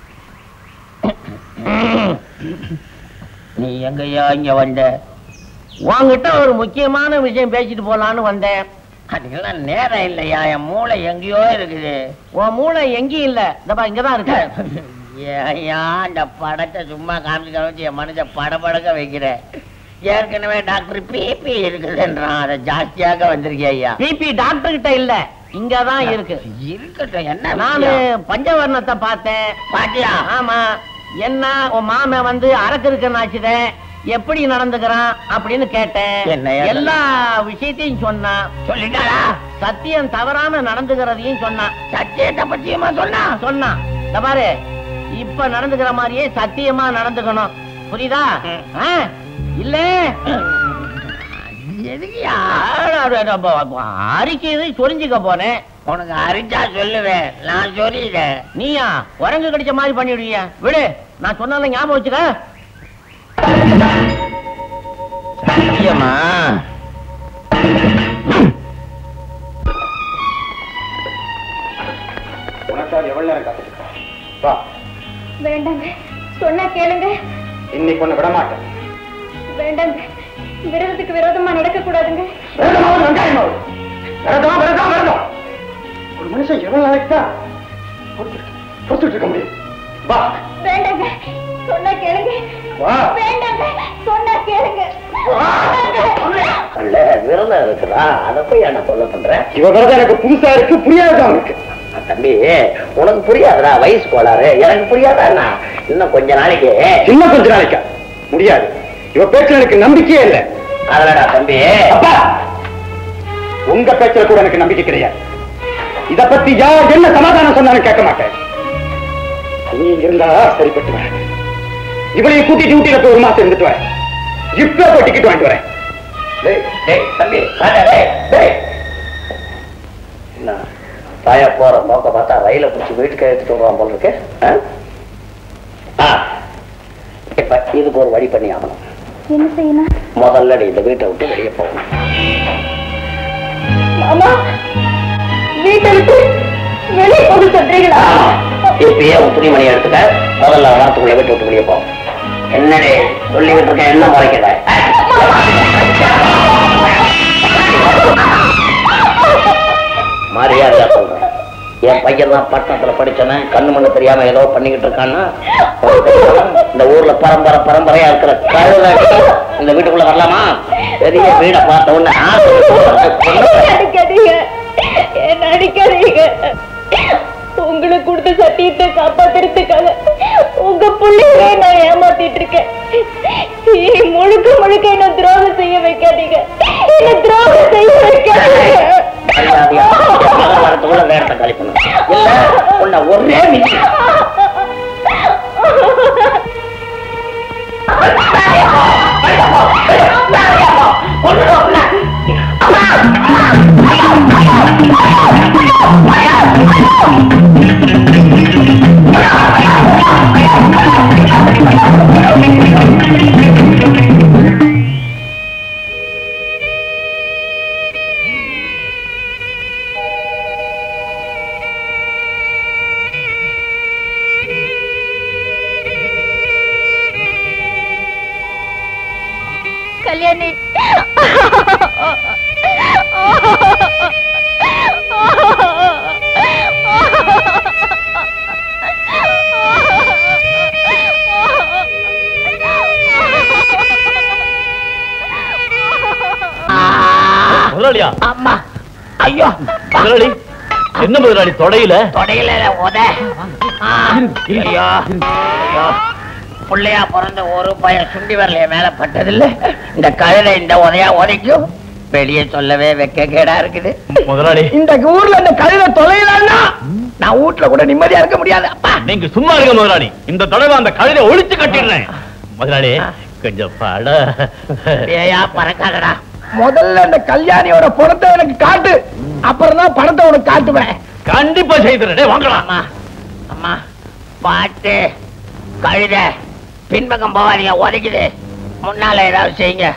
நீ எங்கய்யா இங்க வந்த உன்கிட்ட ஒரு முக்கியமான விஷயம் பேசிட்டு போலான்னு வந்தேன் அதுக்கெல்லாம் நேரம் இல்லையா என் மூளை எங்கேயோ இருக்குது உன் மூளை எங்கேயும் இல்ல இந்தப்பா இங்கதான் இருக்கு ஐயா இந்த படத்தை சும்மா காமிச்சு வச்சு என் மனசை படபடக்க வைக்கிறேன் ஏற்கனவே டாக்டர் பிபி இருக்குதுன்றான் அதை ஜாஸ்தியாக வந்திருக்கேன் ஐயா பிபி டாக்டர் கிட்ட இல்ல இங்கதான் இருக்கு இருக்கட்டும் என்ன நானு பஞ்சவர்ணத்தை பார்த்தேன் பாட்டியா ஆமா என்ன உன் மாமன் வந்து அரக்கிருக்கன் ஆச்சுதேன் எப்படி நடந்துக்கிறான் அப்படின்னு கேட்டேன் எல்லா விஷயத்தையும் சொன்னான் சொல்லிட்டாரா சத்தியம் தவறாம நடந்துக்கிறதையும் சொன்னான் சத்தியத்தை பத்தியமா சொன்னா சொன்னான் இந்த பாரு இப்ப நடந்துக்கிற மாதிரியே சத்தியமா நடந்துக்கணும் புரியுதா ஆ? இல்ல எதுக்குயா அரிக்கிறது சொரிஞ்சுக்க போனேன் உனக்கு அரிச்சா சொல்லுவேன் நான் சொல்லிடுறேன் நீயா உரங்கு கடிச்ச மாதிரி பண்ணிடுவியா விடு நான் சொன்னால ஞாபகம் வச்சுக்க சத்தியமா உனக்காக எவ்வளவு நேரம் காத்துட்டு வா வேண்டாங்க சொன்னா கேளுங்க இன்னைக்கு ஒண்ணு விட மாட்டேன் வேண்டாங்க விரோதத்துக்கு விரோதமா நடக்க கூடாதுங்க விரதமாவது வெங்காயமாவது விரதம் விரதம் விரதம் ஒரு மனுஷன் எவ்வளவு நாளைக்கு தான் பொறுத்துட்டு இருக்க முடியும் வா வேண்டாங்க சொன்னா கேளுங்க வா. வேண்டாங்க சொன்னா கேளுங்க அல்ல விரதம் இருக்குதா அதை போய் என்ன சொல்ல பண்றேன் இவ விரதம் எனக்கு புதுசா இருக்கு புரியாத அவனுக்கு தம்பி உனக்கு புரியாதுடா வயசு கோளாறு எனக்கு புரியாதா இன்னும் கொஞ்ச நாளைக்கு இன்னும் கொஞ்ச நாளைக்கா முடியாது இவ பேச்சுல எனக்கு நம்பிக்கையே இல்லை அதலடா தம்பி அப்பா உங்க பேச்சுல கூட எனக்கு நம்பிக்கை கிடையாது இத பத்தி யார் என்ன சமாதானம் சொன்னாலும் கேட்க மாட்டேன் நீ இங்க இருந்தா சரிப்பட்டு வர இவளையும் கூட்டிட்டு ஊட்டியில போய் ஒரு மாசம் இருந்துட்டு வரேன் இப்ப போய் டிக்கெட் வாங்கிட்டு வரேன் டேய், டேய், தம்பி வாடா, டேய், டேய். என்ன தாயா போற நோக்க பார்த்தா ரயில பிடிச்சி வீட்டுக்கு எடுத்துட்டு வருவான் போல இருக்கு ஆ? ஆ. இப்ப இதுக்கு ஒரு வழி பண்ணி ஆகணும் என்ன செய்யணும் முதல்ல நீ இந்த வீட்டை விட்டு வெளியே போகணும் மாமா வீட்டை விட்டு வெளியே போக சொல்றீங்களா இப்பயே உன் துணிமணி எடுத்துக்க முதல்ல வாரத்துக்குள்ள வீட்டை விட்டு வெளியே போ என்னடி சொல்லிக்கிட்டு இருக்க என்ன மறைக்கல மரியாதையா சொல்றேன் என் பையன் தான் பட்டணத்துல படிச்சவன் கண்ணு மண்ணு தெரியாம ஏதோ பண்ணிக்கிட்டு இருக்கான்னா இந்த ஊர்ல பரம்பரை பரம்பரையா இருக்கிற கழுதை இந்த வீட்டுக்குள்ள வரலாமா பெரிய வீட பார்த்த உடனே ஆசை கொண்டு- அடிக்காதீங்க என்ன அடிக்காதீங்க உங்களுக்கு கொடுத்த சத்தியத்தை காப்பாத்துறதுக்காக உங்க பிள்ளையே நான் ஏமாத்திட்டு இருக்கேன் இனி முழுக்க முழுக்க என்ன துரோகம் செய்ய வைக்காதீங்க என்ன துரோகம் செய்ய வைக்காதீங்க மரியாதையா என் வரத்துக்குள்ள நேரத்தை கழிக்கணும் இல்ல உன்னை ஒரே மிதி ஆ கல்யாணி முதலாளியா அம்மா ஐயோ முதலாளி என்ன முதலாளி தொடையில தொடையில உத ஆ, ஐயோ ஐயோ புள்ளையா பிறந்த ஒரு பையன் சுண்டி வரலைய மேல பட்டதில்ல இந்த கழுதை இந்த உதையா உதைக்கும் வெளியே சொல்லவே வெக்க கேடா இருக்குது முதலாளி இந்த ஊர்ல இந்த கழுதை தொலைலன்னா நான் வீட்டுல கூட நிம்மதியா இருக்க முடியாது அப்பா நீங்க சும்மா இருங்க முதலாளி இந்த தடவை அந்த கழுதை ஒழிச்சு கட்டிடுறேன் முதலாளி கொஞ்சம் பட ஏயா பறக்காதடா முதல்ல இந்த கல்யாணியோட படத்தை எனக்கு காட்டு அப்புறம் தான் படத்தை உனக்கு காட்டுவேன் கண்டிப்பா செய்துறேன் வாங்கலாம் அம்மா அம்மா பாட்டு கழுத பின்பக்கம் போவாதீங்க உதைக்குது முன்னால ஏதாவது செய்யுங்க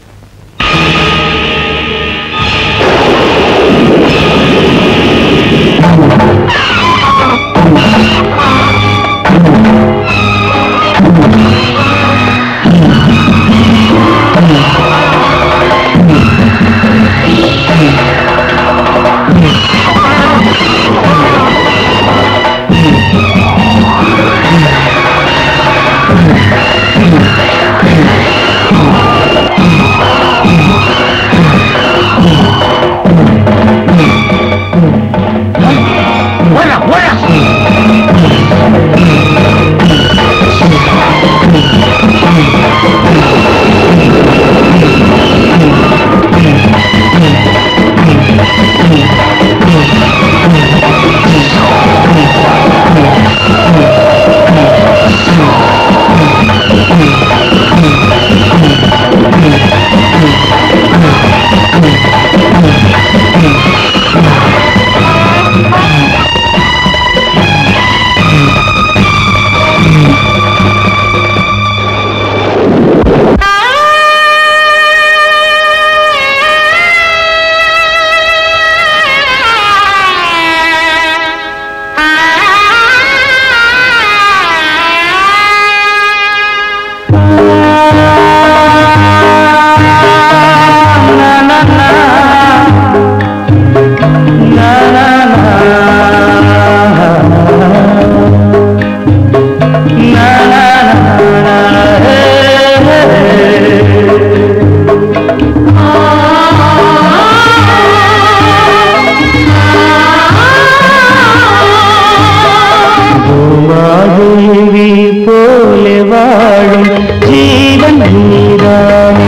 பூமாதேவி போல வாழும் ஜீவன் நீதானே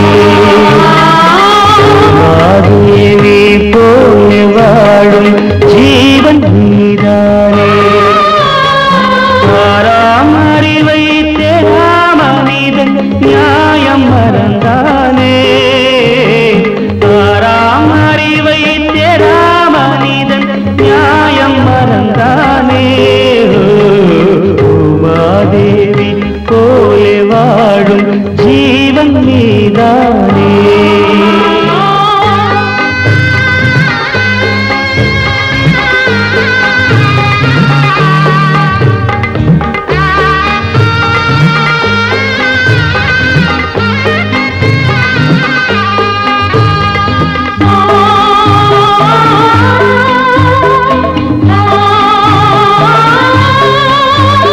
பூமாதேவி போல வாழும் ஜீவன் நீதானே ஆறாம் அறிவை தேராம மனிதன் நியாயம் மறந்தானே ஆறாம் அறிவை தேராம மனிதன் நியாயம் மறந்தானே உமாதேவி போலே வாழும் ஜீவன் நீதானே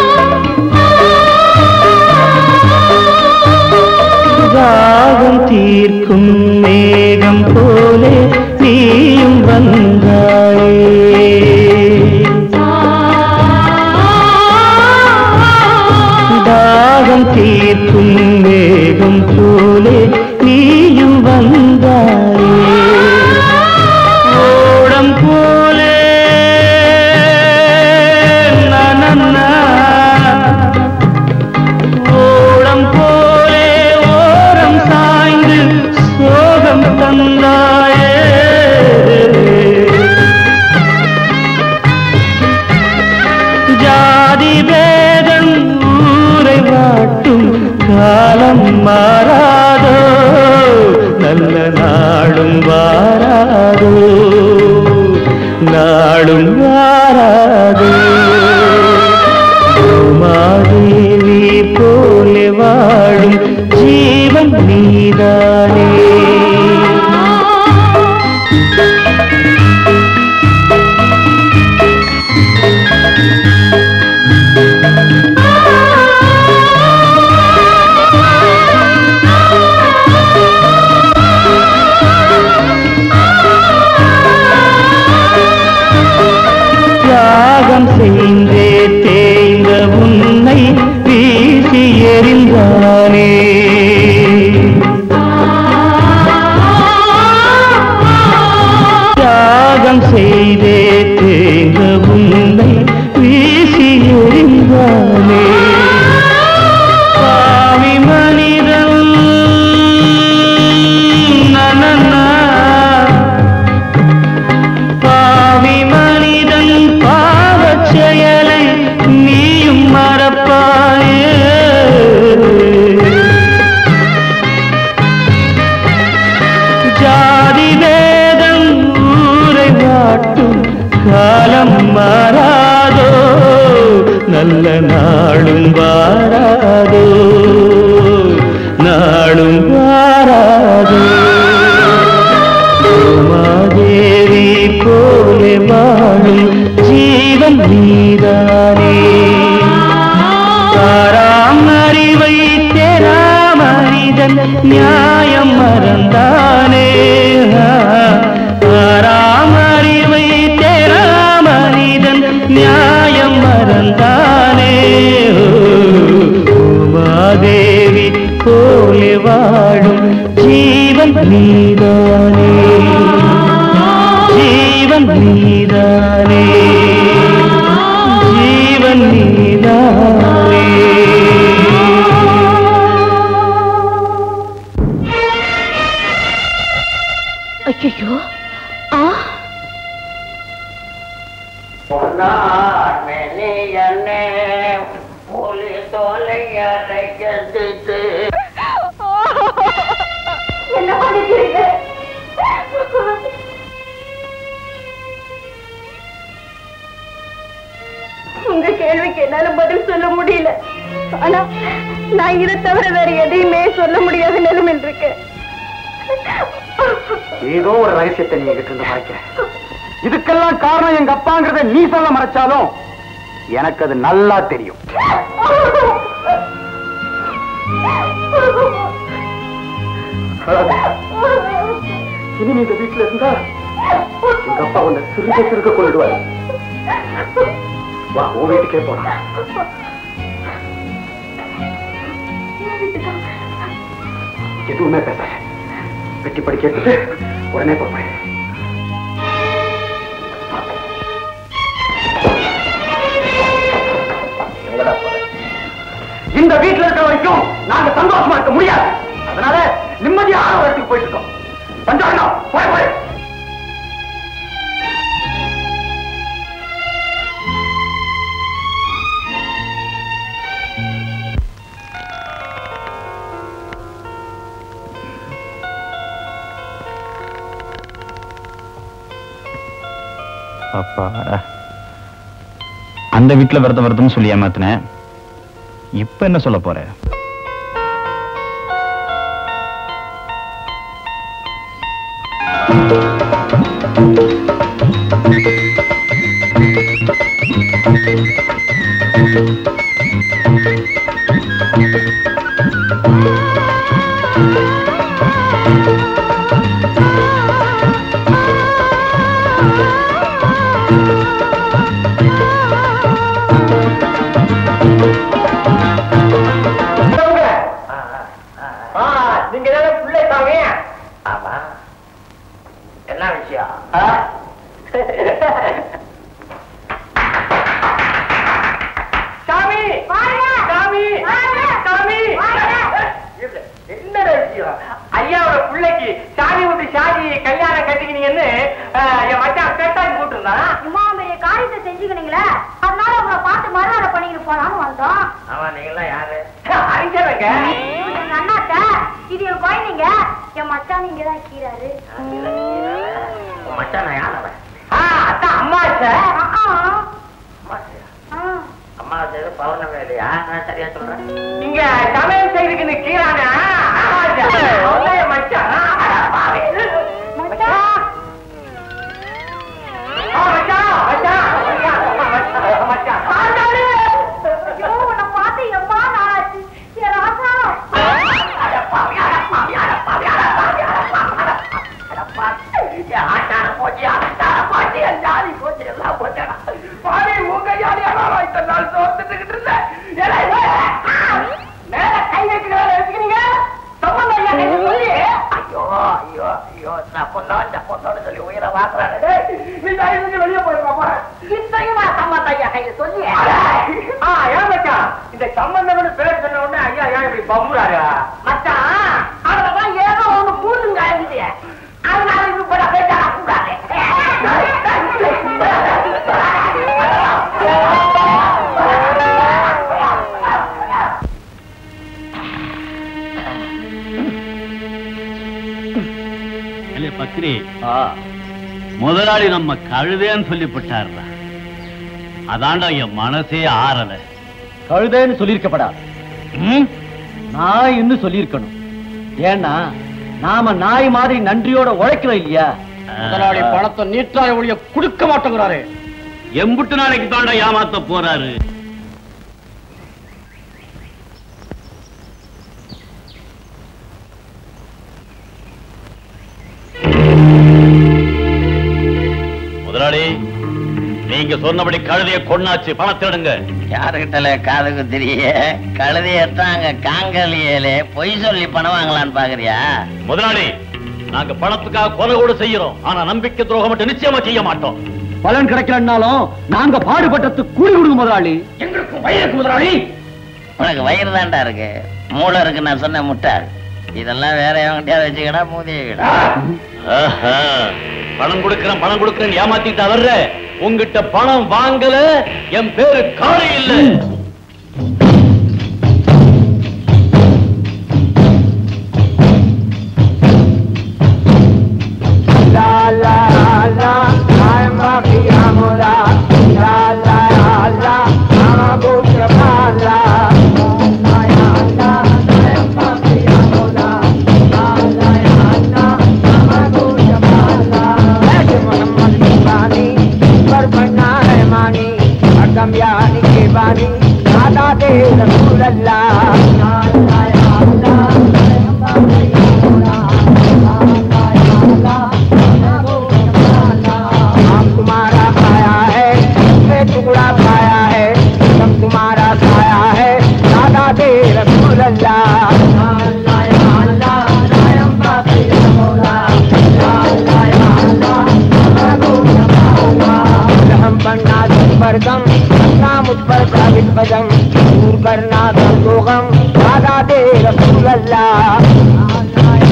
தாகம் தீ நாளும் வாராதோ நாளும் வாராதோ பூமாதேவி போலே வாழும் ஜீவன் நீதானே தியாகம் செய்தே தேய்ந்த உன்னை வீசி எறிந்தானே தியாகம் செய்தே தேய்ந்த உன்னை வீசி எறிந்தானே பாவி மனிதன் நனனா பாவி மனிதன் பாவச் செயலை நீயும் மறப்பாயே ஜாதி வேதம் ஊரை வாட்டும் காலம் மாறாதோ நல்ல நாளும் வாராதோ நாளும் வாராதோ உமாதேவி போலே வாழும் ஜீவன் நீதானே தாராம் அறிவை தெரா மனிதன் நியாயம் மறந்தானே தாராம் அறிவை தெரா மனிதன் நியாயம் மறந்தானே உமாதேவி போலே வாழும் ஜீவன் நீதானே ஜீவன் நீதானே ஜீவன் நீதானே ஐயோ ஆ என்ன பண்ணிக்கிறீங்க உங்க கேள்விக்கு என்னால பதில் சொல்ல முடியல ஆனா நான் இதை தவிர வேற எதையுமே சொல்ல முடியாத நிலைமையில் இருக்கேன் ஏதோ ஒரு ரகசியத்தை நீ என்கிட்ட இருந்து மறைக்கிற இதுக்கெல்லாம் காரணம் எங்க அப்பாங்கிறத நீ சொல்ல மறைச்சாலும் எனக்கு அது நல்லா தெரியும் இனி நீ இந்த வீட்டுல இருந்தா எங்க அப்பா உன்னை சிறுக சிறுக கொண்டுடுவாரு வா உன் வீட்டுக்கே போலாம் எதுவுமே பேசாத வெட்டி படி கேட்டுட்டு உடனே போறேன் இந்த வீட்டுல இருக்க வரைக்கும் நாங்க சந்தோஷமா இருக்க முடியாது அதனால நிம்மதியான ஒரு இடத்துக்கு போயிட்டு இருக்கோம் பஞ்சாயகம் போய் போய் அப்பாடா அந்த வீட்டுல விரத விரதம்னு சொல்லி ஏமாத்தினேன் இப்ப என்ன சொல்ல போற நீங்க ஏதாவது பிள்ளை தாங்க ஆமா என்ன விஷயம் சாமி சாமி சாமி என்ன விஷயம் ஐயாவோட பிள்ளைக்கு சாமி விட்டு சாதி கல்யாணம் கட்டிக்கினீங்கன்னு அஹ், என் மச்சான் கேட்டாங்க கூட்டிருந்தான் இம்மா பெரிய காரியத்தை செஞ்சுக்கினீங்களே அதனால உங்களை பார்த்து மறுவாட பண்ணிக்கிட்டு போலான்னு வந்தோம் ஆமா நீங்களாம் யாரு அறிஞரங்க எங்க அண்ணாத்த இது என் குழந்தைங்க என் மச்சான் இங்க தான் கீறாரு மச்சான் யார் அதான் அம்மா அம்மா செய்து பௌர்ணமி இல்லையா நான் சரியா சொல்றேன் இங்க சமையல் செய்யறதுக்கு கீழானா மச்சான் ஐயோ ஐயோ ஐயோ நான் பொண்ணோ இந்த பொண்ணோட சொல்லி உயிரை வாக்குறாரு நீ தயவு வெளியே போயிருப்பா இத்தையுமா சம்மந்த ஐயா கையில சொல்லி ஆ ஏன் மச்சான் இந்த சம்பந்தம்னு பேர் சொன்ன உடனே ஐயா ஏன் இப்படி பம்புறாரு மச்சான் அவ்வளவுதான் ஏதோ ஒண்ணு பூந்துங்க இருந்துச்சு அதனால இது கூட பேசாட கூடாது இல்ல பக்ரி முதலாளி நம்ம கழுதேன்னு சொல்லிவிட்டாருடா அதாண்டா என் மனசே ஆறல கழுதைன்னு சொல்லியிருக்கப்படா நாய் இன்னும் சொல்லியிருக்கணும் ஏன்னா நாம நாய் மாதிரி நன்றியோட உழைக்கிறோம் இல்லையா முதலாளி பணத்தை நீட்டாய ஒழிய கொடுக்க மாட்டேங்கிறாரு எம்புட்டு நாளைக்கு தாண்டா ஏமாத்த போறாரு முதலாளி நீங்க சொன்னபடி கழுதைய கொண்டாச்சு பணத்தை எடுங்க யாருக்கிட்டல காதுக்கு தெரிய கழுதையத்தாங்க காங்கலியலே பொய் சொல்லி பணம் வாங்கலான்னு பாக்குறியா முதலாளி நாங்க பணத்துக்காக கொலை கூட செய்யறோம் ஆனா நம்பிக்கை துரோகம் மட்டும் நிச்சயமா செய்ய மாட்டோம் பலன் கிடைக்கலன்னாலும் நாங்க பாடுபட்டது கூலி கொடுங்க முதலாளி எங்களுக்கு வயிறுக்கு முதலாளி உனக்கு வயிறு தாண்டா இருக்கு மூளை இருக்கு நான் சொன்ன முட்டாள் இதெல்லாம் வேற எவங்கிட்டயாவது வச்சுக்கடா மூதியடா ஆஹா. பணம் கொடுக்கிறேன் பணம் கொடுக்கிறேன் ஏமாத்திட்டு வர்ற உங்ககிட்ட பணம் வாங்கல என் பேரு காளி இல்ல तुम्हारा पाया है टुकड़ा पाया है सब तुम्हारा खाया है दादा दे रसूल हम बनना परदम अपना मुझ पर साबित बदम दूर करना दर्दो गम दादा दे रसूल अल्लाह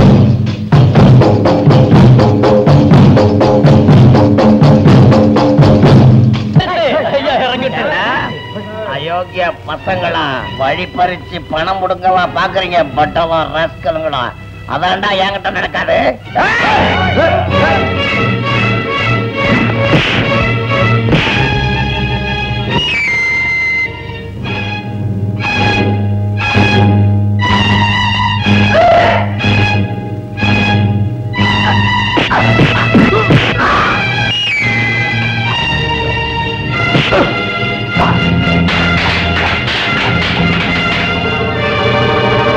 அயோக்கிய பசங்களா வழி பறிச்சு பணம் முடுங்கவா பாக்குறீங்க பட்டவன் ரஸ்கலுங்களா அதான்டா என்கிட்ட நடக்காது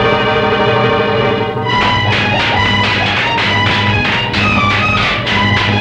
ஆ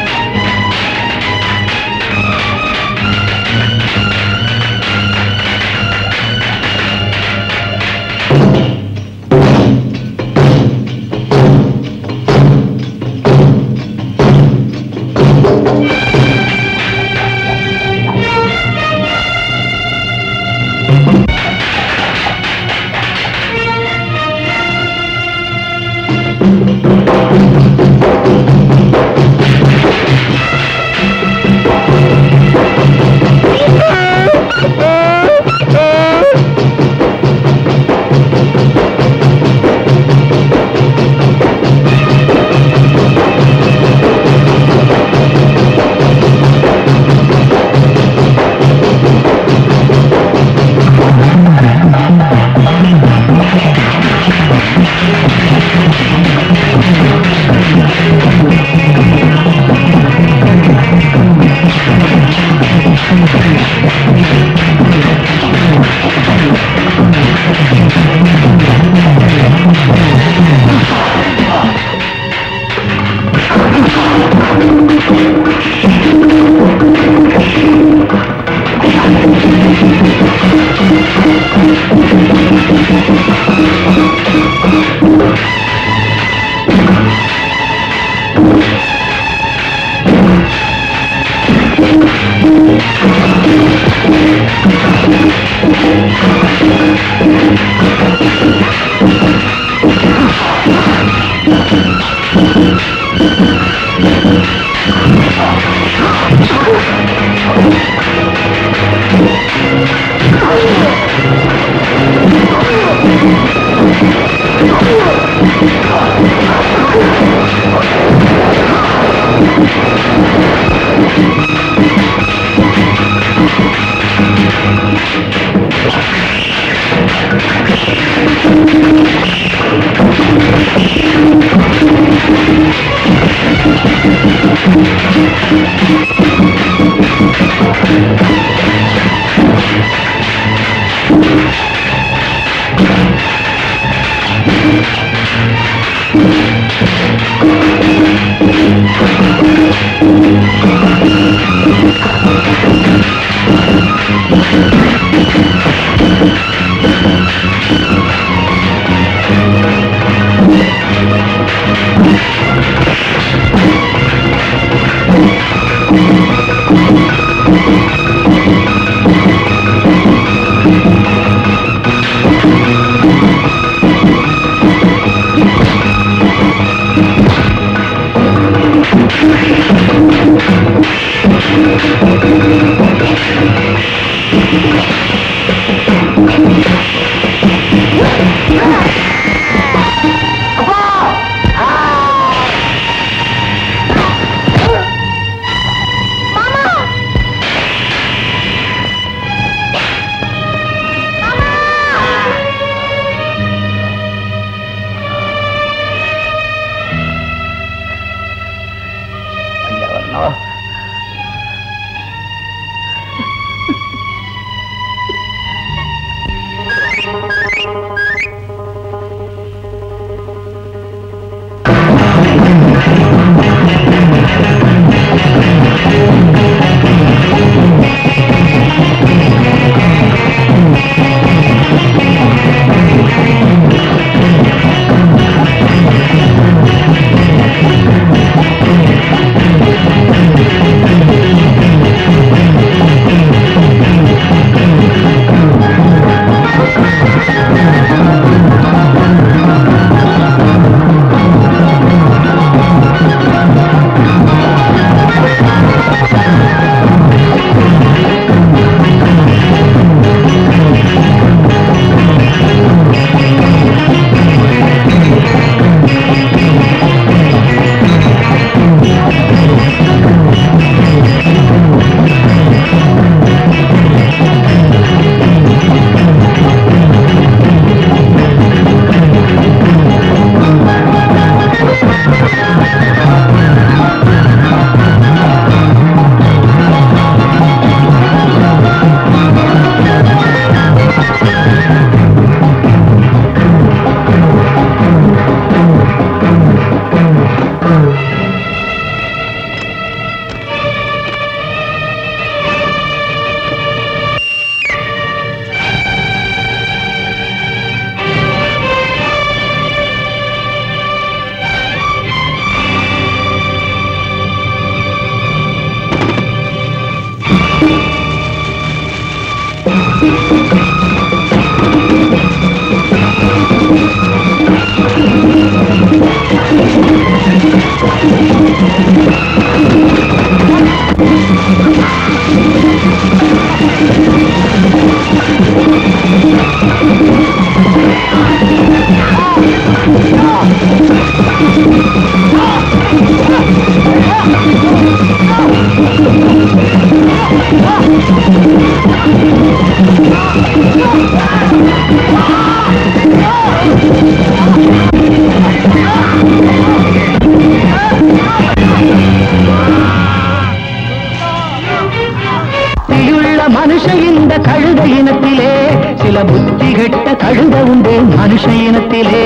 புத்தியுள்ள மனுஷ இந்த கழுத இனத்திலே சில புத்தி கெட்ட கழுத உண்டு மனுஷ இனத்திலே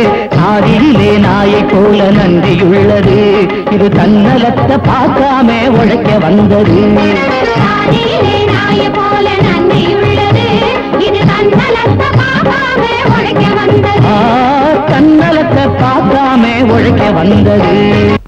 சாதியிலே நாயை போல நன்றியுள்ளது இது தன்னலத்தை பார்க்காம உழைக்க வந்தது நாயை போல நன்றியுள்ளது இது தன்னலத்தை பார்க்காம உழைக்க வந்தது ஆ, தன்னலத்தை பார்க்காம உழைக்க வந்தது